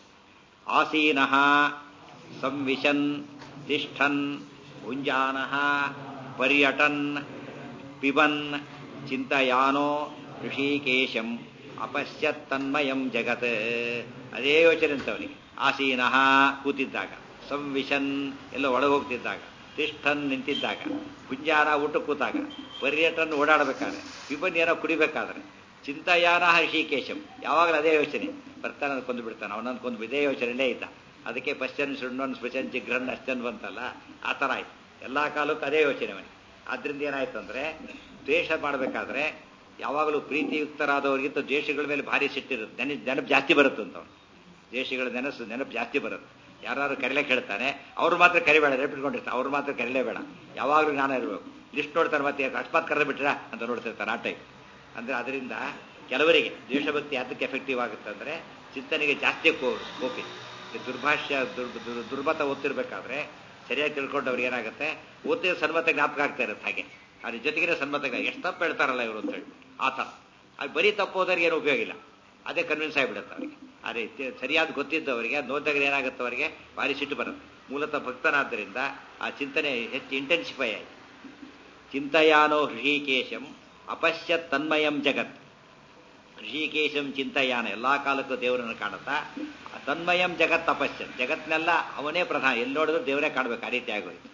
S1: ಆಸೀನಃ ಸಂವಿಶನ್ ತಿಷ್ಠನ್ ಭುಂಜಾನಃ ಪರ್ಯಟನ್ ಪಿಬನ್ ಚಿಂತಯಾನೋ ಋಷಿಕೇಶಂ ಅಪಶ್ಯತ್ ತನ್ಮಯಂ ಜಗತ್ ಅದೇ ಯೋಚನೆ ಅಂತವನಿಗೆ ಆಸೀನಃ ಕೂತಿದ್ದಾಗ ಸಂವಿಶನ್ ಎಲ್ಲ ಒಳಗೆ ಹೋಗ್ತಿದ್ದಾಗ ತಿಷ್ಠನ್ ನಿಂತಿದ್ದಾಗ ಭುಂಜಾನ ಊಟ ಕೂತಾಗ ಪರ್ಯಟನ್ ಓಡಾಡಬೇಕಾದ್ರೆ ಪಿಬನ್ ಏನೋ ಕುಡಿಬೇಕಾದ್ರೆ ಚಿಂತಯಾನ ಋಷಿಕೇಶಂ ಯಾವಾಗಲೂ ಅದೇ ಯೋಚನೆ ಬರ್ತಾನೆ ಕೊಂದು ಬಿಡ್ತಾನೆ ಅವನನ್ನು ಕೊಂದು ಇದೇ ಯೋಚನೆಯಲ್ಲೇ ಇದ್ದ ಅದಕ್ಕೆ ಪಶ್ಚನ್ ಶೃಣ್ವನ್ ಸ್ಪಶನ್ ಜಿಗ್ರನ್ ಅಷ್ಟನ್ ಬಂತಲ್ಲ ಆ ಥರ ಆಯ್ತು ಎಲ್ಲ ಕಾಲಕ್ಕೂ ಅದೇ ಯೋಚನೆ ಅವನಿಗೆ ಆದ್ರಿಂದ ಏನಾಯ್ತು ಅಂದರೆ ದ್ವೇಷ ಮಾಡಬೇಕಾದ್ರೆ ಯಾವಾಗಲೂ ಪ್ರೀತಿಯುಕ್ತರಾದವರಿಗಿಂತ ದ್ವೇಷಗಳ ಮೇಲೆ ಭಾರಿ ಸಿಟ್ಟಿರುತ್ತೆ ನೆನ ನೆನಪು ಜಾಸ್ತಿ ಬರುತ್ತಂತ ಅವನು ದ್ವೇಷಗಳ ನೆನಸು ನೆನಪು ಜಾಸ್ತಿ ಬರುತ್ತೆ ಯಾರು ಕರಿಲಕ್ಕೆ ಹೇಳ್ತಾನೆ ಅವ್ರು ಮಾತ್ರ ಕರಿಬೇಡ ನೆನಪಿಟ್ಕೊಂಡಿರ್ತಾರೆ ಅವ್ರು ಮಾತ್ರ ಕರಿಲೇಬೇಡ ಯಾವಾಗಲೂ ನಾನು ಇರಬೇಕು ಲಿಸ್ಟ್ ನೋಡ್ತಾರೆ ಮತ್ತೆ ಅಕಸ್ಮಾತ್ ಕರೆದು ಬಿಟ್ರ ಅಂತ ನೋಡ್ತಿರ್ತಾರೆ ಆ ಟೈಪ್ ಅಂದರೆ ಅದರಿಂದ ಕೆಲವರಿಗೆ ದೇಶಭಕ್ತಿ ಯಾತಕ್ಕೆ ಎಫೆಕ್ಟಿವ್ ಆಗುತ್ತೆ ಅಂದರೆ ಚಿಂತನೆಗೆ ಜಾಸ್ತಿ ಕೋಪಿ ಈ ದುರ್ಭಾಷ್ಯ ದುರ್ ದುರ್- ದುರ್ಮತ ಓದ್ತಿರ್ಬೇಕಾದ್ರೆ ಸರಿಯಾಗಿ ತಿಳ್ಕೊಂಡವ್ರು ಏನಾಗುತ್ತೆ ಓದ್ತಿರೋ ಸನ್ಮತ ಜ್ಞಾಪಕ ಆಗ್ತಾ ಇರುತ್ತೆ ಹಾಗೆ ಅದ್ರ ಜೊತೆಗೆ ಸನ್ಮತ ಎಷ್ಟು ತಪ್ಪು ಹೇಳ್ತಾರಲ್ಲ ಇವರು ಅಂತ ಹೇಳಿ ಆ ಥರ ಅದು ಬರೀ ತಪ್ಪು ಹೋದವ್ರಿಗೆ ಏನು ಉಪಯೋಗ ಇಲ್ಲ ಅದೇ ಕನ್ವಿನ್ಸ್ ಆಗಿಬಿಡುತ್ತೆ ಅವರಿಗೆ ಅದೇ ತಿ- ಸರಿಯಾದ ಗೊತ್ತಿದ್ದವರಿಗೆ ಅದು ನೋಡಿದಾಗ ಏನಾಗುತ್ತೆ ಅವರಿಗೆ ಭಾರಿ ಸಿಟ್ಟು ಬರುತ್ತೆ ಮೂಲತಃ ಭಕ್ತನಾದ್ದರಿಂದ ಆ ಚಿಂತನೆ ಹೆಚ್ಚು ಇಂಟೆನ್ಸಿಫೈ ಆಯಿತು ಚಿಂತಯಾನೋ ಹೃಷಿಕೇಶಂ ಅಪಶ್ಯತ್ ತನ್ಮಯಂ ಜಗತ್ ಋಷಿಕೇಶಂ ಚಿಂತಯಾನ ಎಲ್ಲಾ ಕಾಲಕ್ಕೂ ದೇವರನ್ನು ಕಾಣುತ್ತಾ ಆ ತನ್ಮಯಂ ಜಗತ್ ತಪಶ್ಚನ್ ಜಗತ್ನೆಲ್ಲ ಅವನೇ ಪ್ರಧಾನ ಎಲ್ಲಿ ನೋಡಿದ್ರು ದೇವರೇ ಕಾಣಬೇಕು ಆ ರೀತಿ ಆಗೋಯ್ತು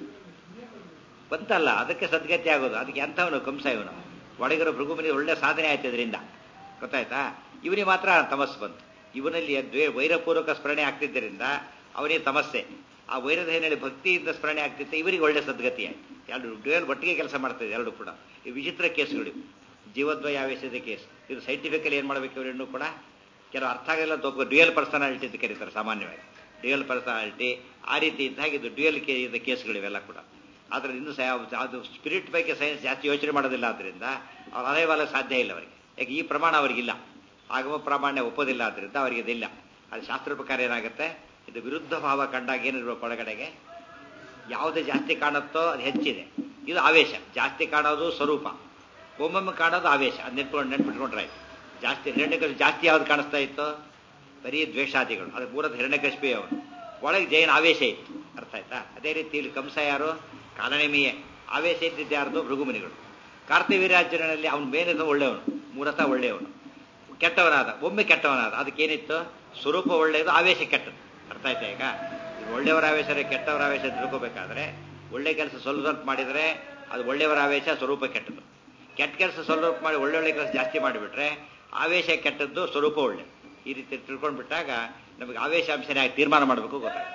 S1: ಬಂತಲ್ಲ ಅದಕ್ಕೆ ಸದ್ಗತಿ ಆಗೋದು ಅದಕ್ಕೆ ಎಂಥವನು ಕಂಸ ಇವನು ಒಳಗಿರೋ ಭೃಗುಮನಿ ಒಳ್ಳೆ ಸಾಧನೆ ಆಯ್ತು ಇದರಿಂದ ಗೊತ್ತಾಯ್ತಾ ಇವನಿಗೆ ಮಾತ್ರ ತಮಸ್ಸು ಬಂತು ಇವನಲ್ಲಿ ದ್ವೇ ವೈರಪೂರ್ವಕ ಸ್ಮರಣೆ ಆಗ್ತಿದ್ದರಿಂದ ಅವನಿಗೆ ತಮಸ್ಸೆ ಆ ವೈರದ ಹಿನ್ನೆಲೆ ಭಕ್ತಿಯಿಂದ ಸ್ಮರಣೆ ಆಗ್ತಿತ್ತು ಇವರಿಗೆ ಒಳ್ಳೆ ಸದ್ಗತಿ ಆಯ್ತು ಎರಡು ಡ್ಯೂಯಲ್ ಒಟ್ಟಿಗೆ ಕೆಲಸ ಮಾಡ್ತಿದೆ ಎರಡು ಕೂಡ ಈ ವಿಚಿತ್ರ ಕೇಸ್ಗಳು ಇವು. ಜೀವದ್ವಯ ಆವೇಶದ ಕೇಸ್ ಇದು ಸೈಂಟಿಫಿಕಲಿ ಏನು ಮಾಡಬೇಕು ಇವರಿನ್ನೂ ಕೂಡ ಕೆಲವು ಅರ್ಥ ಆಗಲ್ಲ ತಪ್ಪು ಡ್ಯೂಯಲ್ ಪರ್ಸನಾಲಿಟಿ ಅಂತ ಕರೀತಾರೆ ಸಾಮಾನ್ಯವಾಗಿ ಡ್ಯೂಯಲ್ ಪರ್ಸನಾಲಿಟಿ ಆ ರೀತಿ ಇದ್ದಾಗ ಇದು ಡ್ಯೂಯಲ್ ಕೇ ಇದು ಕೇಸ್ಗಳಿವೆಲ್ಲ ಕೂಡ ಆದರೆ ಇನ್ನು ಸಹ ಅದು ಸ್ಪಿರಿಟ್ ಬಗ್ಗೆ ಸೈನ್ಸ್ ಜಾಸ್ತಿ ಯೋಚನೆ ಮಾಡೋದಿಲ್ಲ ಆದ್ದರಿಂದ ಅವ್ರು ಅಲೆವಾಲ ಸಾಧ್ಯ ಇಲ್ಲ ಅವರಿಗೆ ಯಾಕೆ ಈ ಪ್ರಮಾಣ ಅವರಿಗಿಲ್ಲ ಆಗಮ ಪ್ರಾಮಾಣ್ಯ ಒಪ್ಪೋದಿಲ್ಲ ಆದ್ದರಿಂದ ಅವರಿಗೆ ಇದಿಲ್ಲ ಅದು ಶಾಸ್ತ್ರ ಪ್ರಕಾರ ಏನಾಗುತ್ತೆ ಇದು ವಿರುದ್ಧ ಭಾವ ಕಂಡಾಗ ಏನಿರ್ಬೇಕು ಒಳಗಡೆಗೆ ಯಾವುದು ಜಾಸ್ತಿ ಕಾಣುತ್ತೋ ಅದು ಹೆಚ್ಚಿದೆ ಇದು ಆವೇಶ ಜಾಸ್ತಿ ಕಾಣೋದು ಸ್ವರೂಪ ಒಮ್ಮೊಮ್ಮೆ ಕಾಣೋದು ಆವೇಶ ಅದು ನೆನ್ಕೊಂಡು ನೆನ್ಪಿಟ್ಕೊಂಡ್ರೆ ಆಯ್ತು ಜಾಸ್ತಿ ಹಿರಣ್ಯಕಶಿ ಜಾಸ್ತಿ ಯಾವ್ದು ಕಾಣಿಸ್ತಾ ಇತ್ತು ಬರೀ ದ್ವೇಷಾದಿಗಳು ಅದು ಮೂರದ ಹಿರಣ್ಯಕಶಿಪಿ ಅವನು ಒಳಗೆ ಜೈನ ಆವೇಶ ಇತ್ತು ಅರ್ಥ ಆಯ್ತಾ ಅದೇ ರೀತಿ ಇಲ್ಲಿ ಕಂಸ ಯಾರು ಕಾಲನೆಮಿಯೇ ಆವೇಶ ಇದ್ದಿದ್ದು ಯಾರ್ದು ಭೃಗುಮುನಿಗಳು ಕಾರ್ತಿವೀರ್ಯಾರ್ಜುನಲ್ಲಿ ಅವನ ಮೇಲಿಂದ ಒಳ್ಳೆಯವನು ಮೂಲತಃ ಒಳ್ಳೆಯವನು ಕೆಟ್ಟವನಾದ ಒಮ್ಮೆ ಕೆಟ್ಟವನಾದ ಅದಕ್ಕೇನಿತ್ತು ಸ್ವರೂಪ ಒಳ್ಳೆಯದು ಆವೇಶ ಕೆಟ್ಟದ್ದು ಅರ್ಥ ಆಯ್ತಾ ಈಗ ಇದು ಒಳ್ಳೆಯವರ ಆವೇಶ ಕೆಟ್ಟವರ ಆವೇಶ ತಿಳ್ಕೋಬೇಕಾದ್ರೆ ಒಳ್ಳೆ ಕೆಲಸ ಸ್ವಲ್ಪ ಸ್ವಲ್ಪ ಮಾಡಿದರೆ ಅದು ಒಳ್ಳೆಯವರ ಆವೇಶ ಸ್ವರೂಪ ಕೆಟ್ಟದ್ದು ಕೆಟ್ಟ ಕೆಲಸ ಸ್ವಲ್ಪ ಸ್ವಲ್ಪ ಮಾಡಿ ಒಳ್ಳೊಳ್ಳೆ ಕೆಲಸ ಜಾಸ್ತಿ ಮಾಡಿಬಿಟ್ರೆ ಆವೇಶ ಕೆಟ್ಟದ್ದು ಸ್ವರೂಪ ಒಳ್ಳೆ ಈ ರೀತಿ ತಿಳ್ಕೊಂಡ್ಬಿಟ್ಟಾಗ ನಮಗೆ ಆವೇಶಾಂಶನೇ ಆಗಿ ತೀರ್ಮಾನ ಮಾಡಬೇಕು ಗೊತ್ತಾಗುತ್ತೆ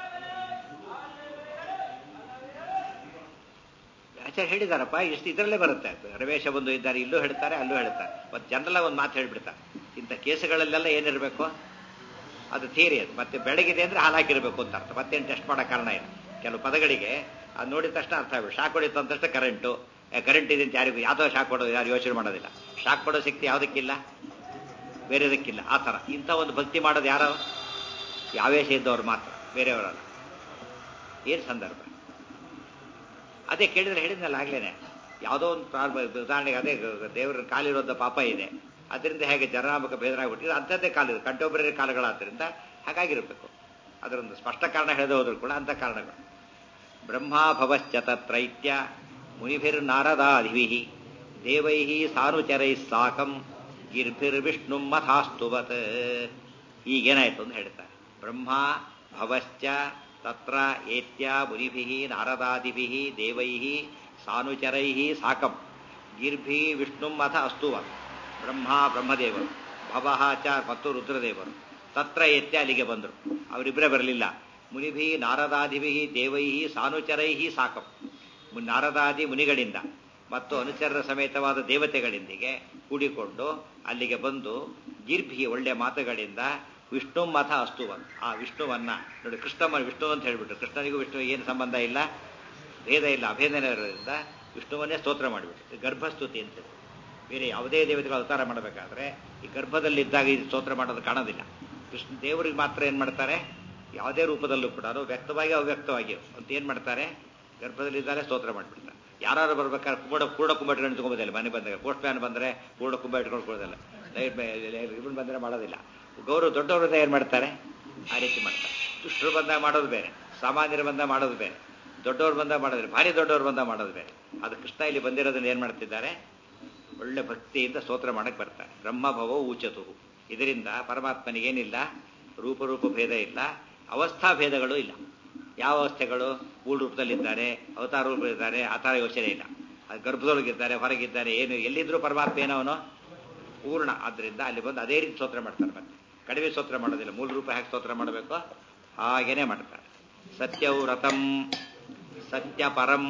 S1: ಆಚಾರ್ಯ ಹೇಳಿದಾರಪ್ಪ ಇಷ್ಟು ಇದರಲ್ಲೇ ಬರುತ್ತೆ ರಮೇಶ ಬಂದು ಇದ್ದಾರೆ ಇಲ್ಲೂ ಹೇಳ್ತಾರೆ ಅಲ್ಲೂ ಹೇಳ್ತಾರೆ ಮತ್ತು ಜನರಲ್ಲ ಒಂದು ಮಾತು ಹೇಳ್ಬಿಡ್ತಾರೆ ಇಂಥ ಕೇಸುಗಳಲ್ಲೆಲ್ಲ ಏನಿರಬೇಕು ಅದು ಥಿಯರಿ ಅದು ಮತ್ತೆ ಬೆಳಗಿದೆ ಅಂದ್ರೆ ಹಾಲು ಹಾಕಿರ್ಬೇಕು ಅಂತ ಅರ್ಥ ಮತ್ತೇನು ಟೆಸ್ಟ್ ಮಾಡೋ ಕಾರಣ ಇಲ್ಲ ಕೆಲವು ಪದಗಳಿಗೆ ಅದು ನೋಡಿದ ತಕ್ಷಣ ಅರ್ಥ ಆಗ್ಬೇಕು ಶಾಕ್ ಹೊಡಿತು ಅಂತ ತಕ್ಷಣ ಕರೆಂಟು ಕರೆಂಟ್ ಇದೆ ಅಂತ ಯಾರಿಗೂ ಯಾವುದೋ ಶಾಕ್ ಕೊಡೋದು ಯಾರು ಯೋಚನೆ ಮಾಡೋದಿಲ್ಲ ಶಾಕ್ ಕೊಡೋ ಶಕ್ತಿ ಯಾವುದಕ್ಕಿಲ್ಲ ಬೇರೆದಕ್ಕಿಲ್ಲ ಆ ಥರ ಇಂಥ ಒಂದು ಭಕ್ತಿ ಮಾಡೋದು ಯಾರೋ ಈ ಆವೇಶ ಇದ್ದವ್ರು ಮಾತ್ರ ಬೇರೆಯವರಲ್ಲ ಏನು ಸಂದರ್ಭ ಅದೇ ಕೇಳಿದ್ರೆ ಹೇಳಿದ್ನಲ್ಲ ಆಗ್ಲೇನೆ ಯಾವುದೋ ಒಂದು ಪ್ರಾರಂಭ ಉದಾಹರಣೆಗೆ ಅದೇ ದೇವರ ಕಾಲಿರೋದ ಪಾಪ ಇದೆ ಅದರಿಂದ ಹೇಗೆ ಜನನಾಮಕ ಬೇದರಾಗ್ಬಿಟ್ಟಿದೆ ಅಂಥದ್ದೇ ಕಾಲಿದೆ ಕಂಟೆಂಪ್ರರಿ ಕಾಲಗಳಾದ್ದರಿಂದ ಹಾಗಾಗಿರಬೇಕು ಅದರೊಂದು ಸ್ಪಷ್ಟ ಕಾರಣ ಹೇಳದೆ ಹೋದ್ರು ಕೂಡ ಅಂಥ ಕಾರಣಗಳು ಬ್ರಹ್ಮಾಭವಶ್ಚ ತತ್ರೈತ್ಯ ಮುನಿಭಿರ್ನಾರದಾಧಿಭಿ ದೇವೈ ಸಾನುಚರೈ ಸಾಕಂ ಗಿರ್ಭಿರ್ವಿಷ್ಣು ಮಥಾಸ್ತುವತ್ ಈಗೇನಾಯ್ತು ಅಂತ ಹೇಳ್ತಾರೆ ಬ್ರಹ್ಮ ಭವಶ್ಚ ತತ್ರ ಏತ್ಯ ಮುನಿಭಿ ನಾರದಾದಿಭಿ ದೇವೈ ಸಾನುಚರೈ ಸಾಕಂ ಗೀರ್ಭಿ ವಿಷ್ಣುಂ ಅಥ ಅಸ್ತುವ ಬ್ರಹ್ಮ ಬ್ರಹ್ಮದೇವರು ಭವಃ ಚ ಮತ್ತು ರುದ್ರದೇವರು ತತ್ರ ಏತ್ಯ ಅಲ್ಲಿಗೆ ಬಂದರು ಅವರಿಬ್ಬರೇ ಬರಲಿಲ್ಲ ಮುನಿಭಿ ನಾರದಾದಿಭಿ ದೇವೈ ಸಾನುಚರೈ ಸಾಕಂ ಮು- ನಾರದಾದಿ ಮುನಿಗಳಿಂದ ಮತ್ತು ಅನುಚರರ ಸಮೇತವಾದ ದೇವತೆಗಳಿಂದಿಗೆ ಕೂಡಿಕೊಂಡು ಅಲ್ಲಿಗೆ ಬಂದು ಗಿರ್ಭಿ ಒಳ್ಳೆ ಮಾತುಗಳಿಂದ ವಿಷ್ಣು ಮಥ ಅಸ್ತುವನ್ ಆ ವಿಷ್ಣುವನ್ನ ನೋಡಿ ಕೃಷ್ಣ ವಿಷ್ಣು ಅಂತ ಹೇಳ್ಬಿಟ್ರು ಕೃಷ್ಣನಿಗೂ ವಿಷ್ಣು ಏನು ಸಂಬಂಧ ಇಲ್ಲ ಭೇದ ಇಲ್ಲ ಅಭೇದನೆ ಇರೋದ್ರಿಂದ ವಿಷ್ಣುವನ್ನೇ ಸ್ತೋತ್ರ ಮಾಡಿಬಿಟ್ಟು ಗರ್ಭಸ್ತುತಿ ಅಂತ ಬೇರೆ ಯಾವುದೇ ದೇವತೆಗಳು ಅವತಾರ ಮಾಡಬೇಕಾದ್ರೆ ಈ ಗರ್ಭದಲ್ಲಿದ್ದಾಗ ಇದು ಸ್ತೋತ್ರ ಮಾಡೋದು ಕಾಣೋದಿಲ್ಲ ಕೃಷ್ಣ ದೇವರಿಗೆ ಮಾತ್ರ ಏನು ಮಾಡ್ತಾರೆ ಯಾವುದೇ ರೂಪದಲ್ಲೂ ಕೂಡ ವ್ಯಕ್ತವಾಗಿ ಅವ್ಯಕ್ತವಾಗಿ ಅಂತ ಏನು ಮಾಡ್ತಾರೆ ಗರ್ಭದಲ್ಲಿದ್ದಾಗ ಸ್ತೋತ್ರ ಮಾಡಿಬಿಡ್ತಾರೆ ಯಾರು ಬರ್ಬೇಕಾದ್ರೆ ಕುಂಬಡ ಕೂಡ ಕುಂಬ ಇಟ್ಕೊಂಡು ತಗೊಂಬೋದಿಲ್ಲ ಮನೆ ಬಂದಾಗ ಪೋಸ್ಟ್ ಮ್ಯಾನ್ ಬಂದರೆ ಕೂಡ ಕುಂಬ ಇಟ್ಕೊಂಡು ಕೊಡೋದಿಲ್ಲ ಲೈಟ್ ಇವನ್ ಬಂದರೆ ಮಾಡೋದಿಲ್ಲ ಗೌರವ ದೊಡ್ಡವರು ಏನು ಮಾಡ್ತಾರೆ ಆ ರೀತಿ ಮಾಡ್ತಾರೆ ದುಷ್ಟರು ಬಂದಾಗ ಮಾಡೋದು ಬೇರೆ ಸಾಮಾನ್ಯರು ಬಂದಾಗ ಮಾಡೋದು ಬೇರೆ ದೊಡ್ಡವ್ರು ಬಂದಾಗ ಮಾಡೋದು ಬೇರೆ ಭಾರಿ ದೊಡ್ಡವ್ರು ಬಂದಾಗ ಮಾಡೋದು ಬೇರೆ ಅದು ಕೃಷ್ಣ ಇಲ್ಲಿ ಬಂದಿರೋದನ್ನ ಏನು ಮಾಡ್ತಿದ್ದಾರೆ ಒಳ್ಳೆ ಭಕ್ತಿಯಿಂದ ಸ್ತೋತ್ರ ಮಾಡಕ್ಕೆ ಬರ್ತಾರೆ ಬ್ರಹ್ಮಭವ ಊಚತು ಇದರಿಂದ ಪರಮಾತ್ಮನಿಗೇನಿಲ್ಲ ರೂಪರೂಪ ಭೇದ ಇಲ್ಲ ಅವಸ್ಥಾ ಭೇದಗಳು ಇಲ್ಲ ಯಾವ ಅವಸ್ಥೆಗಳು ಮೂಲ ರೂಪದಲ್ಲಿದ್ದಾರೆ ಅವತಾರ ರೂಪದಲ್ಲಿದ್ದಾರೆ ಆ ಥರ ಯೋಚನೆ ಇಲ್ಲ ಅದು ಗರ್ಭದೊಳಗಿದ್ದಾರೆ ಹೊರಗಿದ್ದಾರೆ ಏನು ಎಲ್ಲಿದ್ರೂ ಪರಮಾತ್ಮ ಏನವನು ಪೂರ್ಣ ಆದ್ದರಿಂದ ಅಲ್ಲಿ ಬಂದು ಅದೇ ರೀತಿ ಸ್ತೋತ್ರ ಮಾಡ್ತಾರೆ ಮತ್ತೆ ಕಡಿಮೆ ಸ್ತೋತ್ರ ಮಾಡೋದಿಲ್ಲ ಮೂಲ ರೂಪ ಹೇಗೆ ಸ್ತೋತ್ರ ಮಾಡಬೇಕು ಹಾಗೇನೆ ಮಾಡ್ತಾರೆ ಸತ್ಯವು ರಥಂ ಸತ್ಯ ಪರಂ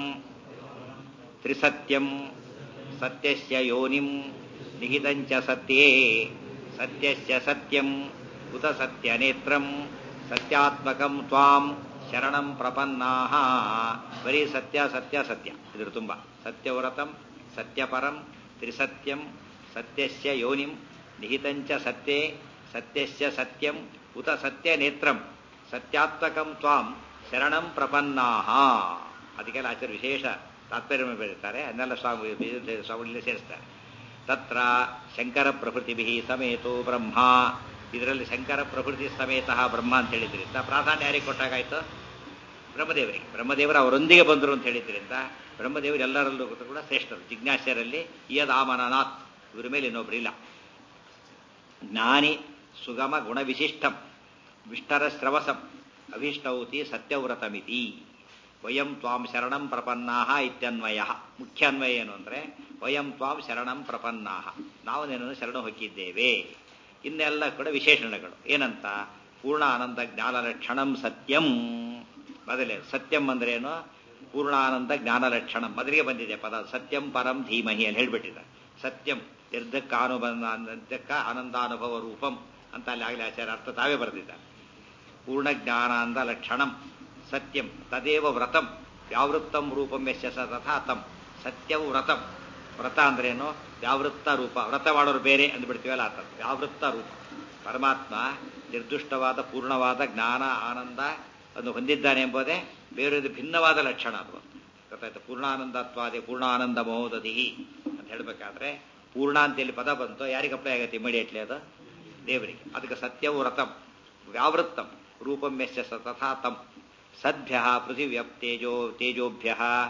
S1: ತ್ರಿಸತ್ಯಂ ಸತ್ಯಸ್ಯ ಯೋನಿಂ ನಿಹಿತಂಚ ಸತ್ಯೇ ಸತ್ಯಸ್ಯ ಸತ್ಯಂ ಉತ ಸತ್ಯನೇತ್ರಂ ಸತ್ಯಾತ್ಮಕಂ ತ್ವಾಂ ಶರಣಂ ಪ್ರಪನ್ನಾಹ ಬರೀ ಸತ್ಯ ಸತ್ಯ ಸತ್ಯ ಇದ್ರ ತುಂಬ ಸತ್ಯವ್ರತಂ ಸತ್ಯಪರಂ ತ್ರಿಸತ್ಯಂ ಸತ್ಯಸ್ಯ ಯೋನಿಂ ನಿಹಿತಂಚ ಸತ್ಯೇ ಸತ್ಯಸ್ಯ ಸತ್ಯಂ ಉತ ಸತ್ಯನೇತ್ರಂ ಸತ್ಯಾತ್ಮಕಂ ತ್ವಾಂ ಶರಣಂ ಪ್ರಪನ್ನಾಹ ಅದಕ್ಕೆಲ್ಲ ಆಚಾರ್ಯ ವಿಶೇಷ ತಾತ್ಪರ್ಯ ಬೆಳೀತಾರೆ ಅದನ್ನೆಲ್ಲ ಸ್ವಾಮಿ ಸ್ವಾಮಿಯಲ್ಲಿ ಸೇರಿಸ್ತಾರೆ ತತ್ರ ಶಂಕರ ಪ್ರಭೃತಿಭಿ ಸಮೇತೋ ಬ್ರಹ್ಮ ಇದರಲ್ಲಿ ಶಂಕರ ಪ್ರಭೃತಿ ಸಮೇತ ಬ್ರಹ್ಮ ಅಂತ ಹೇಳಿದ್ರಿಂದ ಪ್ರಾಧಾನ್ಯ ಯಾರಿಗೆ ಕೊಟ್ಟಾಗಾಯ್ತು ಬ್ರಹ್ಮದೇವರಿಗೆ ಬ್ರಹ್ಮದೇವರು ಅವರೊಂದಿಗೆ ಬಂದರು ಅಂತ ಹೇಳಿದ್ರಿಂದ ಬ್ರಹ್ಮದೇವರು ಎಲ್ಲರಲ್ಲೂ ಕೂಡ ಶ್ರೇಷ್ಠರು ಜಿಜ್ಞಾಸ್ಯರಲ್ಲಿ ಯದಾಮನನಾಥ್ ಇವರ ಮೇಲೆ ಇನ್ನೊಬ್ರು ಇಲ್ಲ ಜ್ಞಾನಿ ಸುಗಮ ಗುಣವಿಶಿಷ್ಟಂ ವಿಷ್ಟರ ಸ್ರವಸಂ ಅಭೀಷ್ಟೌತಿ ಸತ್ಯವ್ರತಮಿತಿ ವಯಂ ತ್ವಾಂ ಶರಣಂ ಪ್ರಪನ್ನಾಹ ಇತ್ಯನ್ವಯ ಮುಖ್ಯ ಅನ್ವಯ ಏನು ಅಂದರೆ ವಯಂ ತ್ವಾಂ ಶರಣಂ ಪ್ರಪನ್ನಾಹ ನಾವು ನಿನ್ನನ್ನು ಶರಣ ಹೊಕ್ಕಿದ್ದೇವೆ ಇನ್ನೆಲ್ಲ ಕೂಡ ವಿಶೇಷಣಗಳು ಏನಂತ ಪೂರ್ಣ ಆನಂದ ಜ್ಞಾನ ಲಕ್ಷಣಂ ಸತ್ಯಂ ಮೊದಲೇ ಸತ್ಯಂ ಅಂದ್ರೇನು ಪೂರ್ಣಾನಂದ ಜ್ಞಾನ ಲಕ್ಷಣಂ ಮೊದಲಿಗೆ ಬಂದಿದೆ ಪದ ಸತ್ಯಂ ಪರಂ ಧೀಮಹಿ ಅಂತ ಹೇಳ್ಬಿಟ್ಟಿದ್ದಾರೆ ಸತ್ಯಂ ನಿರ್ಧಕ್ಕ ಅನುಬಂಧ ನಿರ್ಧಕ್ಕ ಆನಂದಾನುಭವ ರೂಪಂ ಅಂತ ಅಲ್ಲಿ ಆಗಲೇ ಆಚಾರ್ಯ ಅರ್ಥ ತಾವೇ ಬರೆದಿದ್ದಾರೆ ಪೂರ್ಣ ಜ್ಞಾನಾನಂದ ಲಕ್ಷಣಂ ಸತ್ಯಂ ತದೇವ ವ್ರತಂ ವ್ಯಾವೃತ್ತಂ ರೂಪಂ ಯಶ ತಥಾ ತಂ ಸತ್ಯವು ವ್ರತಂ ವ್ರತ ಅಂದ್ರೇನು ವ್ಯಾವೃತ್ತ ರೂಪ ವ್ರತ ಮಾಡೋರು ಬೇರೆ ಅಂದ್ಬಿಡ್ತೀವಲ್ಲ ಆತ ವ್ಯಾವೃತ್ತ ರೂಪ ಪರಮಾತ್ಮ ನಿರ್ದುಷ್ಟವಾದ ಪೂರ್ಣವಾದ ಜ್ಞಾನ ಆನಂದ ಅನ್ನು ಹೊಂದಿದ್ದಾನೆ ಎಂಬುದೇ ಬೇರೆ ಭಿನ್ನವಾದ ಲಕ್ಷಣ ಅದು ಗೊತ್ತಾಯ್ತು ಪೂರ್ಣಾನಂದತ್ವಾದಿ ಪೂರ್ಣಾನಂದ ಮಹೋದಧಿ ಅಂತ ಹೇಳಬೇಕಾದ್ರೆ ಪೂರ್ಣ ಅಂತೇಳಿ ಪದ ಬಂತು ಯಾರಿಗೆ ಅಪ್ಲೈ ಆಗುತ್ತೆ ಇಮಿಡಿಯೇಟ್ಲಿ ಅದು ದೇವರಿಗೆ ಅದಕ್ಕೆ ಸತ್ಯವು ವ್ರತಂ ವ್ಯಾವೃತ್ತಂ ರೂಪಂ ಯಶ್ಚ ಸ ತಥಾ ತಂ ಸದ್ಭ್ಯ ಪೃಥಿವ್ಯಪ್ತೇಜೋ ತೇಜೋಭ್ಯ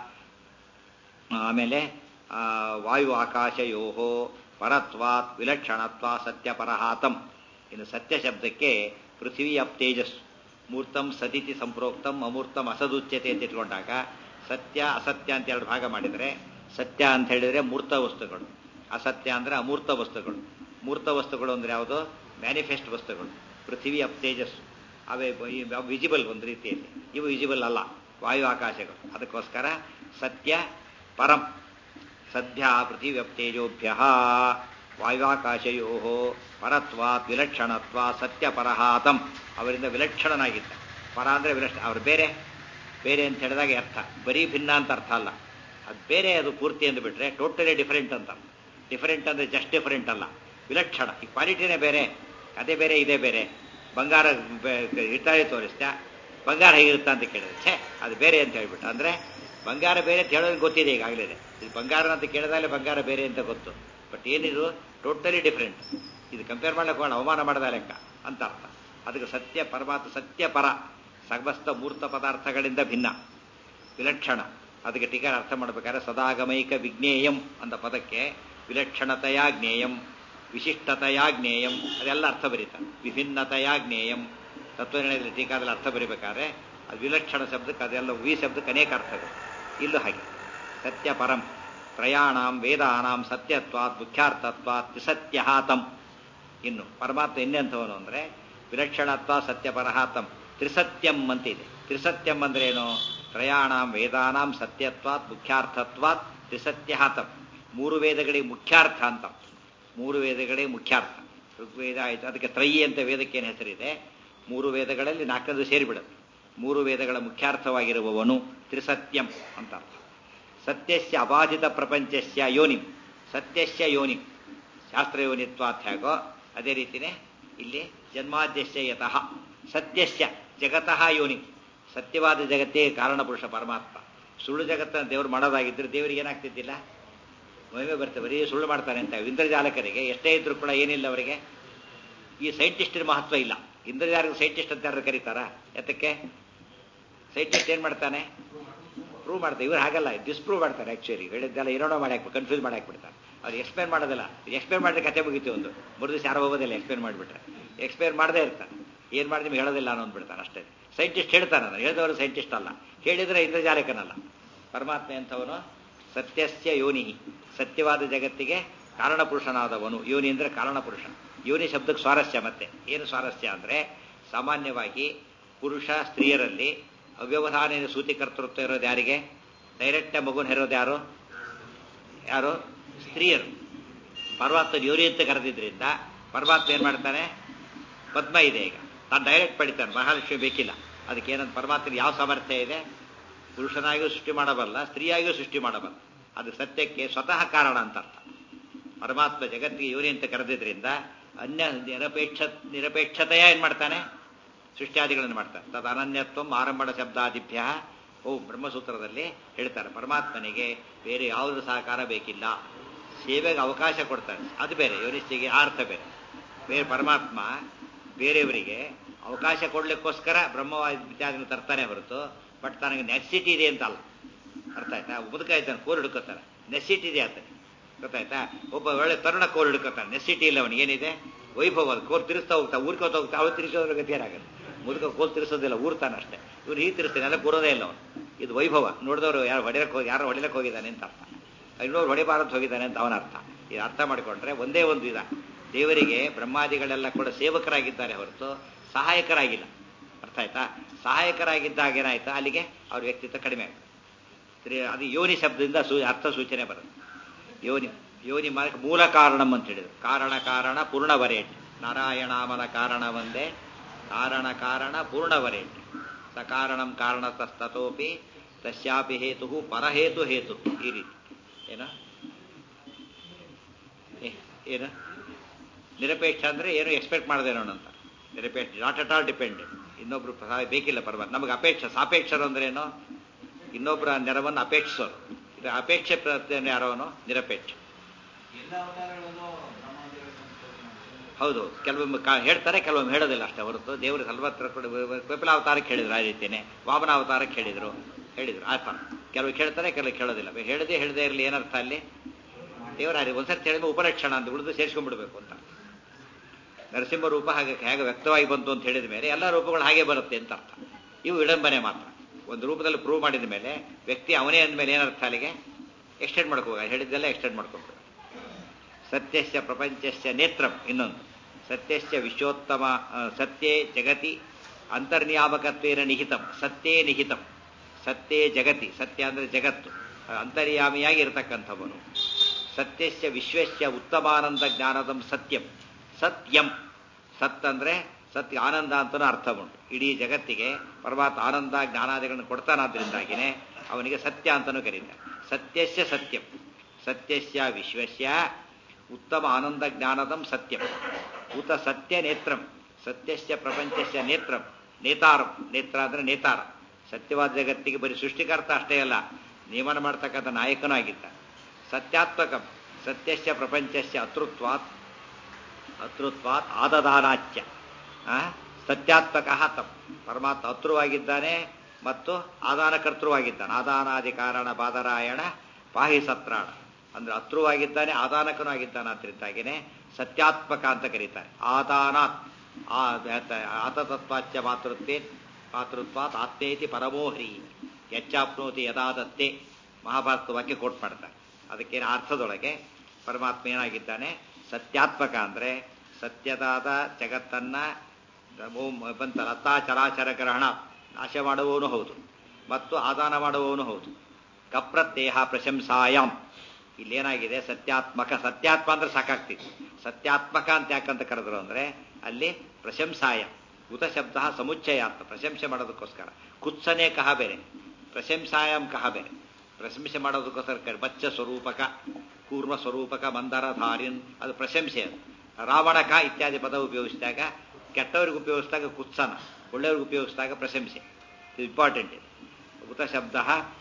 S1: ಆಮೇಲೆ ಆ, ವಾಯು ಆಕಾಶಯೋ ಪರತ್ವಾತ್ ವಿಲಕ್ಷಣತ್ವ ಸತ್ಯಪರಹಾತಂ ಇನ್ನು ಸತ್ಯ ಶಬ್ದಕ್ಕೆ ಪೃಥ್ವಿ ಅಪ್ ತೇಜಸ್ ಮೂರ್ತಂ ಸದಿತಿ ಸಂಪ್ರೋಕ್ತಂ ಅಮೂರ್ತಂ ಅಸದುಚ್ಯತೆ ಅಂತ ಇಟ್ಕೊಂಡಾಗ ಸತ್ಯ ಅಸತ್ಯ ಅಂತ ಎರಡು ಭಾಗ ಮಾಡಿದರೆ ಸತ್ಯ ಅಂತ ಹೇಳಿದರೆ ಮೂರ್ತ ವಸ್ತುಗಳು ಅಸತ್ಯ ಅಂದರೆ ಅಮೂರ್ತ ವಸ್ತುಗಳು ಮೂರ್ತ ವಸ್ತುಗಳು ಅಂದ್ರೆ ಯಾವುದು ಮ್ಯಾನಿಫೆಸ್ಟ್ ವಸ್ತುಗಳು ಪೃಥ್ವಿ ಅಪ್ ತೇಜಸ್ ಅವೇ ವಿಜಿಬಲ್ ಒಂದು ರೀತಿಯಲ್ಲಿ ಇವು ವಿಜಿಬಲ್ ಅಲ್ಲ ವಾಯು ಆಕಾಶಗಳು ಅದಕ್ಕೋಸ್ಕರ ಸತ್ಯ ಪರಂ ಸದ್ಯ ಪೃಥಿವ್ಯಪ್ತೇಜೋಭ್ಯ ವಾಯುವಾಕಾಶಯೋ ಪರತ್ವಾತ್ ವಿಲಕ್ಷಣತ್ವ ಸತ್ಯಪರಹಾತಂ ಅವರಿಂದ ವಿಲಕ್ಷಣನಾಗಿದ್ದ ಪರ ಅಂದರೆ ವಿಲಕ್ಷಣ ಅವ್ರು ಬೇರೆ ಬೇರೆ ಅಂತ ಹೇಳಿದಾಗ ಅರ್ಥ ಬರೀ ಭಿನ್ನ ಅಂತ ಅರ್ಥ ಅಲ್ಲ ಅದು ಬೇರೆ ಅದು ಪೂರ್ತಿ ಎಂದು ಬಿಟ್ರೆ ಟೋಟಲಿ ಡಿಫರೆಂಟ್ ಅಂತ ಡಿಫರೆಂಟ್ ಅಂದರೆ ಜಸ್ಟ್ ಡಿಫರೆಂಟ್ ಅಲ್ಲ ವಿಲಕ್ಷಣ ಈ ಕ್ವಾಲಿಟಿನೇ ಬೇರೆ ಅದೇ ಬೇರೆ ಇದೇ ಬೇರೆ ಬಂಗಾರ ಹಿಟ್ಟಾಗಿ ತೋರಿಸ್ತಾ ಬಂಗಾರ ಹೇಗಿರುತ್ತಾ ಅಂತ ಕೇಳಿದ್ರೆ ಛೇ ಅದು ಬೇರೆ ಅಂತ ಹೇಳ್ಬಿಟ್ಟು ಅಂದರೆ ಬಂಗಾರ ಬೇರೆ ಅಂತ ಹೇಳೋದು ಗೊತ್ತಿದೆ ಈಗಾಗಲೇ ಇದು ಬಂಗಾರ ಅಂತ ಕೇಳಿದಾಗಲೇ ಬಂಗಾರ ಬೇರೆ ಅಂತ ಗೊತ್ತು ಬಟ್ ಏನಿದು ಟೋಟಲಿ ಡಿಫ್ರೆಂಟ್ ಇದು ಕಂಪೇರ್ ಮಾಡ್ಲಿಕ್ಕೆ ಹೋಗೋಣ ಅವಮಾನ ಮಾಡದ ಲೆಕ್ಕ ಅಂತ ಅರ್ಥ ಅದಕ್ಕೆ ಸತ್ಯ ಪರಮಾತ್ಮ ಸತ್ಯ ಪರ ಸಮಸ್ತ ಮೂರ್ತ ಪದಾರ್ಥಗಳಿಂದ ಭಿನ್ನ ವಿಲಕ್ಷಣ ಅದಕ್ಕೆ ಟೀಕಾರ ಅರ್ಥ ಮಾಡಬೇಕಾದ್ರೆ ಸದಾಗಮೈಕ ವಿಜ್ಞೇಯಂ ಅಂತ ಪದಕ್ಕೆ ವಿಲಕ್ಷಣತೆಯ ಜ್ಞೇಯಂ ವಿಶಿಷ್ಟತೆಯ ಜ್ಞೇಯಂ ಅದೆಲ್ಲ ಅರ್ಥ ಬರೀತಾರೆ ವಿಭಿನ್ನತೆಯ ಜ್ಞೇಯಂ ತತ್ವನಿರ್ಣಯದಲ್ಲಿ ಟೀಕಾದಲ್ಲಿ ಅರ್ಥ ಬರೀಬೇಕಾದ್ರೆ ಅದು ವಿಲಕ್ಷಣ ಶಬ್ದಕ್ಕೆ ಅದೆಲ್ಲ ವಿ ಶಬ್ದಕ್ಕೆ ಅನೇಕ ಅರ್ಥಗಳು ಇಲ್ಲೂ ಹಾಗೆ ಸತ್ಯ ಪರಂ ತ್ರಯಾಣಾಂ ವೇದಾನಾಂ ಸತ್ಯತ್ವಾತ್ ಮುಖ್ಯಾರ್ಥತ್ವಾತ್ ತ್ರಿಸತ್ಯ ತಂ ಇನ್ನು ಪರಮಾತ್ಮ ಇನ್ನೆಂಥವನು ಅಂದರೆ ವಿಲಕ್ಷಣತ್ವ ಸತ್ಯಪರಹ ತಂ ತ್ರಿಸತ್ಯಂ ಅಂತಿದೆ ತ್ರಿಸತ್ಯಂ ಅಂದ್ರೆ ಏನು ತ್ರಯಾಣಾಂ ವೇದಾನಾಂ ಸತ್ಯತ್ವಾತ್ ಮುಖ್ಯಾರ್ಥತ್ವಾತ್ ತ್ರಿಸತ್ಯ ತಂ ಮೂರು ವೇದಗಳಿಗೆ ಮುಖ್ಯಾರ್ಥ ಅಂತ ಮೂರು ವೇದಗಳೇ ಮುಖ್ಯಾರ್ಥ ಋಗ್ವೇದ ಆಯಿತು ಅದಕ್ಕೆ ತ್ರಯಿ ಅಂತ ವೇದಕ್ಕೆ ಏನು ಹೆಸರಿದೆ ಮೂರು ವೇದಗಳಲ್ಲಿ ನಾಲ್ಕದು ಸೇರಿಬಿಡುತ್ತೆ ಮೂರು ವೇದಗಳ ಮುಖ್ಯಾರ್ಥವಾಗಿರುವವನು ತ್ರಿಸತ್ಯಂ ಅಂತ ಅರ್ಥ ಸತ್ಯಸ್ಯ ಅಬಾಧಿತ ಪ್ರಪಂಚಸ್ಯ ಯೋನಿಂ ಸತ್ಯಸ್ಯ ಯೋನಿಂ ಶಾಸ್ತ್ರಯೋನಿತ್ವಾತ್ ಹೇಗೋ ಅದೇ ರೀತಿನೇ ಇಲ್ಲಿ ಜನ್ಮಾದ್ಯಸ್ಯ ಯತಃ ಸತ್ಯಸ್ಯ ಜಗತಃ ಯೋನಿ ಸತ್ಯವಾದ ಜಗತ್ತೇ ಕಾರಣಪುರುಷ ಪರಮಾತ್ಮ ಸುಳ್ಳು ಜಗತ್ತನ್ನು ದೇವರು ಮಾಡೋದಾಗಿದ್ದರೆ ದೇವರಿಗೆ ಏನಾಗ್ತಿದ್ದಿಲ್ಲ ಮಹಿಮೆ ಬರ್ತದೆ ಬರೀ ಸುಳ್ಳು ಮಾಡ್ತಾನೆ ಅಂತ ಇಂದ್ರಜಾಲಕರಿಗೆ ಎಷ್ಟೇ ಇದ್ರೂ ಕೂಡ ಏನಿಲ್ಲ ಅವರಿಗೆ ಈ ಸೈಂಟಿಸ್ಟಿನ ಮಹತ್ವ ಇಲ್ಲ ಇಂದ್ರಜಾಲಕ ಸೈಂಟಿಸ್ಟ್ ಅಂತ ಯಾರು ಕರೀತಾರ ಎತ್ತಕ್ಕೆ ಸೈಂಟಿಸ್ಟ್ ಏನು ಮಾಡ್ತಾನೆ ಪ್ರೂವ್ ಮಾಡ್ತಾರೆ ಇವ್ರು ಹಾಗಲ್ಲ ಡಿಸ್ಪ್ರೂವ್ ಮಾಡ್ತಾರೆ ಆ್ಯಕ್ಚುಲಿ ಹೇಳಿದ್ದೆಲ್ಲ ಏನೋ ಮಾಡಿ ಹಾಕ್ಬಿಟ್ಟು ಕನ್ಫ್ಯೂಸ್ ಮಾಡಿ ಹಾಕ್ಬಿಡ್ತಾರೆ ಅವ್ರು ಎಕ್ಸ್ಪ್ಲೇನ್ ಮಾಡೋದಿಲ್ಲ ಎಕ್ಸ್ಪ್ಲೇನ್ ಮಾಡಿದ್ರೆ ಕತೆ ಮುಗಿತು ಒಂದು ಮೂರು ದಿವಸ ಯಾರೋ ಹೋಗೋದಿಲ್ಲ ಎಕ್ಸ್ಪ್ಲೇನ್ ಮಾಡಿಬಿಟ್ರೆ ಎಕ್ಸ್ಪ್ಲೇನ್ ಮಾಡದೇ ಇರ್ತಾನೆ ಏನು ಮಾಡಿ ನಿಮ್ಗೆ ಹೇಳೋದಿಲ್ಲ ಅನ್ನೋ ಅಂದ್ಬಿಡ್ತಾನೆ ಅಷ್ಟೇ ಸೈಂಟಿಸ್ಟ್ ಹೇಳ್ತಾನೆ ನಾನು ಹೇಳಿದವರು ಸೈಂಟಿಸ್ಟ್ ಅಲ್ಲ ಹೇಳಿದ್ರೆ ಇಂದ್ರಜಾಲಕನಲ್ಲ ಪರಮಾತ್ಮ ಎಂಥವನು ಸತ್ಯಸ್ಯ ಯೋನಿ ಸತ್ಯವಾದ ಜಗತ್ತಿಗೆ ಕಾರಣಪುರುಷನಾದವನು ಯೋನಿ ಅಂದರೆ ಕಾರಣಪುರುಷ ಯೋನಿ ಶಬ್ದಕ್ಕೆ ಸ್ವಾರಸ್ಯ ಮತ್ತೆ ಏನು ಸ್ವಾರಸ್ಯ ಅಂದರೆ ಸಾಮಾನ್ಯವಾಗಿ ಪುರುಷ ಸ್ತ್ರೀಯರಲ್ಲಿ ಅವ್ಯವಧಾನ ಸೂತಿಕರ್ತೃತ್ವ ಇರೋದು ಯಾರಿಗೆ ಡೈರೆಕ್ಟ್ ಮಗುನ ಹೆರೋದು ಯಾರು ಯಾರು ಸ್ತ್ರೀಯರು ಪರಮಾತ್ಮ ಯೋನಿ ಅಂತ ಕರೆದಿದ್ರಿಂದ ಪರಮಾತ್ಮ ಏನು ಮಾಡ್ತಾನೆ ಪದ್ಮ ಇದೆ ಈಗ ತಾನು ಡೈರೆಕ್ಟ್ ಪಡಿತಾನೆ ಮಹಾಲಕ್ಷ್ಮಿ ಬೇಕಿಲ್ಲ ಅದಕ್ಕೆ ಏನಂತ ಪರಮಾತ್ಮನ ಯಾವ ಸಾಮರ್ಥ್ಯ ಇದೆ ಪುರುಷನಾಗಿಯೂ ಸೃಷ್ಟಿ ಮಾಡಬಲ್ಲ ಸ್ತ್ರೀಯಾಗಿಯೂ ಸೃಷ್ಟಿ ಮಾಡಬಲ್ಲ ಅದು ಸತ್ಯಕ್ಕೆ ಸ್ವತಃ ಕಾರಣ ಅಂತ ಅರ್ಥ ಪರಮಾತ್ಮ ಜಗತ್ತಿಗೆ ಯೋನಿ ಅಂತ ಕರೆದಿದ್ರಿಂದ ಅನ್ಯ ನಿರಪೇಕ್ಷ ನಿರಪೇಕ್ಷತೆಯ ಏನು ಮಾಡ್ತಾನೆ ಸೃಷ್ಟಿಯಾದಿಗಳನ್ನು ಮಾಡ್ತಾರೆ ತದ್ ಅನನ್ಯತ್ವ ಆರಂಭಣ ಶಬ್ದಾದಿಭ್ಯ ಓ ಬ್ರಹ್ಮಸೂತ್ರದಲ್ಲಿ ಹೇಳ್ತಾರೆ ಪರಮಾತ್ಮನಿಗೆ ಬೇರೆ ಯಾವುದ್ರ ಸಹಕಾರ ಬೇಕಿಲ್ಲ ಸೇವೆಗೆ ಅವಕಾಶ ಕೊಡ್ತಾನೆ ಅದು ಬೇರೆ ಯೋನಿಷ್ಠಿಗೆ ಅರ್ಥ ಬೇರೆ ಬೇರೆ ಪರಮಾತ್ಮ ಬೇರೆಯವರಿಗೆ ಅವಕಾಶ ಕೊಡ್ಲಿಕ್ಕೋಸ್ಕರ ಬ್ರಹ್ಮ ಇತ್ಯಾದಿನ ತರ್ತಾನೆ ಹೊರತು ಬಟ್ ತನಗೆ ನೆಸಿಟಿ ಇದೆ ಅಂತ ಅಲ್ಲ ಅರ್ಥ ಆಯ್ತಾ ಮುದುಕ ಇದ್ದಾನೆ ಕೋಲ್ ಹಿಡ್ಕೋತಾನೆ ನೆಸಿಟಿ ಇದೆ ಆತನೆ ಗೊತ್ತಾಯ್ತಾ ಒಬ್ಬ ಒಳ್ಳೆ ತರುಣ ಕೋಲ್ ಹಿಡ್ಕೋತಾನೆ ನೆಸಿಟಿ ಇಲ್ಲ ಅವನಿಗೆ ಏನಿದೆ ವೈಭವ ಅದು ಕೋಲ್ ತಿರ್ಸ್ತಾ ಹೋಗ್ತಾ ಊರ್ಕೋತ ಹೋಗ್ತಾ ಅವ್ರು ತಿರ್ಸೋದ್ರ ಗತಿ ಏನಾಗಲ್ಲ ಮುದುಕ ಕೋಲ್ ತಿರ್ಸೋದಿಲ್ಲ ಊರ್ತಾನೆ ಅಷ್ಟೇ ಇವ್ರು ಹೀಗೆ ತಿರ್ಸ್ತಾನೆ ಎಲ್ಲ ಕೂರೋದೇ ಇಲ್ಲ ಅವನು ಇದು ವೈಭವ ನೋಡಿದವರು ಯಾರು ಹೊಡೆಯಕ್ಕೆ ಹೋಗಿ ಯಾರು ಹೊಡಿಲಕ್ಕೆ ಹೋಗಿದ್ದಾನೆ ಅಂತ ಅರ್ಥ ಇನ್ನೊಬ್ರು ಹೊಡಿಬಾರದು ಹೋಗಿದ್ದಾನೆ ಅಂತ ಅವನ ಅರ್ಥ ಇದು ಅರ್ಥ ಮಾಡಿಕೊಂಡ್ರೆ ಒಂದೇ ಒಂದು ವಿಧ ದೇವರಿಗೆ ಬ್ರಹ್ಮಾದಿಗಳೆಲ್ಲ ಕೂಡ ಸೇವಕರಾಗಿದ್ದಾರೆ ಹೊರತು ಸಹಾಯಕರಾಗಿಲ್ಲ ಅರ್ಥ ಆಯ್ತಾ ಸಹಾಯಕರಾಗಿದ್ದಾಗ ಏನಾಯ್ತಾ ಅಲ್ಲಿಗೆ ಅವ್ರ ವ್ಯಕ್ತಿತ್ವ ಕಡಿಮೆ ಆಗ್ತದೆ ಅದು ಯೋನಿ ಶಬ್ದದಿಂದ ಸೂ ಅರ್ಥ ಸೂಚನೆ ಬರುತ್ತೆ ಯೋನಿ ಯೋನಿ ಮಾರ್ಗ ಮೂಲ ಕಾರಣಂ ಅಂತ ಹೇಳಿದ್ರು ಕಾರಣ ಕಾರಣ ಪೂರ್ಣವರೇಟ್ ನಾರಾಯಣಾಮನ ಕಾರಣ ಒಂದೇ ಕಾರಣ ಕಾರಣ ಪೂರ್ಣವರೇಟ್ ಸ ಕಾರಣಂ ಕಾರಣತಸ್ತತೋಪಿ ತಸ್ಯಾಪಿ ಹೇತು ಪರಹೇತು ಹೇತು ಈ ರೀತಿ ಏನ ಏನು ನಿರಪೇಕ್ಷ ಅಂದ್ರೆ ಏನು ಎಕ್ಸ್ಪೆಕ್ಟ್ ಮಾಡದೇನೋ ಅಂತ ನಿರಪೇಕ್ಷ ನಾಟ್ ಅಟ್ ಆಲ್ ಡಿಪೆಂಡೆಂಟ್ ಇನ್ನೊಬ್ರು ಸಹಾಯ ಬೇಕಿಲ್ಲ ಪರವಾಗಿ ನಮಗೆ ಅಪೇಕ್ಷ ಸಾಪೇಕ್ಷರು ಅಂದ್ರೆ ಏನು ಇನ್ನೊಬ್ಬರ ನೆರವನ್ನು ಅಪೇಕ್ಷಿಸೋರು ಇದು ಅಪೇಕ್ಷೆ ಪ್ರತ್ಯಯ ಯಾರೋನು ನಿರಪೇಕ್ಷ
S2: ಎಲ್ಲ ಅವತಾರಗಳನ್ನು ಬ್ರಹ್ಮಾದಿಗಳ ಸಂಸ್ಕೃತಿ ಮಾಡ್ತಾರೆ.
S1: ಹೌದು ಕೆಲವೊಮ್ಮೆ ಕಾ- ಹೇಳ್ತಾರೆ ಕೆಲವೊಮ್ಮೆ ಹೇಳೋದಿಲ್ಲ ಅಷ್ಟೇ ಹೊರತು ದೇವರು ಸಲ್ವತ್ರ ಕಪಿಲಾವತಾರಕ್ಕೆ ಹೇಳಿದ್ರು ಆ ರೀತಿಯೇ ವಾಮನಾವತಾರಕ್ಕೆ ಹೇಳಿದ್ರು ಹೇಳಿದ್ರು ಆ ಥರ ಕೆಲವು ಕೇಳ್ತಾರೆ ಕೆಲವು ಕೇಳೋದಿಲ್ಲ ಹೇಳದೆ ಹೇಳದೆ ಇರಲಿ ಏನರ್ಥ ಅಲ್ಲಿ ದೇವರ ಹಾಗೆ ಒಂದ್ಸರ್ತಿ ಹೇಳಿದ್ರೆ ಉಪಲಕ್ಷಣ ಅಂತ ಉಳಿದು ಸೇರಿಸ್ಕೊಂಡ್ಬಿಡ್ಬೇಕು ಅಂತ ನರಸಿಂಹ ರೂಪ ಹಾಗೆ ಹೇಗೆ ವ್ಯಕ್ತವಾಗಿ ಬಂತು ಅಂತ ಹೇಳಿದ ಮೇಲೆ ಎಲ್ಲ ರೂಪಗಳು ಹಾಗೆ ಬರುತ್ತೆ ಅಂತ ಅರ್ಥ ಇವು ವಿಡಂಬನೆ ಮಾತ್ರ ಒಂದು ರೂಪದಲ್ಲಿ ಪ್ರೂವ್ ಮಾಡಿದ ಮೇಲೆ ವ್ಯಕ್ತಿ ಅವನೇ ಅಂದಮೇಲೆ ಏನರ್ಥ ಅಲ್ಲಿಗೆ ಎಕ್ಸ್ಟೆಂಡ್ ಮಾಡ್ಕೋ ಹೇಳಿದ್ದೆಲ್ಲ ಎಕ್ಸ್ಟೆಂಡ್ ಮಾಡ್ಕೊಂಡು ಸತ್ಯಸ್ಯ ಪ್ರಪಂಚಸ್ಯ ನೇತ್ರಂ ಇನ್ನೊಂದು ಸತ್ಯಸ್ಯ ವಿಶ್ವೋತ್ತಮ ಆ, ಸತ್ಯೇ ಜಗತಿ ಅಂತರ್ನಿಯಾಮಕತ್ವೇನ ನಿಹಿತಂ ಸತ್ಯೇ ನಿಹಿತಂ ಸತ್ಯೇ ಜಗತಿ ಸತ್ಯ ಅಂದರೆ ಜಗತ್ತು ಅಂತರ್ಯಾಮಿಯಾಗಿ ಇರತಕ್ಕಂಥವನು ಸತ್ಯಸ್ಯ ವಿಶ್ವಸ್ಯ ಉತ್ತಮಾನಂದ ಜ್ಞಾನದಂ ಸತ್ಯಂ ಸತ್ಯಂ ಸತ್ ಅಂದ್ರೆ ಸತ್ಯ ಆನಂದ ಅಂತಲೂ ಅರ್ಥ ಉಂಟು ಇಡೀ ಜಗತ್ತಿಗೆ ಪರಮಾತ್ಮ ಆನಂದ ಜ್ಞಾನಾದಿಗಳನ್ನು ಕೊಡ್ತಾನಾದ್ರಿಂದಾಗಿನೇ ಅವನಿಗೆ ಸತ್ಯ ಅಂತಲೂ ಕರೀತಾರೆ ಸತ್ಯಸ್ಯ ಸತ್ಯಂ ಸತ್ಯಸ್ಯ ವಿಶ್ವಸ್ಯ ಉತ್ತಮ ಆನಂದ ಜ್ಞಾನದಂ ಸತ್ಯಂ ಉತ ಸತ್ಯ ನೇತ್ರಂ ಸತ್ಯಸ್ಯ ಪ್ರಪಂಚಸ್ಯ ನೇತ್ರಂ ನೇತಾರಂ ನೇತ್ರ ಅಂದ್ರೆ ನೇತಾರ ಸತ್ಯವಾದ ಜಗತ್ತಿಗೆ ಬರೀ ಸೃಷ್ಟಿಕರ್ತ ಅಷ್ಟೇ ಅಲ್ಲ ನಿಯಮನ ಮಾಡ್ತಕ್ಕಂಥ ನಾಯಕನೂ ಆಗಿದ್ದ ಸತ್ಯಾತ್ಮಕಂ ಸತ್ಯಸ್ಯ ಪ್ರಪಂಚಸ್ಯ ಅತೃತ್ವಾತ್ ಅತೃತ್ವಾತ್ ಆದದಾನಾಚ್ಯ ಆ? ಸತ್ಯಾತ್ಮಕ ತಂ ಪರಮಾತ್ಮ ಅತೃವಾಗಿದ್ದಾನೆ ಮತ್ತು ಆದಾನಕರ್ತೃವಾಗಿದ್ದಾನೆ ಆದಾನಾದಿ ಕಾರಣ ಬಾದರಾಯಣ ಪಾಹಿ ಸತ್ರಾಣ ಅಂದ್ರೆ ಅತೃವಾಗಿದ್ದಾನೆ ಆದಾನಕನೂ ಆಗಿದ್ದಾನೆ ಅದರಿಂದಾಗಿನೇ ಸತ್ಯಾತ್ಮಕ ಅಂತ ಕರೀತಾರೆ ಆದಾನಾತ್ ಆ ಆತತತ್ವಾಚ್ಯ ಮಾತೃತ್ವೇ ಮಾತೃತ್ವಾತ್ ಆತ್ಮೇತಿ ಪರಮೋಹ್ರಿ ಯಚ್ಚಾಪ್ನೋತಿ ಯದಾ ದತ್ತೆ ಮಹಾಭಾರತ ವಾಕ್ಯ ಕೋಟ್ ಮಾಡ್ತಾರೆ ಅದಕ್ಕೇನು ಅರ್ಥದೊಳಗೆ ಪರಮಾತ್ಮ ಏನಾಗಿದ್ದಾನೆ ಸತ್ಯಾತ್ಮಕ ಅಂದರೆ ಸತ್ಯದಾದ ಜಗತ್ತನ್ನ ಓಂ ಬಂತಲ್ಲ ಅತ್ತಾಚರಾಚರ ಗ್ರಹಣ ನಾಶ ಮಾಡುವವನು ಹೌದು ಮತ್ತು ಆದಾನ ಮಾಡುವವನು ಹೌದು ಕಪ್ರತ್ಯೇಹ ಪ್ರಶಂಸಾಯಾಮ್ ಇಲ್ಲೇನಾಗಿದೆ ಸತ್ಯಾತ್ಮಕ ಸತ್ಯಾತ್ಮ ಅಂದ್ರೆ ಸಾಕಾಗ್ತಿತ್ತು ಸತ್ಯಾತ್ಮಕ ಅಂತ ಯಾಕಂತ ಕರೆದ್ರು ಅಂದ್ರೆ ಅಲ್ಲಿ ಪ್ರಶಂಸಾಯ ಉತ ಶಬ್ದ ಸಮುಚ್ಚಯಾತ್ಮ ಪ್ರಶಂಸೆ ಮಾಡೋದಕ್ಕೋಸ್ಕರ ಕುತ್ಸನೆ ಕಹ ಬೇರೆ ಪ್ರಶಂಸಾಯಂ ಕಹ ಬೇರೆ ಪ್ರಶಂಸೆ ಮಾಡೋದಕ್ಕೋಸ್ಕರ ಕರೆ ಬಚ್ಚ ಸ್ವರೂಪಕ ಕೂರ್ಮ ಸ್ವರೂಪಕ ಮಂದರ ಧಾರಿನ್ ಅದು ಪ್ರಶಂಸೆ ಅದು ರಾವಣಕ ಇತ್ಯಾದಿ ಪದ ಉಪಯೋಗಿಸಿದಾಗ ಕೆಟ್ಟವರಿಗೆ ಉಪಯೋಗಿಸಿದಾಗ ಕುತ್ಸನ ಒಳ್ಳೆಯವ್ರಿಗೆ ಉಪಯೋಗಿಸಿದಾಗ ಪ್ರಶಂಸೆ ಇದು ಇಂಪಾರ್ಟೆಂಟ್ ಇದೆ ಉತ ಶಬ್ದ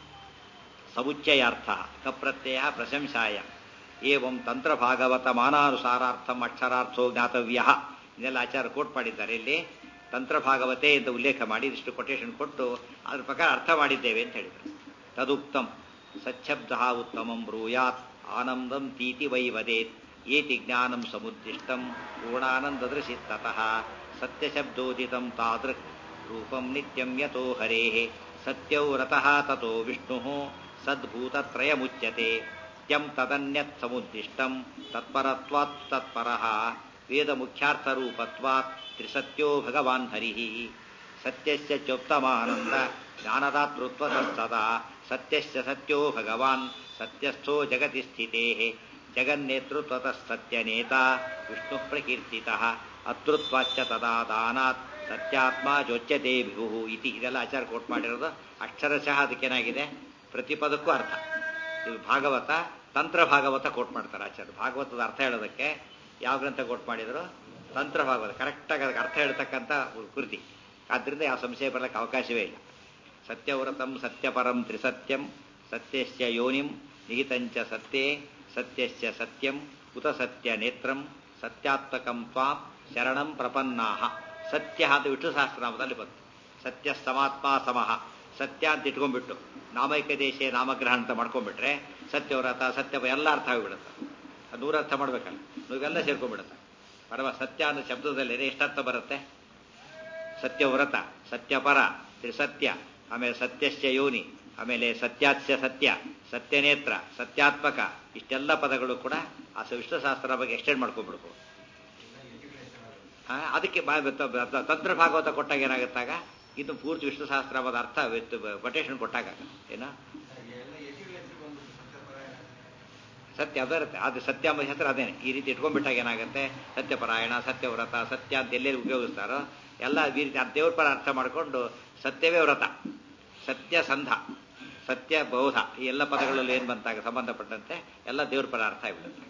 S1: ಸಮುಚ್ಚಯಾರ್ಥ ಕಪ್ರತ್ಯಯ ಪ್ರಶಂಸಾಯ ಏವಂ ತಂತ್ರಭಾಗವತ ಮಾನಾನುಸಾರಾರ್ಥಂ ಅಕ್ಷರಾರ್ಥೋ ಜ್ಞಾತವ್ಯ ಇದೆಲ್ಲ ಆಚಾರ ಕೋಟ್ ಮಾಡಿದ್ದಾರೆ ಇಲ್ಲಿ ತಂತ್ರಭಾಗವತೆ ಅಂತ ಉಲ್ಲೇಖ ಮಾಡಿ ಇಷ್ಟು ಕೊಟೇಶನ್ ಕೊಟ್ಟು ಅದ್ರ ಪ್ರಕಾರ ಅರ್ಥ ಮಾಡಿದ್ದೇವೆ ಅಂತ ಹೇಳಿದರು ತದುಕ್ತಂ ಸಚ್ಛಬ್ದ ಉತ್ತಮಂ ಬ್ರೂಯಾತ್ ಆನಂದಂ ತೀತಿ ವೈ ವದೇತ್ ಏತಿ ಜ್ಞಾನಂ ಸಮುದ್ದಿಷ್ಟಂ ಪೂರ್ಣಾನಂದದೃಶಿ ತತಃ ಸತ್ಯಶಬ್ದೋದಿತಂ ತಾದೃಕ್ ರೂಪಂ ನಿತ್ಯಂ ಯತೋ ಹರೇಃ ಸತ್ಯೌ ರತಃ ತತೋ ವಿಷ್ಣುಃ ಸದ್ಭೂತತ್ರಯಮುಚ್ಯತೆ ತ್ಯಂ ತದನ್ಯತ್ ಸಮುದ್ದಿಷ್ಟಂ ತತ್ಪರತ್ವಾತ್ ತತ್ಪರಃ ವೇದಮುಖ್ಯಾರ್ಥರೂಪತ್ವಾತ್ ತ್ರಿಸತ್ಯೋ ಭಗವಾನ್ ಹರಿಃ ಸತ್ಯಸ್ಯ ಚೋತ್ತಮಾನಂದ ಜ್ಞಾನದಾತೃತ್ವತಸ್ತದಾ ಸತ್ಯಸ್ಯ ಸತ್ಯೋ ಭಗವಾನ್ ಸತ್ಯಸ್ಥೋ ಜಗತಿ ಸ್ಥಿತೇಃ ಜಗನ್ನೇತೃತ್ವತಃ ಸತ್ಯನೇತಾ ವಿಷ್ಣು ಪ್ರಕೀರ್ತಿತಃ ಅತೃತ್ವಾಚ್ಚ ತದಾ ದಾನಾತ್ ಸತ್ಯಾತ್ಮ ಜೋಚ್ಯತೆ ವಿಭು ಇತಿ ಇದೆಲ್ಲ ಆಚಾರ ಕೋಟ್ ಮಾಡಿರೋದು ಅಕ್ಷರಶಃ ಅದಕ್ಕೇನಾಗಿದೆ ಪ್ರತಿ ಪದಕ್ಕೂ ಅರ್ಥ ಇದು ಭಾಗವತ ತಂತ್ರ ಭಾಗವತ ಕೋಟ್ ಮಾಡ್ತಾರೆ ಆಚಾರ್ಯ ಭಾಗವತದ ಅರ್ಥ ಹೇಳೋದಕ್ಕೆ ಯಾವ ಗ್ರಂಥ ಕೋಟ್ ಮಾಡಿದ್ರು ತಂತ್ರ ಭಾಗವತ ಕರೆಕ್ಟಾಗಿ ಅದಕ್ಕೆ ಅರ್ಥ ಹೇಳ್ತಕ್ಕಂಥ ಕೃತಿ ಆದ್ದರಿಂದ ಯಾವ ಸಂಶಯ ಬರಲಿಕ್ಕೆ ಅವಕಾಶವೇ ಇಲ್ಲ ಸತ್ಯವ್ರತಂ ಸತ್ಯಪರಂ ತ್ರಿಸತ್ಯಂ ಸತ್ಯಸ್ಯ ಯೋನಿಂ ನಿಹಿತಂಚ ಸತ್ಯೇ ಸತ್ಯಸ್ಯ ಸತ್ಯಂ ಉತ ಸತ್ಯ ನೇತ್ರಂ ಸತ್ಯಾತ್ಮಕಂ ತ್ವಾಂ ಶರಣಂ ಪ್ರಪನ್ನಾಹ ಸತ್ಯ ಅಂತ ವಿಷ್ಣು ಸಹಸ್ರನಾಮದಲ್ಲಿ ಬಂತು ಸತ್ಯ ಸಮಾತ್ಮ ಸಮಃ ಸತ್ಯ ಅಂತ ಇಟ್ಕೊಂಡ್ಬಿಟ್ಟು ನಾಮೈಕ ದೇಶ ನಾಮಗ್ರಹ ಅಂತ ಮಾಡ್ಕೊಂಡ್ಬಿಟ್ರೆ ಸತ್ಯವ್ರತ ಸತ್ಯ ಎಲ್ಲ ಅರ್ಥ ಆಗಿಬಿಡುತ್ತೆ ಅದು ನೂರ ಅರ್ಥ ಮಾಡ್ಬೇಕಲ್ಲ ನೀವೆಲ್ಲ ಸೇರ್ಕೊಂಡ್ಬಿಡುತ್ತೆ ಪರಮ ಸತ್ಯ ಅನ್ನೋ ಶಬ್ದದಲ್ಲಿ ಎಷ್ಟರ್ಥ ಬರುತ್ತೆ ಸತ್ಯವ್ರತ ಸತ್ಯಪರ ತ್ರಿಸತ್ಯ ಆಮೇಲೆ ಸತ್ಯಸ್ಯ ಯೋನಿ ಆಮೇಲೆ ಸತ್ಯಾಸ್ಯ ಸತ್ಯ ಸತ್ಯನೇತ್ರ ಸತ್ಯಾತ್ಮಕ ಇಷ್ಟೆಲ್ಲ ಪದಗಳು ಕೂಡ ಆ ವಿಷ್ಣು ಶಾಸ್ತ್ರ ಬಗ್ಗೆ ಎಕ್ಸ್ಟೆಂಡ್ ಮಾಡ್ಕೊಂಡ್ಬಿಡ್ಬೋದು ಅದಕ್ಕೆ ತಂತ್ರ ಭಾಗವತ ಕೊಟ್ಟಾಗ ಏನಾಗುತ್ತಾಗ ಇದು ಪೂರ್ತಿ ವಿಷ್ಣು ಸಹಸ್ರಾಮದ ಅರ್ಥ ಕೊಟೇಶನ್ ಕೊಟ್ಟಾಗ ಏನ ಸತ್ಯ ಅದರುತ್ತೆ ಅದು ಸತ್ಯ ಎಂಬ ಹೆಸರು ಅದೇನೆ ಈ ರೀತಿ ಇಟ್ಕೊಂಡ್ಬಿಟ್ಟಾಗ ಏನಾಗುತ್ತೆ ಸತ್ಯಪರಾಯಣ ಸತ್ಯವ್ರತ ಸತ್ಯ ಅಂತ ಎಲ್ಲೆಲ್ಲಿ ಉಪಯೋಗಿಸ್ತಾರೋ ಎಲ್ಲ ಈ ರೀತಿ ದೇವ್ರ ಪರ ಅರ್ಥ ಮಾಡಿಕೊಂಡು ಸತ್ಯವೇ ವ್ರತ ಸತ್ಯ ಸಂಧ ಸತ್ಯ ಬೌಧ ಈ ಎಲ್ಲ ಪದಗಳಲ್ಲಿ ಏನು ಬಂತಾಗ ಸಂಬಂಧಪಟ್ಟಂತೆ ಎಲ್ಲ ದೇವ್ರ ಪರ ಅರ್ಥ ಆಗಿಬಿಡುತ್ತೆ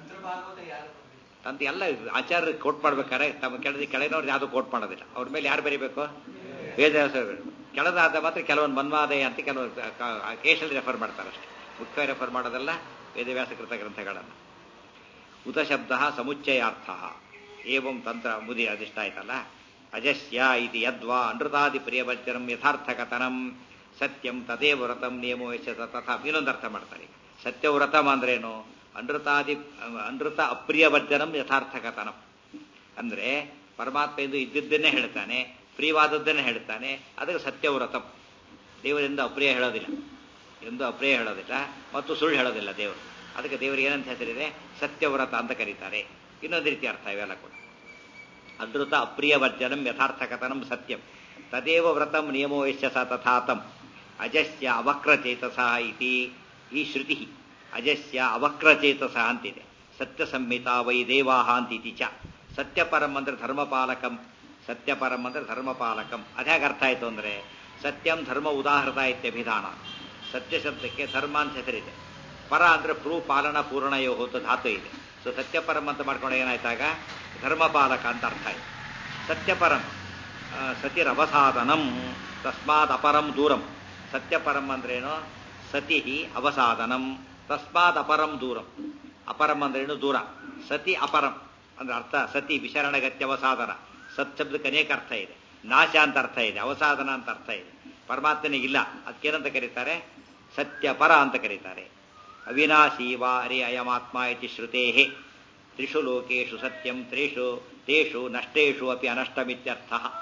S1: ಅಂತ ಎಲ್ಲ ಆಚಾರ್ಯ ಕೋಟ್ ಮಾಡ್ಬೇಕಾದ್ರೆ ತಮ್ಮ ಕೆಳದಿ ಕೆಳಗಿನವ್ರು ಯಾವುದು ಕೋಟ್ ಮಾಡೋದಿಲ್ಲ ಅವ್ರ ಮೇಲೆ ಯಾರು ಬರೀಬೇಕು ವೇದವ್ಯಾಸ ಕೆಳದಾದ ಮಾತ್ರ ಕೆಲವೊಂದು ಮನ್ವಾದಯ ಅಂತ ಕೆಲವು ಕೇಶಲ್ಲಿ ರೆಫರ್ ಮಾಡ್ತಾರೆ ಅಷ್ಟೇ ಮುಖ್ಯ ರೆಫರ್ ಮಾಡೋದಲ್ಲ ವೇದವ್ಯಾಸಕೃತ ಗ್ರಂಥಗಳನ್ನು ಉತ ಶಬ್ದ ಸಮುಚ್ಚಯಾರ್ಥ ಏವಂ ತಂತ್ರ ಮುದಿ ಅದಿಷ್ಟ ಆಯ್ತಲ್ಲ ಅಜಸ್ಯ ಇದು ಯದ್ವಾ ಅನೃತಾದಿ ಪ್ರಿಯವರ್ಜನಂ ಯಥಾರ್ಥಕಥನಂ ಸತ್ಯಂ ತದೇವ ವ್ರತಂ ನಿಯಮೋ ಯಶ ತಥಾ ಇನ್ನೊಂದು ಅರ್ಥ ಮಾಡ್ತಾರೆ ಸತ್ಯವ್ರತಂ ಅಂದ್ರೇನು ಅನೃತಾದಿ ಅನೃತ ಅಪ್ರಿಯವರ್ಜನಂ ಯಥಾರ್ಥಕಥನಂ ಅಂದ್ರೆ ಪರಮಾತ್ಮ ಎಂದು ಇದ್ದಿದ್ದನ್ನೇ ಹೇಳ್ತಾನೆ ಪ್ರಿಯವಾದದ್ದನ್ನೇ ಹೇಳ್ತಾನೆ ಅದಕ್ಕೆ ಸತ್ಯವ್ರತಂ ದೇವರಿಂದ ಅಪ್ರಿಯ ಹೇಳೋದಿಲ್ಲ ಎಂದು ಅಪ್ರಿಯ ಹೇಳೋದಿಲ್ಲ ಮತ್ತು ಸುಳ್ಳು ಹೇಳೋದಿಲ್ಲ ದೇವರು ಅದಕ್ಕೆ ದೇವರಿಗೆ ಏನಂತ ಹೆಸರಿದೆ ಸತ್ಯವ್ರತ ಅಂತ ಕರೀತಾರೆ ಇನ್ನೊಂದು ರೀತಿ ಅರ್ಥ ಇವೆಲ್ಲ ಕೂಡ ಅನೃತ ಅಪ್ರಿಯ ವರ್ಜನಂ ಯಥಾರ್ಥಕಥನಂ ಸತ್ಯಂ ತದೇವ ವ್ರತಂ ನಿಯಮೋ ಯಶ್ಯ ಸ ತಥಾತಂ ಅಜಸ್ಯ ಅವಕ್ರಚೇತಸ ಇತಿ ಈ ಶ್ರುತಿ ಅಜಸ್ಯ ಅವಕ್ರಚೇತಸ ಅಂತಿದೆ ಸತ್ಯ ಸಂಹಿತಾ ವೈ ದೇವಾಹ ಅಂತಿತಿ ಚ ಸತ್ಯಪರಂ ಅಂದ್ರೆ ಧರ್ಮಪಾಲಕಂ ಸತ್ಯಪರಂ ಅಂದ್ರೆ ಧರ್ಮಪಾಲಕಂ ಅದ್ಯಾಗ ಅರ್ಥ ಆಯ್ತು ಅಂದ್ರೆ ಸತ್ಯಂ ಧರ್ಮ ಉದಾಹೃತ ಇತ್ಯಭಿಧಾನ ಸತ್ಯ ಶಬ್ದಕ್ಕೆ ಧರ್ಮ ಅಂತ ಹೆಸರಿದೆ ಪರ ಅಂದ್ರೆ ಪ್ರೂ ಪಾಲನ ಪೂರ್ಣಯೋ ಹೊತ್ತು ಧಾತು ಇದೆ ಸೊ ಸತ್ಯಪರಂ ಅಂತ ಮಾಡ್ಕೊಂಡು ಏನಾಯ್ತಾಗ ಧರ್ಮಪಾಲಕ ಅಂತ ಅರ್ಥ ಆಯ್ತು ಸತ್ಯಪರಂ ಸತಿರವಸಾದನಂ ತಸ್ಮಾತ್ ಅಪರಂ ದೂರಂ ಸತ್ಯಪರಂ ಅಂದ್ರೇನು ಸತಿ ಅವಸಾದನಂ ತಸ್ಮಾತ್ ಅಪರಂ ದೂರಂ ಅಪರಂ ಅಂದ್ರೇನು ದೂರ ಸತಿ ಅಪರಂ ಅಂದ್ರೆ ಅರ್ಥ ಸತಿ ವಿಶರಣಗತ್ಯವಸಾದನ ಸತ್ ಶಬ್ದಕ್ಕೆ ಅನೇಕ ಅರ್ಥ ಇದೆ ನಾಶ ಅಂತ ಅರ್ಥ ಇದೆ ಅವಸಾದನ ಅಂತ ಅರ್ಥ ಇದೆ ಪರಮಾತ್ಮನಿಗಿಲ್ಲ ಅದಕ್ಕೇನಂತ ಕರೀತಾರೆ ಸತ್ಯಪರ ಅಂತ ಕರೀತಾರೆ ಅವಿನಾಶಿ ವಾ ಅರೆ ಅಯಮಾತ್ಮ ಇತಿ ಶ್ರುತೇ ತ್ರಿಷು ಲೋಕೇಶು ಸತ್ಯಂ ತ್ರೇಷು ತೇಷು ನಷ್ಟೇಷು ಅಪಿ ಅನಷ್ಟಮಿತ್ಯರ್ಥ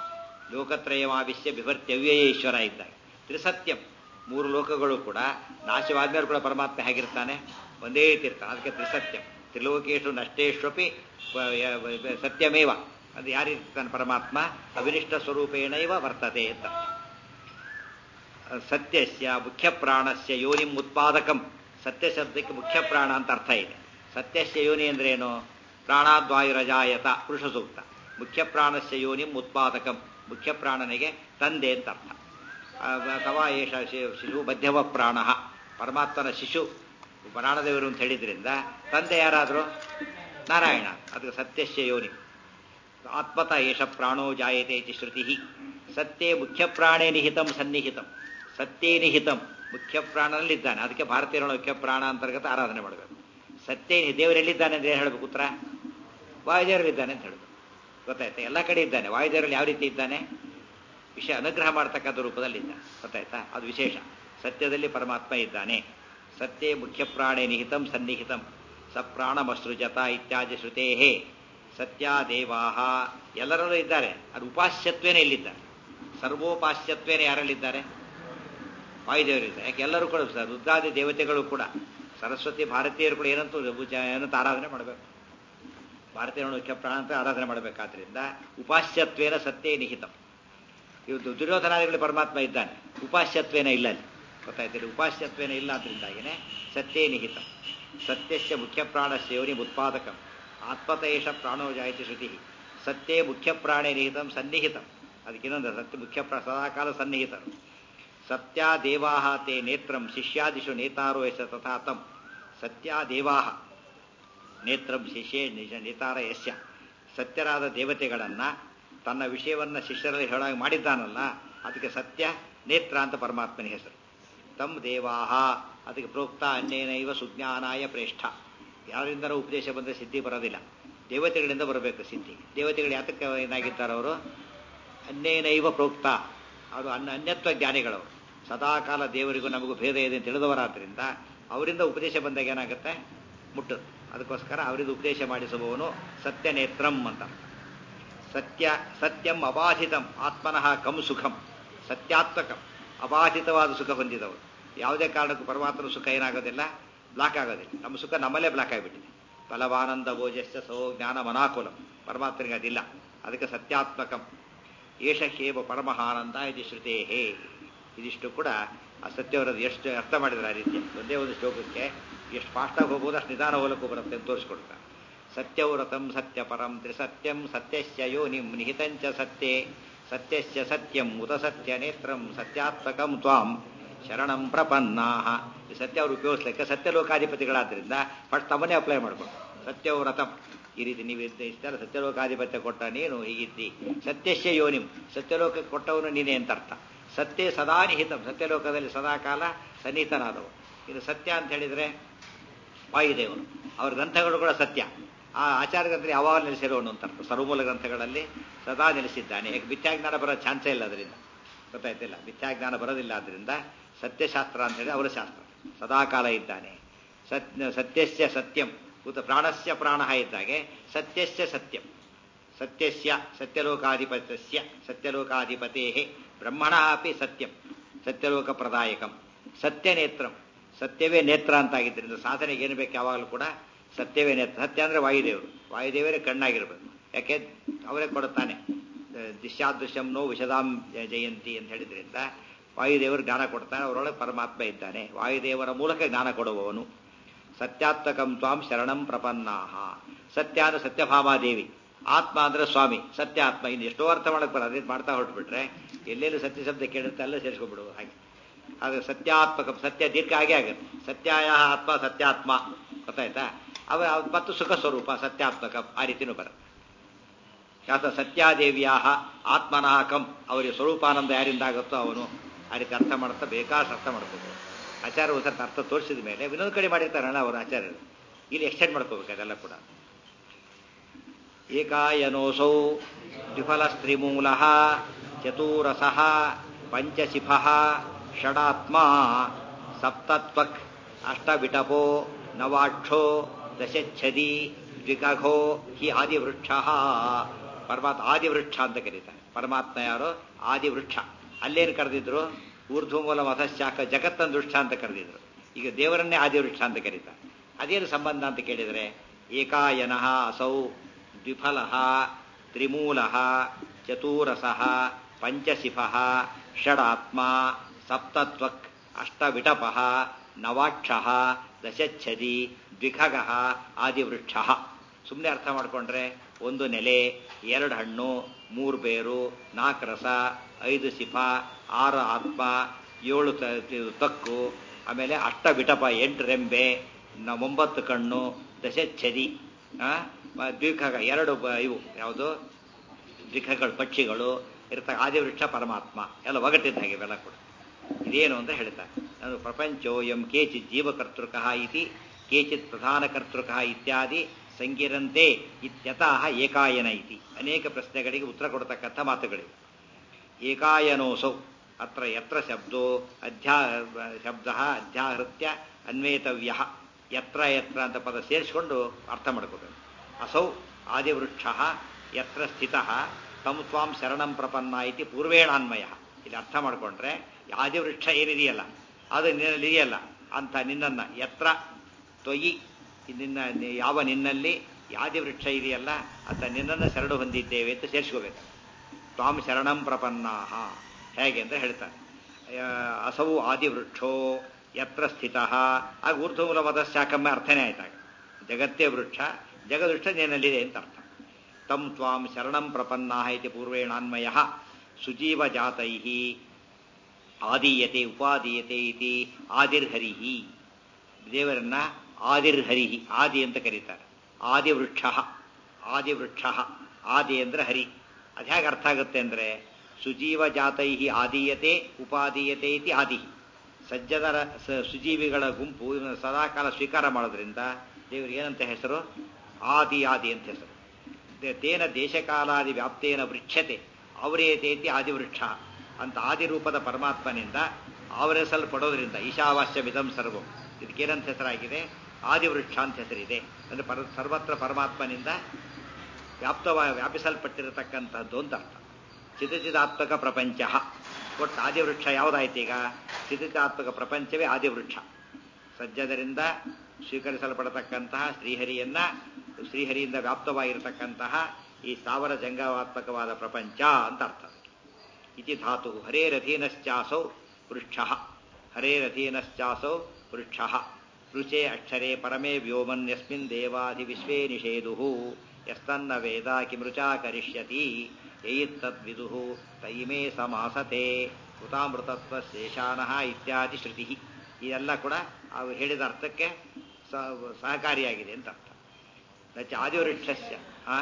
S1: ಲೋಕತ್ರಯಮಾವಿಶ್ಯ ವಿಭರ್ತ್ಯವ್ಯಯೇಶ್ವರ ಇದ್ದಾಗ ತ್ರಿಸತ್ಯಂ ಮೂರು ಲೋಕಗಳು ಕೂಡ ನಾಶವಾದ್ಮೇಲೆ ಕೂಡ ಪರಮಾತ್ಮ ಹೇಗಿರ್ತಾನೆ ಒಂದೇ ರೀತಿ ಇರ್ತಾನೆ ಅದಕ್ಕೆ ತ್ರಿಸತ್ಯಂ ತ್ರಿಲೋಕೇಶು ನಷ್ಟೇಶ್ವಪಿ ವ- ಯ- ವ- ಸತ್ಯಮೇವ ಅದು ಯಾರಿರ್ತಾನೆ ಪರಮಾತ್ಮ ಅವಿನಿಷ್ಟ ಸ್ವರೂಪೇಣೈವ ವರ್ತತೆ ಅಂತ ಸತ್ಯಸ್ಯ ಮುಖ್ಯ ಪ್ರಾಣಸ್ಯ ಯೋನಿಂ ಉತ್ಪಾದಕಂ ಸತ್ಯ ಶಬ್ದಕ್ಕೆ ಮುಖ್ಯ ಪ್ರಾಣ ಅಂತ ಅರ್ಥ ಇದೆ ಸತ್ಯಸ್ಯ ಯೋನಿ ಅಂದ್ರೆ ಏನು ಪ್ರಾಣಾದ್ವಾಯುರಜಾಯತ ಪುರುಷ ಸೂಕ್ತ ಮುಖ್ಯ ಪ್ರಾಣಸ್ಯ ಯೋನಿಂ ಉತ್ಪಾದಕಂ ಮುಖ್ಯ ಪ್ರಾಣನಿಗೆ ತಂದೆ ಅಂತ ಅರ್ಥ ಆ, ಅಥವಾ ಏಷ ಶಿ- ಶಿಶು ಮಧ್ಯಮ ಪ್ರಾಣ ಪರಮಾತ್ಮನ ಶಿಶು ಪ್ರಾಣದೇವರು ಅಂತ ಹೇಳಿದ್ರಿಂದ ತಂದೆ ಯಾರಾದರೂ ನಾರಾಯಣ ಅದಕ್ಕೆ ಸತ್ಯಸ್ಯ ಯೋನಿ ಆತ್ಮತ ಏಷ ಪ್ರಾಣೋ ಜಾಯತೆ ಇತಿ ಶ್ರುತಿ ಸತ್ಯೇ ಮುಖ್ಯ ಪ್ರಾಣೇ ನಿಹಿತಂ ಸನ್ನಿಹಿತಂ ಸತ್ಯೇ ನಿಹಿತಂ ಮುಖ್ಯ ಪ್ರಾಣನಲ್ಲಿದ್ದಾನೆ ಅದಕ್ಕೆ ಭಾರತೀಯರ ಮುಖ್ಯ ಪ್ರಾಣ ಅಂತರ್ಗತ ಆರಾಧನೆ ಮಾಡಬೇಕು ಸತ್ಯೇ ನಿ- ದೇವರೆಲ್ಲಿದ್ದಾನೆ ಅಂದ್ರೆ ಏನು ಹೇಳಬೇಕು ಉತ್ತರ ವಾಯುದೇವರಲ್ಲಿದ್ದಾನೆ ಅಂತ ಹೇಳಬೇಕು ಗೊತ್ತಾಯ್ತಾ ಎಲ್ಲ ಕಡೆ ಇದ್ದಾನೆ ವಾಯುದೇವರಲ್ಲಿ ಯಾವ ರೀತಿ ಇದ್ದಾನೆ ವಿಷಯ ಅನುಗ್ರಹ ಮಾಡ್ತಕ್ಕಂಥ ರೂಪದಲ್ಲಿ ಇದ್ದಾನೆ ಗೊತ್ತಾಯ್ತಾ ಅದು ವಿಶೇಷ ಸತ್ಯದಲ್ಲಿ ಪರಮಾತ್ಮ ಇದ್ದಾನೆ ಸತ್ಯೇ ಮುಖ್ಯ ಪ್ರಾಣೇ ನಿಹಿತಂ ಸನ್ನಿಹಿತಂ ಸ ಪ್ರಾಣಮಸೃಜತ ಇತ್ಯಾದಿ ಶ್ರುತೇಹೇ ಸತ್ಯ ದೇವಾಹ ಎಲ್ಲರಲ್ಲೂ ಇದ್ದಾರೆ ಅದು ಉಪಾಸ್ಯತ್ವೇನೇ ಇಲ್ಲಿದ್ದಾರೆ ಸರ್ವೋಪಾಸ್ಯತ್ವೇನೇ ಯಾರಲ್ಲಿದ್ದಾರೆ ವಾಯುದೇವರಿದ್ದಾರೆ ಯಾಕೆ ಎಲ್ಲರೂ ಕೂಡ ಸ- ರುದ್ರಾದಿ ದೇವತೆಗಳು ಕೂಡ ಸರಸ್ವತಿ ಭಾರತೀಯರು ಕೂಡ ಏನಂತೂ ಪೂಜೆ- ಏನಂತ ಆರಾಧನೆ ಮಾಡಬೇಕು ಭಾರತೀಯರು ಮುಖ್ಯ ಪ್ರಾಣ ಅಂತ ಆರಾಧನೆ ಮಾಡಬೇಕಾದ್ರಿಂದ ಉಪಾಸ್ಯತ್ವೇನ ಸತ್ಯೇ ನಿಹಿತಂ ಇವತ್ತು ದುರ್ಯೋಧನಾದಿಗಳಲ್ಲಿ ಪರಮಾತ್ಮ ಇದ್ದಾನೆ ಉಪಾಸ್ಯತ್ವೇನ ಇಲ್ಲ ಅಲ್ಲಿ ಗೊತ್ತಾಯ್ತಿಲ್ಲ ಉಪಾಸ್ಯತ್ವೇನ ಇಲ್ಲ ಆದ್ರಿಂದಾಗಿನೇ ಸತ್ಯೇ ನಿಹಿತಂ ಸತ್ಯಸ್ಯ ಮುಖ್ಯ ಪ್ರಾಣಸ್ಯ ಯೋನಿ ಉತ್ಪಾದಕಂ ಆತ್ಮತೇಷ ಪ್ರಾಣೋ ಜಾಯತಿ ಶ್ರುತಿ ಸತ್ಯೇ ಮುಖ್ಯ ಪ್ರಾಣೇ ನಿಹಿತಂ ಸನ್ನಿಹಿತಂ ಅದಕ್ಕೆ ಇನ್ನೊಂದು ಸತ್ಯ ಮುಖ್ಯ ಪ್ರ ಸದಾಕಾಲ ಸನ್ನಿಹಿತರು ಸತ್ಯ ದೇವಾಹ ತೇ ನೇತ್ರಂ ಶಿಷ್ಯಾದಿಷು ನೇತಾರೋ ಯಶ ತಥಾ ತಂ ಸತ್ಯ ದೇವಾಹ ನೇತ್ರಂ ಶಿಷ್ಯೇ ನಿಜ ನೇತಾರ ಯಶ್ಯ ಸತ್ಯರಾದ ದೇವತೆಗಳನ್ನ ತನ್ನ ವಿಷಯವನ್ನ ಶಿಷ್ಯರಲ್ಲಿ ಹೇಳಾಗಿ ಮಾಡಿದ್ದಾನಲ್ಲ ಅದಕ್ಕೆ ಸತ್ಯ ನೇತ್ರ ಅಂತ ಪರಮಾತ್ಮನ ಹೆಸರು ತಮ್ ದೇವಾಹ ಅದಕ್ಕೆ ಪ್ರೋಕ್ತ ಅನ್ಯೇನೈವ ಸುಜ್ಞಾನಾಯ ಪ್ರೇಷ್ಠ ಯಾರಿಂದಲೂ ಉಪದೇಶ ಬಂದರೆ ಸಿದ್ಧಿ ಬರೋದಿಲ್ಲ ದೇವತೆಗಳಿಂದ ಬರಬೇಕು ಸಿದ್ಧಿ ದೇವತೆಗಳು ಯಾತಕ್ಕೆ ಏನಾಗಿದ್ದಾರೆ ಅವರು ಅನ್ಯೇನೈವ ಪ್ರೋಕ್ತ ಅದು ಅನ್ನ ಅನ್ಯತ್ವ ಜ್ಞಾನಿಗಳವರು ಸದಾಕಾಲ ದೇವರಿಗೂ ನಮಗೂ ಭೇದ ಇದೆ ಅಂತ ತಿಳಿದವರಾದ್ರಿಂದ ಅವರಿಂದ ಉಪದೇಶ ಬಂದಾಗ ಏನಾಗುತ್ತೆ ಮುಟ್ಟುತ್ತೆ ಅದಕ್ಕೋಸ್ಕರ ಅವರಿಂದ ಉಪದೇಶ ಮಾಡಿಸುವವನು ಸತ್ಯನೇತ್ರಂ ಅಂತ ಸತ್ಯ ಸತ್ಯಂ ಅಬಾಧಿತಂ ಆತ್ಮನಃ ಕಂ ಸುಖಂ ಸತ್ಯಾತ್ಮಕಂ ಅಬಾಧಿತವಾದ ಸುಖ ಹೊಂದಿದವರು ಯಾವುದೇ ಕಾರಣಕ್ಕೂ ಪರಮಾತ್ಮನ ಸುಖ ಏನಾಗೋದಿಲ್ಲ ಬ್ಲಾಕ್ ಆಗೋದಿಲ್ಲ ನಮ್ಮ ಸುಖ ನಮ್ಮಲ್ಲೇ ಬ್ಲಾಕ್ ಆಗಿಬಿಟ್ಟಿದೆ ಫಲವಾನಂದ ಭೋಜಸ್ಯ ಸೋ ಜ್ಞಾನ ಮನಾಕುಲಂ ಪರಮಾತ್ಮನಿಗೆ ಅದಿಲ್ಲ ಅದಕ್ಕೆ ಸತ್ಯಾತ್ಮಕಂ ಏಷ ಹೇವ ಪರಮಹಾನಂದ ಇದು ಶ್ರುತೇಹೇ ಇದಿಷ್ಟು ಕೂಡ ಆ ಸತ್ಯವರದ ಎಷ್ಟು ಅರ್ಥ ಮಾಡಿದ್ರೆ ಆ ರೀತಿ ಒಂದೇ ಒಂದು ಶ್ಲೋಕಕ್ಕೆ ಎಷ್ಟು ಫಾಸ್ಟಾಗಿ ಹೋಗ್ಬೋದು ಅಷ್ಟು ನಿಧಾನ ಹೋಲಕ್ಕೂ ಬರುತ್ತೆ ಅಂತ ತೋರಿಸ್ಕೊಡ್ತಾರೆ ಸತ್ಯವ್ರತಂ ಸತ್ಯ ಪರಂ ತ್ರಿಸತ್ಯಂ ಸತ್ಯಸ್ಯ ಯೋನಿಂ ನಿಹಿತಂಚ ಸತ್ಯೇ ಸತ್ಯಸ್ಯ ಸತ್ಯಂ ಉತ ಸತ್ಯ ನೇತ್ರಂ ಸತ್ಯಾತ್ಮಕಂ ತ್ವಾಂ ಶರಣಂ ಪ್ರಪನ್ನಾಹ ಈ ಸತ್ಯ ಅವರು ಉಪಯೋಗಿಸ್ಲಿಕ್ಕೆ ಸತ್ಯಲೋಕಾಧಿಪತಿಗಳಾದ್ರಿಂದ ಫಸ್ಟ್ ತಮ್ಮನ್ನೇ ಅಪ್ಲೈ ಮಾಡ್ಕೊಂಡು ಸತ್ಯವ್ರತಂ ಈ ರೀತಿ ನೀವು ಇಷ್ಟೆಲ್ಲ ಸತ್ಯಲೋಕಾಧಿಪತ್ಯ ಕೊಟ್ಟ ನೀನು ಹೀಗಿದ್ದಿ ಸತ್ಯಸ್ಯ ಯೋನಿಂ ಸತ್ಯಲೋಕಕ್ಕೆ ಕೊಟ್ಟವನು ನೀನೇ ಅಂತ ಅರ್ಥ ಸತ್ಯ ಸದಾ ನಿಹಿತಂ ಸತ್ಯಲೋಕದಲ್ಲಿ ಸದಾಕಾಲ ಸನ್ನಿಹಿತನಾದವು ಇದು ಸತ್ಯ ಅಂತ ಹೇಳಿದ್ರೆ ವಾಯುದೇವರು ಅವ್ರ ಗ್ರಂಥಗಳು ಕೂಡ ಸತ್ಯ ಆ ಆಚಾರ ಗ್ರಂಥದಲ್ಲಿ ಯಾವಾಗ ನೆಲೆಸಿರೋನು ಅಂತ ಅರ್ಥ ಸರ್ವಮೂಲ ಗ್ರಂಥಗಳಲ್ಲಿ ಸದಾ ನೆಲೆಸಿದ್ದಾನೆ ಯಾಕೆ ಮಿಥ್ಯಾಜ್ಞಾನ ಬರೋ ಚಾನ್ಸೇ ಇಲ್ಲ ಅದರಿಂದ ಗೊತ್ತಾಯ್ತಿಲ್ಲ ಮಿಥ್ಯಾಜ್ಞಾನ ಬರೋದಿಲ್ಲ ಅದರಿಂದ ಸತ್ಯಶಾಸ್ತ್ರ ಅಂತ ಹೇಳಿ ಅವರ ಶಾಸ್ತ್ರ ಸದಾಕಾಲ ಇದ್ದಾನೆ ಸತ್ಯ ಸತ್ಯಸ್ಯ ಸತ್ಯಂ ಕೂತ ಪ್ರಾಣಸ್ಯ ಪ್ರಾಣ ಇದ್ದಾಗೆ ಸತ್ಯಸ್ಯ ಸತ್ಯಂ ಸತ್ಯಸ್ಯ ಸತ್ಯಲೋಕಾಧಿಪತ್ಯಸ್ಯ ಸತ್ಯಲೋಕಾಧಿಪತೇ ಬ್ರಹ್ಮಣ ಅಪಿ ಸತ್ಯಂ ಸತ್ಯಲೋಕ ಪ್ರದಾಯಕಂ ಸತ್ಯನೇತ್ರಂ ಸತ್ಯವೇ ನೇತ್ರ ಅಂತಾಗಿದ್ದರಿಂದ ಸಾಧನೆಗೆ ಏನು ಬೇಕು ಯಾವಾಗಲೂ ಕೂಡ ಸತ್ಯವೇ ನೇತ್ರ ಸತ್ಯ ಅಂದ್ರೆ ವಾಯುದೇವರು ವಾಯುದೇವರೇ ಕಣ್ಣಾಗಿರ್ಬೇಕು ಯಾಕೆ ಅವರೇ ಕೊಡುತ್ತಾನೆ ದಿಶಾದೃಶ್ಯಂ ನೋ ವಿಷದಾಂ ಜಯಂತಿ ಅಂತ ಹೇಳಿದ್ರಿಂದ ವಾಯುದೇವರು ಜ್ಞಾನ ಕೊಡ್ತಾನೆ ಅವರೊಳಗೆ ಪರಮಾತ್ಮ ಇದ್ದಾನೆ ವಾಯುದೇವರ ಮೂಲಕ ಜ್ಞಾನ ಕೊಡುವವನು ಸತ್ಯಾತ್ಮಕಂ ತ್ವಾಂ ಶರಣಂ ಪ್ರಪನ್ನಾಹ ಸತ್ಯ ಅಂದ್ರೆ ಸತ್ಯಭಾಮಾದೇವಿ ಆತ್ಮ ಅಂದ್ರೆ ಸ್ವಾಮಿ ಸತ್ಯ ಆತ್ಮ ಇನ್ನು ಎಷ್ಟೋ ಅರ್ಥ ಮಾಡಕ್ ಬರ ಅದೇ ಮಾಡ್ತಾ ಹೊರಟ್ಬಿಟ್ರೆ ಎಲ್ಲೆಲ್ಲಿ ಸತ್ಯ ಶಬ್ದ ಕೇಳುತ್ತೆ ಎಲ್ಲ ಸೇರಿಸ್ಕೊಂಡ್ಬಿಡುವುದು ಹಾಗೆ ಆದ್ರೆ ಸತ್ಯಾತ್ಮಕ ಸತ್ಯ ದೀರ್ಘ ಹಾಗೆ ಆಗುತ್ತೆ ಸತ್ಯಾಯ ಆತ್ಮ ಸತ್ಯಾತ್ಮ ಗೊತ್ತಾಯ್ತಾ ಅವ ಮತ್ತು ಸುಖ ಸ್ವರೂಪ ಸತ್ಯಾತ್ಮಕ ಆ ರೀತಿನೂ ಬರುತ್ತೆ ಯಾತ ಸತ್ಯಾದೇವಿಯ ಆತ್ಮನಃ ಕಂ ಅವರಿಗೆ ಸ್ವರೂಪಾನಂದ ಯಾರಿಂದ ಆಗುತ್ತೋ ಅವನು ಆ ರೀತಿ ಅರ್ಥ ಮಾಡ್ತಾ ಬೇಕಾದಷ್ಟು ಅರ್ಥ ಮಾಡ್ಕೋಬೇಕು ಆಚಾರ ಒಂದ್ಸರ್ತ ಅರ್ಥ ತೋರಿಸಿದ ಮೇಲೆ ಇನ್ನೊಂದು ಕಡೆ ಮಾಡಿರ್ತಾರಲ್ಲ ಅವರು ಆಚಾರ್ಯರು ಇಲ್ಲಿ ಎಕ್ಸ್ಟೆಂಡ್ ಮಾಡ್ಕೋಬೇಕು ಅದೆಲ್ಲ ಕೂಡ ಏಕಾಯನೋಸೌ ದ್ವಿಫಲ ಸ್ತ್ರೀಮೂಲ ಚತುರಸ ಪಂಚಶಿಫ ಷಡಾತ್ಮ ಸಪ್ತತ್ವಕ್ ಅಷ್ಟವಿಟಪೋ ನವಾಕ್ಷೋ ದಶಚ್ಛದಿ ದ್ವಿಕಘೋ ಹಿ ಆದಿವೃಕ್ಷ ಪರ್ವತ ಆದಿವೃಕ್ಷ ಅಂತ ಕರೀತಾರೆ ಪರಮಾತ್ಮ ಯಾರು ಆದಿ ವೃಕ್ಷ ಅಲ್ಲೇನು ಕರೆದಿದ್ರು ಊರ್ಧ್ವಮೂಲ ಮತಶಾಖ ಜಗತ್ತನ್ ವೃಕ್ಷ ಅಂತ ಕರೆದಿದ್ರು ಈಗ ದೇವರನ್ನೇ ಆದಿ ವೃಕ್ಷ ಅಂತ ಕರೀತಾರೆ ಅದೇನು ಸಂಬಂಧ ಅಂತ ಕೇಳಿದರೆ ಏಕಾಯನಃ ಅಸೌ ದ್ವಿಫಲಃ ತ್ರಿಮೂಲಃ ಚತುರಸಃ ಪಂಚಶಿಫಃ ಷಡಾತ್ಮ ಸಪ್ತತ್ವಕ್ ಅಷ್ಟವಿಟಪಃ ನವಾಕ್ಷಃ ದಶಚ್ಛದಿ ದ್ವಿಖಗಃ ಆದಿವೃಕ್ಷ ಸುಮ್ಮನೆ ಅರ್ಥ ಮಾಡಿಕೊಂಡ್ರೆ ಒಂದು ನೆಲೆ ಎರಡು ಹಣ್ಣು ಮೂರು ಬೇರು ನಾಲ್ಕು ರಸ ಐದು ಸಿಫ ಆರು ಆತ್ಮ ಏಳು ತ- ಇದು ತಕ್ಕು ಆಮೇಲೆ ಅಷ್ಟ ವಿಟಪ ಎಂಟು ರೆಂಬೆ ನ- ಒಂಬತ್ತು ಕಣ್ಣು ದಶಚ್ಛದಿ ಆ, ಮ- ದ್ವಿಖಗ ಎರಡು ಬ- ಇವು ಯಾವುದು ದ್ವಿಖಗಳು ಪಕ್ಷಿಗಳು ಇರ್ತ ಆದಿವೃಕ್ಷ ಪರಮಾತ್ಮ ಎಲ್ಲ ಒಗಟಿದ್ದ ಹಾಗೆ ಇವೆಲ್ಲ ಕೂಡ ಇದೇನು ಅಂತ ಹೇಳ್ತಾರೆ ನಾನು ಪ್ರಪಂಚೋಯಂ ಕೇಚಿತ್ ಜೀವಕರ್ತೃಕ ಇತಿ ಕೇಚಿತ್ ಪ್ರಧಾನಕರ್ತೃಕ ಇತ್ಯಾದಿ ಸಂಗಿರಂತೆ ಇತ್ಯತಃ ಏಕಾಯನ ಇತಿ ಅನೇಕ ಪ್ರಶ್ನೆಗಳಿಗೆ ಉತ್ತರ ಕೊಡತಕ್ಕಂಥ ಮಾತುಗಳಿವೆ ಏಕಾಯನೋಸೌ ಅತ್ರ ಯತ್ರ ಶಬ್ದೋ ಅಧ್ಯಾ ಶಬ್ದ ಅಧ್ಯಾಹೃತ್ಯ ಅನ್ವೇತವ್ಯ ಯತ್ರ ಯತ್ರ ಅಂತ ಪದ ಸೇರಿಸಿಕೊಂಡು ಅರ್ಥ ಮಾಡ್ಕೋಬೇಕು ಅಸೌ ಆದಿವೃಕ್ಷ ಯತ್ರ ಸ್ಥಿತ ತಂ ತ್ವಾಂ ಶರಣಂ ಪ್ರಪನ್ನ ಇತಿ ಪೂರ್ವೇಣಾನ್ವಯ ಇಲ್ಲಿ ಅರ್ಥ ಮಾಡಿಕೊಂಡ್ರೆ ಆದಿವೃಕ್ಷ ಏನಿದೆಯಲ್ಲ ಅದು ನಿನ್ನಲ್ಲಿ ಇದೆಯಲ್ಲ ಅಂತ ನಿನ್ನನ್ನು ಯತ್ರ ತ್ವಯಿ ನಿನ್ನ ಯಾವ ನಿನ್ನಲ್ಲಿ ಆದಿವೃಕ್ಷ ಇದೆಯಲ್ಲ ಅಂತ ನಿನ್ನನ್ನು ಶರಣು ಹೊಂದಿದ್ದೇವೆ ಅಂತ ಸೇರಿಸ್ಕೋಬೇಕು ತ್ವಾಂ ಶರಣಂ ಪ್ರಪನ್ನಾಹ ಹೇಗೆ ಅಂತ ಹೇಳ್ತಾರೆ ಆ, ಅಸೌ ಆದಿವೃಕ್ಷೋ ಯತ್ರ ಸ್ಥಿತ ಆಗ ಊರ್ಧ್ವಮೂಲ ಮದ ಶಾಖಮ್ಮ ಅರ್ಥನೇ ಆಯ್ತಾಗ ಜಗತ್ತೇ ವೃಕ್ಷ ಜಗದೃಕ್ಷ ನಿನ್ನಲ್ಲಿದೆ ಅಂತ ಅರ್ಥ ತಂ ತ್ವಾಂ ಶರಣಂ ಪ್ರಪನ್ನಾಹ ಇತಿ ಪೂರ್ವೇಣಾನ್ವಯ ಸುಜೀವ ಜಾತೈ ಆದೀಯತೆ ಉಪಾದೀಯತೆ ಇತಿ ಆದಿರ್ಹರಿಹಿ ದೇವರನ್ನ ಆದಿರ್ಹರಿಹಿ ಆದಿ ಅಂತ ಕರೀತಾರೆ ಆದಿವೃಕ್ಷ ಆದಿವೃಕ್ಷ ಆದಿ ಅಂದ್ರೆ ಹರಿ ಅದು ಹೇಗೆ ಅರ್ಥ ಆಗುತ್ತೆ ಅಂದ್ರೆ ಸುಜೀವ ಜಾತೈ ಆದೀಯತೆ ಉಪಾದೀಯತೆ ಇತಿ ಆದಿ ಸಜ್ಜನರ ಸ- ಸುಜೀವಿಗಳ ಗುಂಪು ಇವನ್ನ ಸದಾಕಾಲ ಸ್ವೀಕಾರ ಮಾಡೋದ್ರಿಂದ ದೇವರಿಗೆ ಏನಂತ ಹೆಸರು ಆದಿ ಆದಿ ಅಂತ ಹೆಸರು ತೆ- ತೇನ ದೇಶಕಾಲಾದಿ ವ್ಯಾಪ್ತೇನ ವೃಕ್ಷತೆ ಅವರೇತೇತಿ ಆದಿವೃಕ್ಷ ಅಂತ ಆದಿರೂಪದ ಪರಮಾತ್ಮನಿಂದ ಆವರಿಸಲ್ಪಡೋದ್ರಿಂದ ಈಶಾವಾಸ್ಯ ವಿಧಂ ಸರ್ವಂ ಇದಕ್ಕೇನಂತ ಹೆಸರಾಗಿದೆ ಆದಿವೃಕ್ಷ ಅಂತ ಹೆಸರಿದೆ ಅಂದರೆ ಪರ ಸರ್ವತ್ರ ಪರಮಾತ್ಮನಿಂದ ವ್ಯಾಪ್ತವ ವ್ಯಾಪಿಸಲ್ಪಟ್ಟಿರತಕ್ಕಂಥದ್ದು ಅಂತ ಅರ್ಥ ಚಿತಚಿದಾತ್ಮಕ ಪ್ರಪಂಚ ಒಟ್ಟು ಆದಿವೃಕ್ಷ ಯಾವುದಾಯ್ತು ಈಗ ಚಿತಚಿದಾತ್ಮಕ ಪ್ರಪಂಚವೇ ಆದಿವೃಕ್ಷ ಸಜ್ಜದರಿಂದ ಸ್ವೀಕರಿಸಲ್ಪಡತಕ್ಕಂತಹ ಶ್ರೀಹರಿಯನ್ನ ಶ್ರೀಹರಿಯಿಂದ ವ್ಯಾಪ್ತವಾಗಿರತಕ್ಕಂತಹ ಈ ಸ್ಥಾವರ ಜಂಗಮಾತ್ಮಕವಾದ ಪ್ರಪಂಚ ಅಂತ ಅರ್ಥ ಇತಿ ಧಾತು ಹರೇರಧೀನಶ್ಚಾಸೌ ವೃಕ್ಷ ಹರೇರಧೀನಶ್ಚಾಸೌ ವೃಕ್ಷ ರುಚೆ ಅಕ್ಷರೆ ಪರಮೇ ವ್ಯೋಮನ್ ಯಸ್ಮಿನ್ ದೇವಾಧಿ ವಿಶ್ವೇ ನಿಷೇಧು ಯಸ್ತನ್ನ ವೇದ ಕಿಮೃಚಾ ಕರಿಷ್ಯತಿ ಯಯಿತ್ತದ್ವಿದು ತೈಮೇ ಸಮಾಸತೆ ಕೃತಾಮೃತತ್ವ ಶೇಷಾನಃ ಇತ್ಯಾದಿ ಶ್ರುತಿ ಇದೆಲ್ಲ ಕೂಡ ಅವು ಹೇಳಿದ ಅರ್ಥಕ್ಕೆ ಸ- ಸಹಕಾರಿಯಾಗಿದೆ ಅಂತ ಅರ್ಥ ನಚ ಆದಿವೃಕ್ಷಸ್ಯ ಆ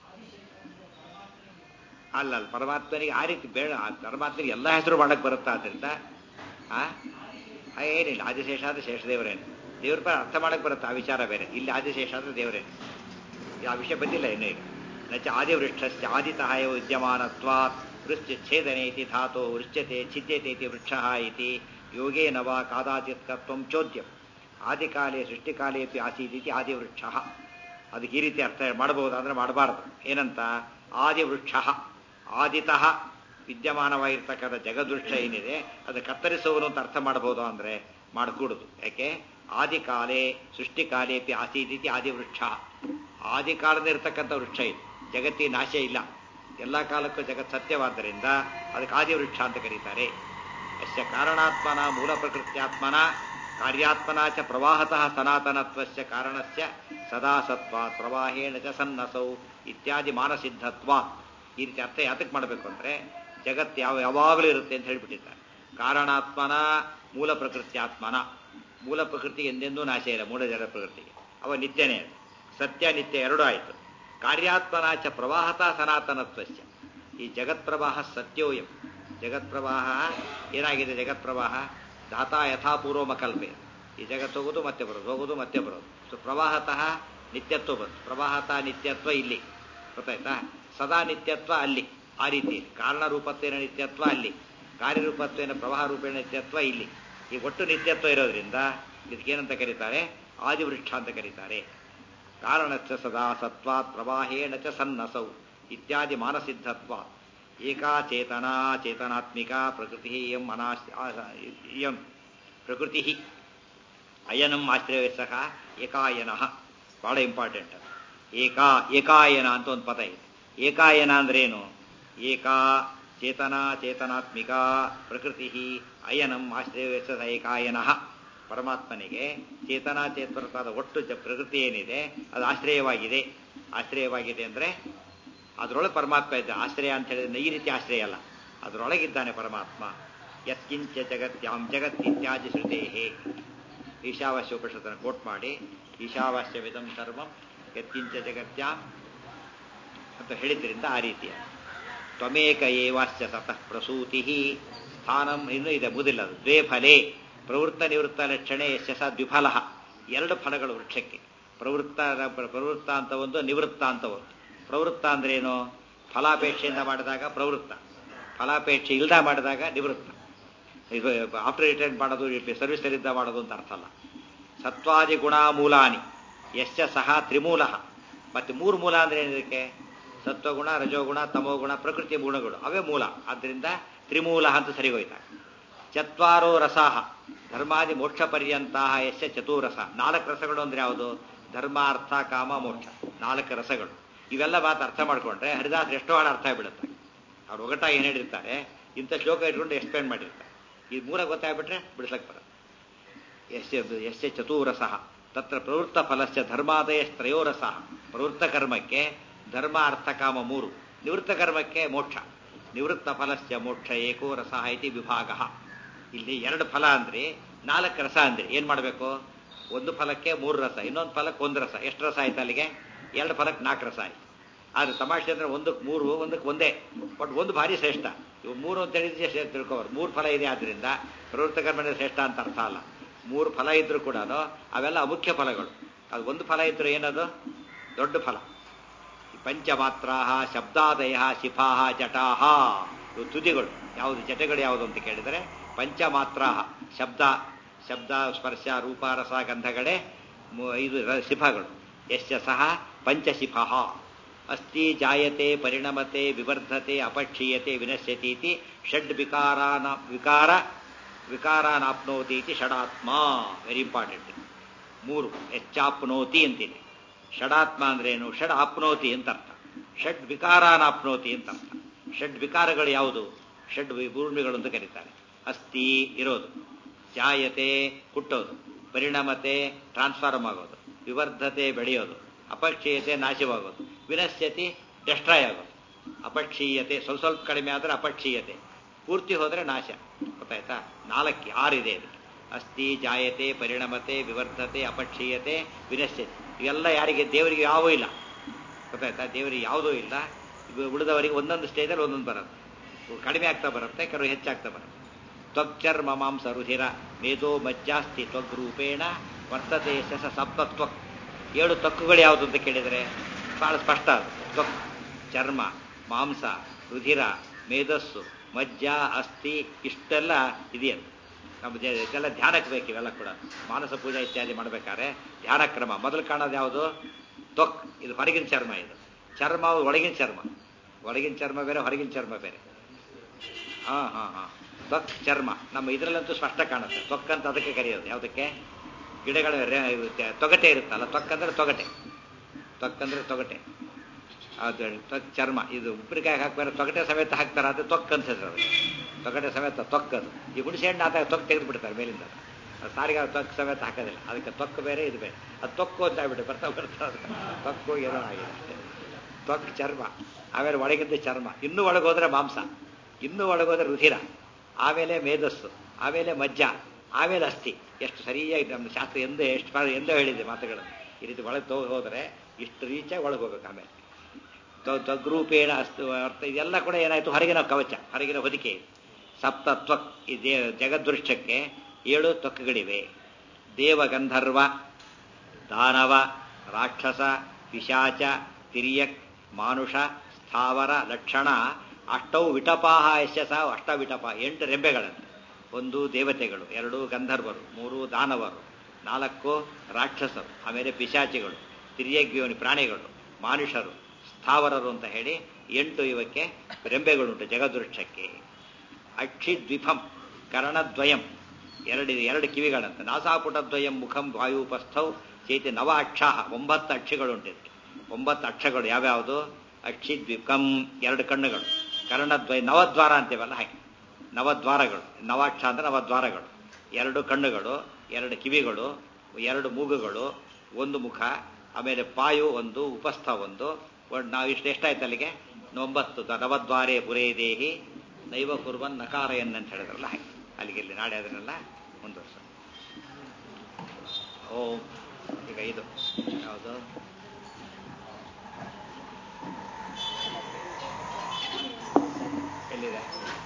S1: ಅಲ್ಲ ಅಲ್ಲ ಪರಮಾತ್ಮನಿಗೆ ಆ ರೀತಿ ಬೇಡ ಆ ಪರಮಾತ್ಮನಿಗೆ ಎಲ್ಲ ಹೆಸರು ಮಾಡಕ್ಕೆ ಬರುತ್ತಾ ಆದ್ರಿಂದ ಆ ಆ, ಏನಿಲ್ಲ ಆದಿಶೇಷ ಆದ್ರೆ ಶೇಷದೇವರೇನು ದೇವ್ರ ಪರ ಅರ್ಥ ಮಾಡಕ್ಕೆ ಬರುತ್ತೆ ಆ ವಿಚಾರ ಬೇರೆ ಇಲ್ಲಿ ಆದಿಶೇಷ ಆದ್ರೆ ದೇವರೇನು ಆ ವಿಷಯ ಬಂದಿಲ್ಲ ಇನ್ನೂ ಈಗ ನಚ ಆದಿವೃಕ್ಷಸ್ಯ ಆದಿತಃ ಎವ ವಿದ್ಯಮಾನತ್ವಾತ್ ವೃಶ್ಚ ಛೇದನೇತಿ ಧಾತೋ ವೃಶ್ಚತೆ ಛಿದ್ಯತೆ ಇತಿ ವೃಕ್ಷಃ ಇತಿ ಯೋಗೇನ ವಾ ಕಾದಾಚಿತ್ಕತ್ವಂ ಚೋದ್ಯಂ ಆದಿಕಾಲೇ ಸೃಷ್ಟಿಕಾಲೇಪಿ ಆಸೀದಿತಿ ಆದಿವೃಕ್ಷ ಅದಕ್ಕೆ ಈ ರೀತಿ ಅರ್ಥ ಮಾಡಬಹುದಾದ್ರೆ ಮಾಡಬಾರದು ಏನಂತ ಆದಿವೃಕ್ಷ ಆದಿತಃ ವಿದ್ಯಮಾನವಾಗಿರ್ತಕ್ಕಂಥ ಜಗದೃಕ್ಷ ಏನಿದೆ ಅದು ಕತ್ತರಿಸುವನು ಅಂತ ಅರ್ಥ ಮಾಡಬಹುದು ಅಂದ್ರೆ ಮಾಡಕೂಡುದು ಯಾಕೆ ಆದಿಕಾಲೇ ಸೃಷ್ಟಿಕಾಲೇಪಿ ಆಸೀದಿತಿ ಆದಿವೃಕ್ಷ ಆದಿ ಕಾಲದ ಇರತಕ್ಕಂಥ ವೃಕ್ಷ ಇದು ಜಗತ್ತಿನ ನಾಶ ಇಲ್ಲ ಎಲ್ಲ ಕಾಲಕ್ಕೂ ಜಗತ್ ಸತ್ಯವಾದ್ದರಿಂದ ಅದಕ್ಕೆ ಆದಿವೃಕ್ಷ ಅಂತ ಕರೀತಾರೆ ಅಸ್ಯ ಕಾರಣಾತ್ಮನ ಮೂಲ ಪ್ರಕೃತ್ಯಾತ್ಮನ ಕಾರ್ಯಾತ್ಮನ ಚ ಪ್ರವಾಹತಃ ಸನಾತನತ್ವಸ್ಯ ಕಾರಣಸ್ಯ ಸದಾ ಸತ್ವಾತ್ ಪ್ರವಾಹೇಣ ಚ ಸನ್ನಸೌ ಇತ್ಯಾದಿ ಮಾನಸಿದ್ಧತ್ವಾತ್ ಈ ರೀತಿ ಅರ್ಥ ಯಾತಕ್ಕೆ ಮಾಡಬೇಕು ಅಂದ್ರೆ ಜಗತ್ತು ಯಾವ ಯಾವಾಗಲೂ ಇರುತ್ತೆ ಅಂತ ಹೇಳ್ಬಿಟ್ಟಿದ್ದಾರೆ ಕಾರಣಾತ್ಮನ ಮೂಲ ಪ್ರಕೃತ್ಯಾತ್ಮನ ಮೂಲ ಪ್ರಕೃತಿ ಎಂದೆಂದೂ ನಾಶ ಇಲ್ಲ ಮೂಲ ಜಡ ಪ್ರಕೃತಿಗೆ ಅವ ನಿತ್ಯನೇ ಅದು ಸತ್ಯ ನಿತ್ಯ ಎರಡೂ ಆಯಿತು ಕಾರ್ಯಾತ್ಮನ ಚ ಪ್ರವಾಹತಃ ಸನಾತನತ್ವಸ್ಯ ಈ ಜಗತ್ಪ್ರವಾಹ ಸತ್ಯೋಯಂ ಜಗತ್ಪ್ರವಾಹ ಏನಾಗಿದೆ ಜಗತ್ಪ್ರವಾಹ ಧಾತಾ ಯಥಾಪೂರ್ವಮ ಕಲ್ಪೆ ಈ ಜಗತ್ತು ಹೋಗೋದು ಮತ್ತೆ ಬರೋದು ಹೋಗೋದು ಮತ್ತೆ ಬರೋದು ಸೊ ಪ್ರವಾಹತಃ ನಿತ್ಯತ್ವ ಬಂತು ಪ್ರವಾಹತಃ ನಿತ್ಯತ್ವ ಇಲ್ಲಿ ಗೊತ್ತಾಯ್ತಾ ಸದಾ ನಿತ್ಯತ್ವ ಅಲ್ಲಿ ಆ ರೀತಿ ಕಾರಣ ರೂಪತ್ವೇನ ನಿತ್ಯತ್ವ ಅಲ್ಲಿ ಕಾರ್ಯರೂಪತ್ವೇನ ಪ್ರವಾಹ ರೂಪೇಣ ನಿತ್ಯತ್ವ ಇಲ್ಲಿ ಈ ಒಟ್ಟು ನಿತ್ಯತ್ವ ಇರೋದ್ರಿಂದ ಇದಕ್ಕೇನಂತ ಕರೀತಾರೆ ಆದಿವೃಕ್ಷ ಅಂತ ಕರೀತಾರೆ ಕಾರಣಚ್ಚ ಸದಾ ಸತ್ವಾತ್ ಪ್ರವಾಹೇಣ ಚ ಸನ್ನಸೌ ಇತ್ಯಾದಿ ಮಾನಸಿದ್ಧತ್ವ ಏಕಾ ಚೇತನಾ ಚೇತನಾತ್ಮಿಕ ಪ್ರಕೃತಿ ಇಯಂ ಅನಾಶ್ ಇಯಂ ಪ್ರಕೃತಿ ಅಯನಂ ಆಶ್ರಯ ಸಹ ಏಕಾಯನ ಬಹಳ ಇಂಪಾರ್ಟೆಂಟ್ ಏಕಾ ಏಕಾಯನ ಅಂತ ಒಂದು ಪದ ಇದೆ ಏಕಾಯನ ಅಂದ್ರೇನು ಏಕಾ ಚೇತನಾ ಚೇತನಾತ್ಮಿಕ ಪ್ರಕೃತಿ ಅಯನಂ ಆಶ್ರಯ ಸಹ ಏಕಾಯನ ಪರಮಾತ್ಮನಿಗೆ ಚೇತನಾ ಚೇತನತಾದ ಒಟ್ಟು ಜ ಪ್ರಕೃತಿ ಏನಿದೆ ಅದು ಆಶ್ರಯವಾಗಿದೆ ಆಶ್ರಯವಾಗಿದೆ ಅಂದರೆ ಅದರೊಳಗೆ ಪರಮಾತ್ಮ ಇದ್ದ ಆಶ್ರಯ ಅಂತ ಹೇಳಿದ್ರೆ ಈ ರೀತಿ ಆಶ್ರಯ ಅಲ್ಲ ಅದರೊಳಗಿದ್ದಾನೆ ಪರಮಾತ್ಮ ಯತ್ಕಿಂಚ ಜಗತ್ಯಾಂ ಜಗತ್ತಿತ್ಯಾದಿ ಶ್ರುತೇಹೇ ಈಶಾವಾಸ್ಯ ಉಪನಿಷತ್ತನ್ನು ಕೋಟ್ ಮಾಡಿ ಈಶಾವಾಸ್ಯವಿದಂ ಸರ್ವಂ ಯತ್ಕಿಂಚ ಜಗತ್ಯಾಂ ಅಂತ ಹೇಳಿದ್ರಿಂದ ಆ ರೀತಿಯ ತ್ವಮೇಕ ಏವಾಶ್ಚ ತತಃ ಪ್ರಸೂತಿ ಸ್ಥಾನಂ ಇನ್ನೂ ಇದೆ ಮುದಿಲ್ಲ ಅದು ದ್ವೇ ಫಲೇ ಪ್ರವೃತ್ತ ನಿವೃತ್ತ ಲಕ್ಷಣೆ ಯಶ ಸ ದ್ವಿಫಲ ಎರಡು ಫಲಗಳು ವೃಕ್ಷಕ್ಕೆ ಪ್ರವೃತ್ತ ಪ್ರವೃತ್ತ ಅಂತ ಒಂದು ನಿವೃತ್ತ ಅಂತ ಒಂದು ಪ್ರವೃತ್ತ ಅಂದ್ರೇನು ಫಲಾಪೇಕ್ಷೆಯಿಂದ ಮಾಡಿದಾಗ ಪ್ರವೃತ್ತ ಫಲಾಪೇಕ್ಷೆ ಇಲ್ದ ಮಾಡಿದಾಗ ನಿವೃತ್ತ ಇದು ಆಫ್ಟರ್ ರಿಟೈರ್ಡ್ ಮಾಡೋದು ಸರ್ವಿಸಲ್ಲಿದ್ದ ಮಾಡೋದು ಅಂತ ಅರ್ಥ ಅಲ್ಲ ಸತ್ವಾದಿ ಗುಣ ಮೂಲಾನಿ ಯಶ್ಚ ಸಹ ತ್ರಿಮೂಲ ಮತ್ತೆ ಮೂರು ಮೂಲ ಅಂದ್ರೆ ಏನಿದಕ್ಕೆ ಸತ್ವಗುಣ ರಜೋಗುಣ ತಮೋಗುಣ ಪ್ರಕೃತಿ ಗುಣಗಳು ಅವೇ ಮೂಲ ಆದ್ದರಿಂದ ತ್ರಿಮೂಲ ಅಂತ ಸರಿ ಹೋಯ್ತಾಗ ಚತ್ವಾರೋ ರಸಾಹ ಧರ್ಮಾದಿ ಮೋಕ್ಷ ಪರ್ಯಂತ ಯಶ ಚತುರಸ ನಾಲ್ಕು ರಸಗಳು ಅಂದ್ರೆ ಯಾವುದು ಧರ್ಮ ಅರ್ಥ ಕಾಮ ಮೋಕ್ಷ ನಾಲ್ಕು ರಸಗಳು ಇವೆಲ್ಲ ಮಾತು ಅರ್ಥ ಮಾಡ್ಕೊಂಡ್ರೆ ಹರಿದಾಸ್ ಎಷ್ಟೋ ಹಾಡು ಅರ್ಥ ಆಗ್ಬಿಡುತ್ತೆ ಅವ್ರು ಒಗಟಾಗಿ ಏನು ಹೇಳಿರ್ತಾರೆ ಇಂಥ ಶ್ಲೋಕ ಇಟ್ಕೊಂಡು ಎಕ್ಸ್ಪ್ಲೇನ್ ಮಾಡಿರ್ತಾರೆ ಈ ಮೂಲ ಗೊತ್ತಾಗ್ಬಿಟ್ರೆ ಬಿಡಿಸಕ್ ಬರುತ್ತೆ ಯಶ್ಯ ಯಶ್ಯ ಚತುರಸಃ ತತ್ರ ಪ್ರವೃತ್ತ ಫಲಸ್ಯ ಧರ್ಮಾದಯ ತ್ರಯೋರಸಃ ಪ್ರವೃತ್ತ ಕರ್ಮಕ್ಕೆ ಧರ್ಮ ಅರ್ಥ ಕಾಮ ಮೂರು ನಿವೃತ್ತ ಕರ್ಮಕ್ಕೆ ಮೋಕ್ಷ ನಿವೃತ್ತ ಫಲಸ್ಯ ಮೋಕ್ಷ ಏಕೋ ರಸಃ ಇತಿ ವಿಭಾಗ ಇಲ್ಲಿ ಎರಡು ಫಲ ಅಂದ್ರೆ ನಾಲ್ಕು ರಸ ಅಂದ್ರೆ ಏನ್ ಮಾಡಬೇಕು ಒಂದು ಫಲಕ್ಕೆ ಮೂರು ರಸ ಇನ್ನೊಂದು ಫಲಕ್ಕೆ ಒಂದು ರಸ ಎಷ್ಟು ರಸ ಆಯ್ತು ಅಲ್ಲಿಗೆ ಎರಡು ಫಲಕ್ಕೆ ನಾಲ್ಕು ರಸ ಆಯ್ತು ಆದ್ರೆ ತಮಾಷೆ ಅಂದ್ರೆ ಒಂದಕ್ಕೆ ಮೂರು ಒಂದಕ್ಕೆ ಒಂದೇ ಬಟ್ ಒಂದು ಭಾರಿ ಶ್ರೇಷ್ಠ ಇವು ಮೂರು ಅಂತ ಹೇಳಿದ್ರೆ ತಿಳ್ಕೋರು ಮೂರು ಫಲ ಇದೆ ಆದ್ರಿಂದ ಪ್ರವೃತ್ತ ಕರ್ಮನೇ ಶ್ರೇಷ್ಠ ಅಂತ ಅರ್ಥ ಅಲ್ಲ ಮೂರು ಫಲ ಇದ್ರೂ ಕೂಡ ಅವೆಲ್ಲ ಅಮುಖ್ಯ ಫಲಗಳು ಅದು ಒಂದು ಫಲ ಇದ್ರೂ ಏನದು ದೊಡ್ಡ ಫಲ ಪಂಚಮಾತ್ರ ಶಬ್ದಾದಯ ಶಿಫಾಹ ಜಟಾಹ ಇವು ತುದಿಗಳು ಯಾವುದು ಜಟಗಳು ಯಾವುದು ಅಂತ ಕೇಳಿದರೆ ಪಂಚಮಾತ್ರ ಶಬ್ದ ಶಬ್ದ ಸ್ಪರ್ಶ ರೂಪ ರಸ ಗಂಧಗಳೇ ಇದು ಶಿಫಗಳು ಯಶ್ಚ ಸಹ ಪಂಚಶಿಫ ಅಸ್ತಿ ಜಾಯತೆ ಪರಿಣಮತೆ ವಿವರ್ಧತೆ ಅಪಕ್ಷೀಯತೆ ವಿನಶ್ಯತಿ ಇತಿ ಷಡ್ ವಿಕಾರಾನ ವಿಕಾರ ವಿಕಾರಾನಾಪ್ನೋತಿ ಇತಿ ಷಡಾತ್ಮ ವೆರಿ ಇಂಪಾರ್ಟೆಂಟ್ ಮೂರು ಹೆಚ್ಚಾಪ್ನೋತಿ ಅಂತೀನಿ ಷಡಾತ್ಮ ಅಂದ್ರೇನು ಷಡ್ ಆಪ್ನೋತಿ ಅಂತ ಅರ್ಥ ಷಡ್ ವಿಕಾರಾನಾಪ್ನೋತಿ ಅಂತ ಅರ್ಥ ಷಡ್ ವಿಕಾರಗಳು ಯಾವುದು ಷಡ್ ಭೂಮಿಗಳು ಅಂತ ಕರೀತಾರೆ ಅಸ್ಥಿ ಇರೋದು ಜಾಯತೆ ಹುಟ್ಟೋದು ಪರಿಣಮತೆ ಟ್ರಾನ್ಸ್ಫಾರ್ಮ್ ಆಗೋದು ವಿವರ್ಧತೆ ಬೆಳೆಯೋದು ಅಪಕ್ಷೀಯತೆ ನಾಶವಾಗೋದು ವಿನಶ್ಯತಿ ಡೆಸ್ಟ್ರಾಯ್ ಆಗೋದು ಅಪಕ್ಷೀಯತೆ ಸ್ವಲ್ಪ ಸ್ವಲ್ಪ ಕಡಿಮೆ ಆದರೆ ಅಪಕ್ಷೀಯತೆ ಪೂರ್ತಿ ಹೋದರೆ ನಾಶ ಗೊತ್ತಾಯ್ತಾ ನಾಲ್ಕು ಆರಿದೆ ಇದಕ್ಕೆ ಅಸ್ಥಿ ಜಾಯತೆ ಪರಿಣಮತೆ ವಿವರ್ಧತೆ ಅಪಕ್ಷೀಯತೆ ವಿನಶ್ಯತೆ ಇವೆಲ್ಲ ಯಾರಿಗೆ ದೇವರಿಗೆ ಯಾವೂ ಇಲ್ಲ ಗೊತ್ತಾಯ್ತಾ ದೇವರಿಗೆ ಯಾವುದೂ ಇಲ್ಲ ಉಳಿದವರಿಗೆ ಒಂದೊಂದು ಸ್ಟೇಜಲ್ಲಿ ಒಂದೊಂದು ಬರುತ್ತೆ ಕಡಿಮೆ ಆಗ್ತಾ ಬರುತ್ತೆ ಕೆಲವು ಹೆಚ್ಚಾಗ್ತಾ ಬರುತ್ತೆ ತ್ವಕ್ಚರ್ಮ ಮಾಂಸ ರುಧಿರ ಮೇಧೋ ಮಜ್ಜಾಸ್ತಿ ತ್ವಗ್ರೂಪೇಣ ವರ್ತತೆ ಶಸ ಸಪ್ತ ತ್ವಕ್ ಏಳು ತ್ವಕ್ಕುಗಳು ಯಾವುದು ಅಂತ ಕೇಳಿದರೆ ಬಹಳ ಸ್ಪಷ್ಟ ಅದು ತ್ವಕ್ ಚರ್ಮ ಮಾಂಸ ರುಧಿರ ಮೇಧಸ್ಸು ಮಜ್ಜ ಅಸ್ಥಿ ಇಷ್ಟೆಲ್ಲ ಇದೆಯಂತ ನಮ್ಮ ಇದೆಲ್ಲ ಧ್ಯಾನಕ್ಕೆ ಬೇಕು ಇವೆಲ್ಲ ಕೂಡ ಮಾನಸ ಪೂಜಾ ಇತ್ಯಾದಿ ಮಾಡಬೇಕಾದ್ರೆ ಧ್ಯಾನ ಕ್ರಮ ಮೊದಲು ಕಾಣೋದು ಯಾವುದು ತ್ವಕ್ ಇದು ಹೊರಗಿನ ಚರ್ಮ ಇದು ಚರ್ಮ ಒಳಗಿನ ಚರ್ಮ ಒಳಗಿನ ಚರ್ಮ ಬೇರೆ ಹೊರಗಿನ ಚರ್ಮ ಬೇರೆ ಹಾ ಹಾ ಹಾ ತ್ವಕ್ ಚರ್ಮ ನಮ್ಮ ಇದರಲ್ಲಂತೂ ಸ್ಪಷ್ಟ ಕಾಣುತ್ತೆ ತ್ವಕ್ ಅಂತ ಅದಕ್ಕೆ ಕರೆಯೋದು ಯಾವುದಕ್ಕೆ ಗಿಡಗಳ ತೊಗಟೆ ಇರುತ್ತಲ್ಲ ತ್ವಕ್ ಅಂದ್ರೆ ತೊಗಟೆ ತ್ವಕ್ ಅಂದ್ರೆ ತೊಗಟೆ ಅದು ತ್ವಕ್ ಚರ್ಮ ಇದು ಉಪ್ಪಿನಕಾಯಿ ಹಾಕ್ತಾರೆ ತೊಗಟೆ ಸಮೇತ ಹಾಕ್ತಾರೆ ಅದು ತ್ವಕ್ ಅಂತ ಹೆಸರು ಅದಕ್ಕೆ ತೊಗಟೆ ಸಮೇತ ತ್ವಕ್ ಅದು ಈ ಹುಣಸೆ ಹಣ್ಣು ಆದಾಗ ತ್ವಕ್ ತೆಗೆದು ಬಿಡ್ತಾರೆ ಮೇಲಿಂದ ಅದು ಸಾರಿಗೆ ತ್ವಕ್ ಸಮೇತ ಹಾಕೋದಿಲ್ಲ ಅದಕ್ಕೆ ತ್ವಕ್ ಬೇರೆ ಇದು ಬೇರೆ ಅದು ತೊಕ್ಕು ಅಂತ ಆಗ್ಬಿಟ್ಟು ಬರ್ತಾ ಬರ್ತಾ ಅದು ತ್ವಕ್ಕು ಏನೋ ಆಗಿದೆ ಅಷ್ಟೇ ತ್ವಕ್ ಚರ್ಮ ಆಮೇಲೆ ಒಳಗಿದ್ದ ಚರ್ಮ ಇನ್ನೂ ಒಳಗೋದ್ರೆ ಮಾಂಸ ಇನ್ನೂ ಒಳಗೋದ್ರೆ ರುಧಿರ ಆಮೇಲೆ ಮೇಧಸ್ಸು ಆಮೇಲೆ ಮಜ್ಜ ಆಮೇಲೆ ಅಸ್ಥಿ ಎಷ್ಟು ಸರಿಯಾಗಿ ನಮ್ಮ ಶಾಸ್ತ್ರ ಎಂದೇ ಎಷ್ಟು ಎಂದೋ ಹೇಳಿದೆ ಮಾತುಗಳನ್ನು ಈ ರೀತಿ ಒಳಗೆ ತಗೋ ಹೋದರೆ ಇಷ್ಟು ರೀಚಾಗಿ ಒಳಗೆ ಹೋಗ್ಬೇಕು ಆಮೇಲೆ ತಗ್ರೂಪೇಣ ಅಸ್ತು ಅರ್ಥ ಇದೆಲ್ಲ ಕೂಡ ಏನಾಯಿತು ಹೊರಗಿನ ಕವಚ ಹೊರಗಿನ ಹೊದಿಕೆ ಸಪ್ತ ತ್ವಕ್ ಈ ದೇ ಜಗದೃಷ್ಟಕ್ಕೆ ಏಳು ತ್ವಕ್ಗಳಿವೆ ದೇವಗಂಧರ್ವ ದಾನವ ರಾಕ್ಷಸ ಪಿಶಾಚ ತಿರ್ಯಕ್ ಮಾನುಷ ಸ್ಥಾವರ ಲಕ್ಷಣ ಅಷ್ಟೌ ವಿಟಪಾಹ ಯಶಸ ಅಷ್ಟ ವಿಟಪ ಎಂಟು ರೆಂಬೆಗಳಂತೆ ಒಂದು ದೇವತೆಗಳು ಎರಡು ಗಂಧರ್ವರು ಮೂರು ದಾನವರು ನಾಲ್ಕು ರಾಕ್ಷಸರು ಆಮೇಲೆ ಪಿಶಾಚಿಗಳು ತಿರ್ಯಗ್ಯೋನಿ ಪ್ರಾಣಿಗಳು ಮಾನುಷರು ಸ್ಥಾವರರು ಅಂತ ಹೇಳಿ ಎಂಟು ಇವಕ್ಕೆ ರೆಂಬೆಗಳುಂಟು ಜಗದೃಕ್ಷಕ್ಕೆ ಅಕ್ಷಿದ್ವಿಫಂ ಕರ್ಣದ್ವಯಂ ಎರಡು ಎರಡು ಕಿವಿಗಳಂತೆ ನಾಸಾಪುಟದ್ವಯಂ ಮುಖಂ ವಾಯುಪಸ್ಥೌ ಚೇತಿ ನವ ಅಕ್ಷಾಹ ಒಂಬತ್ತು ಅಕ್ಷಿಗಳುಂಟು ಇದಕ್ಕೆ ಒಂಬತ್ತು ಅಕ್ಷಗಳು ಯಾವ್ಯಾವುದು ಅಕ್ಷಿದ್ವಿಕಂ ಎರಡು ಕಣ್ಣುಗಳು ಕರ್ಣದ್ವಯ ನವದ್ವಾರ ಅಂತೀವಲ್ಲ ಹಾಗೆ ನವದ್ವಾರಗಳು ನವಾಕ್ಷ ಅಂದ್ರೆ ನವದ್ವಾರಗಳು ಎರಡು ಕಣ್ಣುಗಳು ಎರಡು ಕಿವಿಗಳು ಎರಡು ಮೂಗುಗಳು ಒಂದು ಮುಖ ಆಮೇಲೆ ಪಾಯು ಒಂದು ಉಪಸ್ಥ ಒಂದು ಒಟ್ಟು ನಾವು ಇಷ್ಟು ಎಷ್ಟಾಯ್ತು ಅಲ್ಲಿಗೆ ಒಂಬತ್ತು ದ- ನವದ್ವಾರೇ ಪುರೇ ದೇಹಿ ನೈವ ಕುರ್ಬನ್ ನಕಾರಯನ್ ಅಂತ ಹೇಳಿದ್ರಲ್ಲ ಹಾಗೆ ಅಲ್ಲಿಗೆ ಇಲ್ಲಿ ನಾಳೆ ಅದನ್ನೆಲ್ಲ ಮುಂದುವರ್ಸ ಓಂ ಈಗ ಇದು ಯಾವುದು ಎಲ್ಲಿದೆ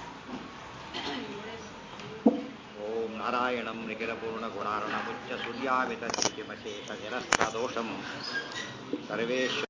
S1: ಓಂ ನಾರಾಯಣಂ ನಿಖಿಲಪೂರ್ಣ ಗುಣಾರ್ಣ ಮುಚ್ಚ ಸೂರ್ಯಾಮಿತ ಶ್ರುತಿಮಶೇಷ ನಿರಸ್ತ ದೋಷಂ ಸರ್ವೇಶ್ವರ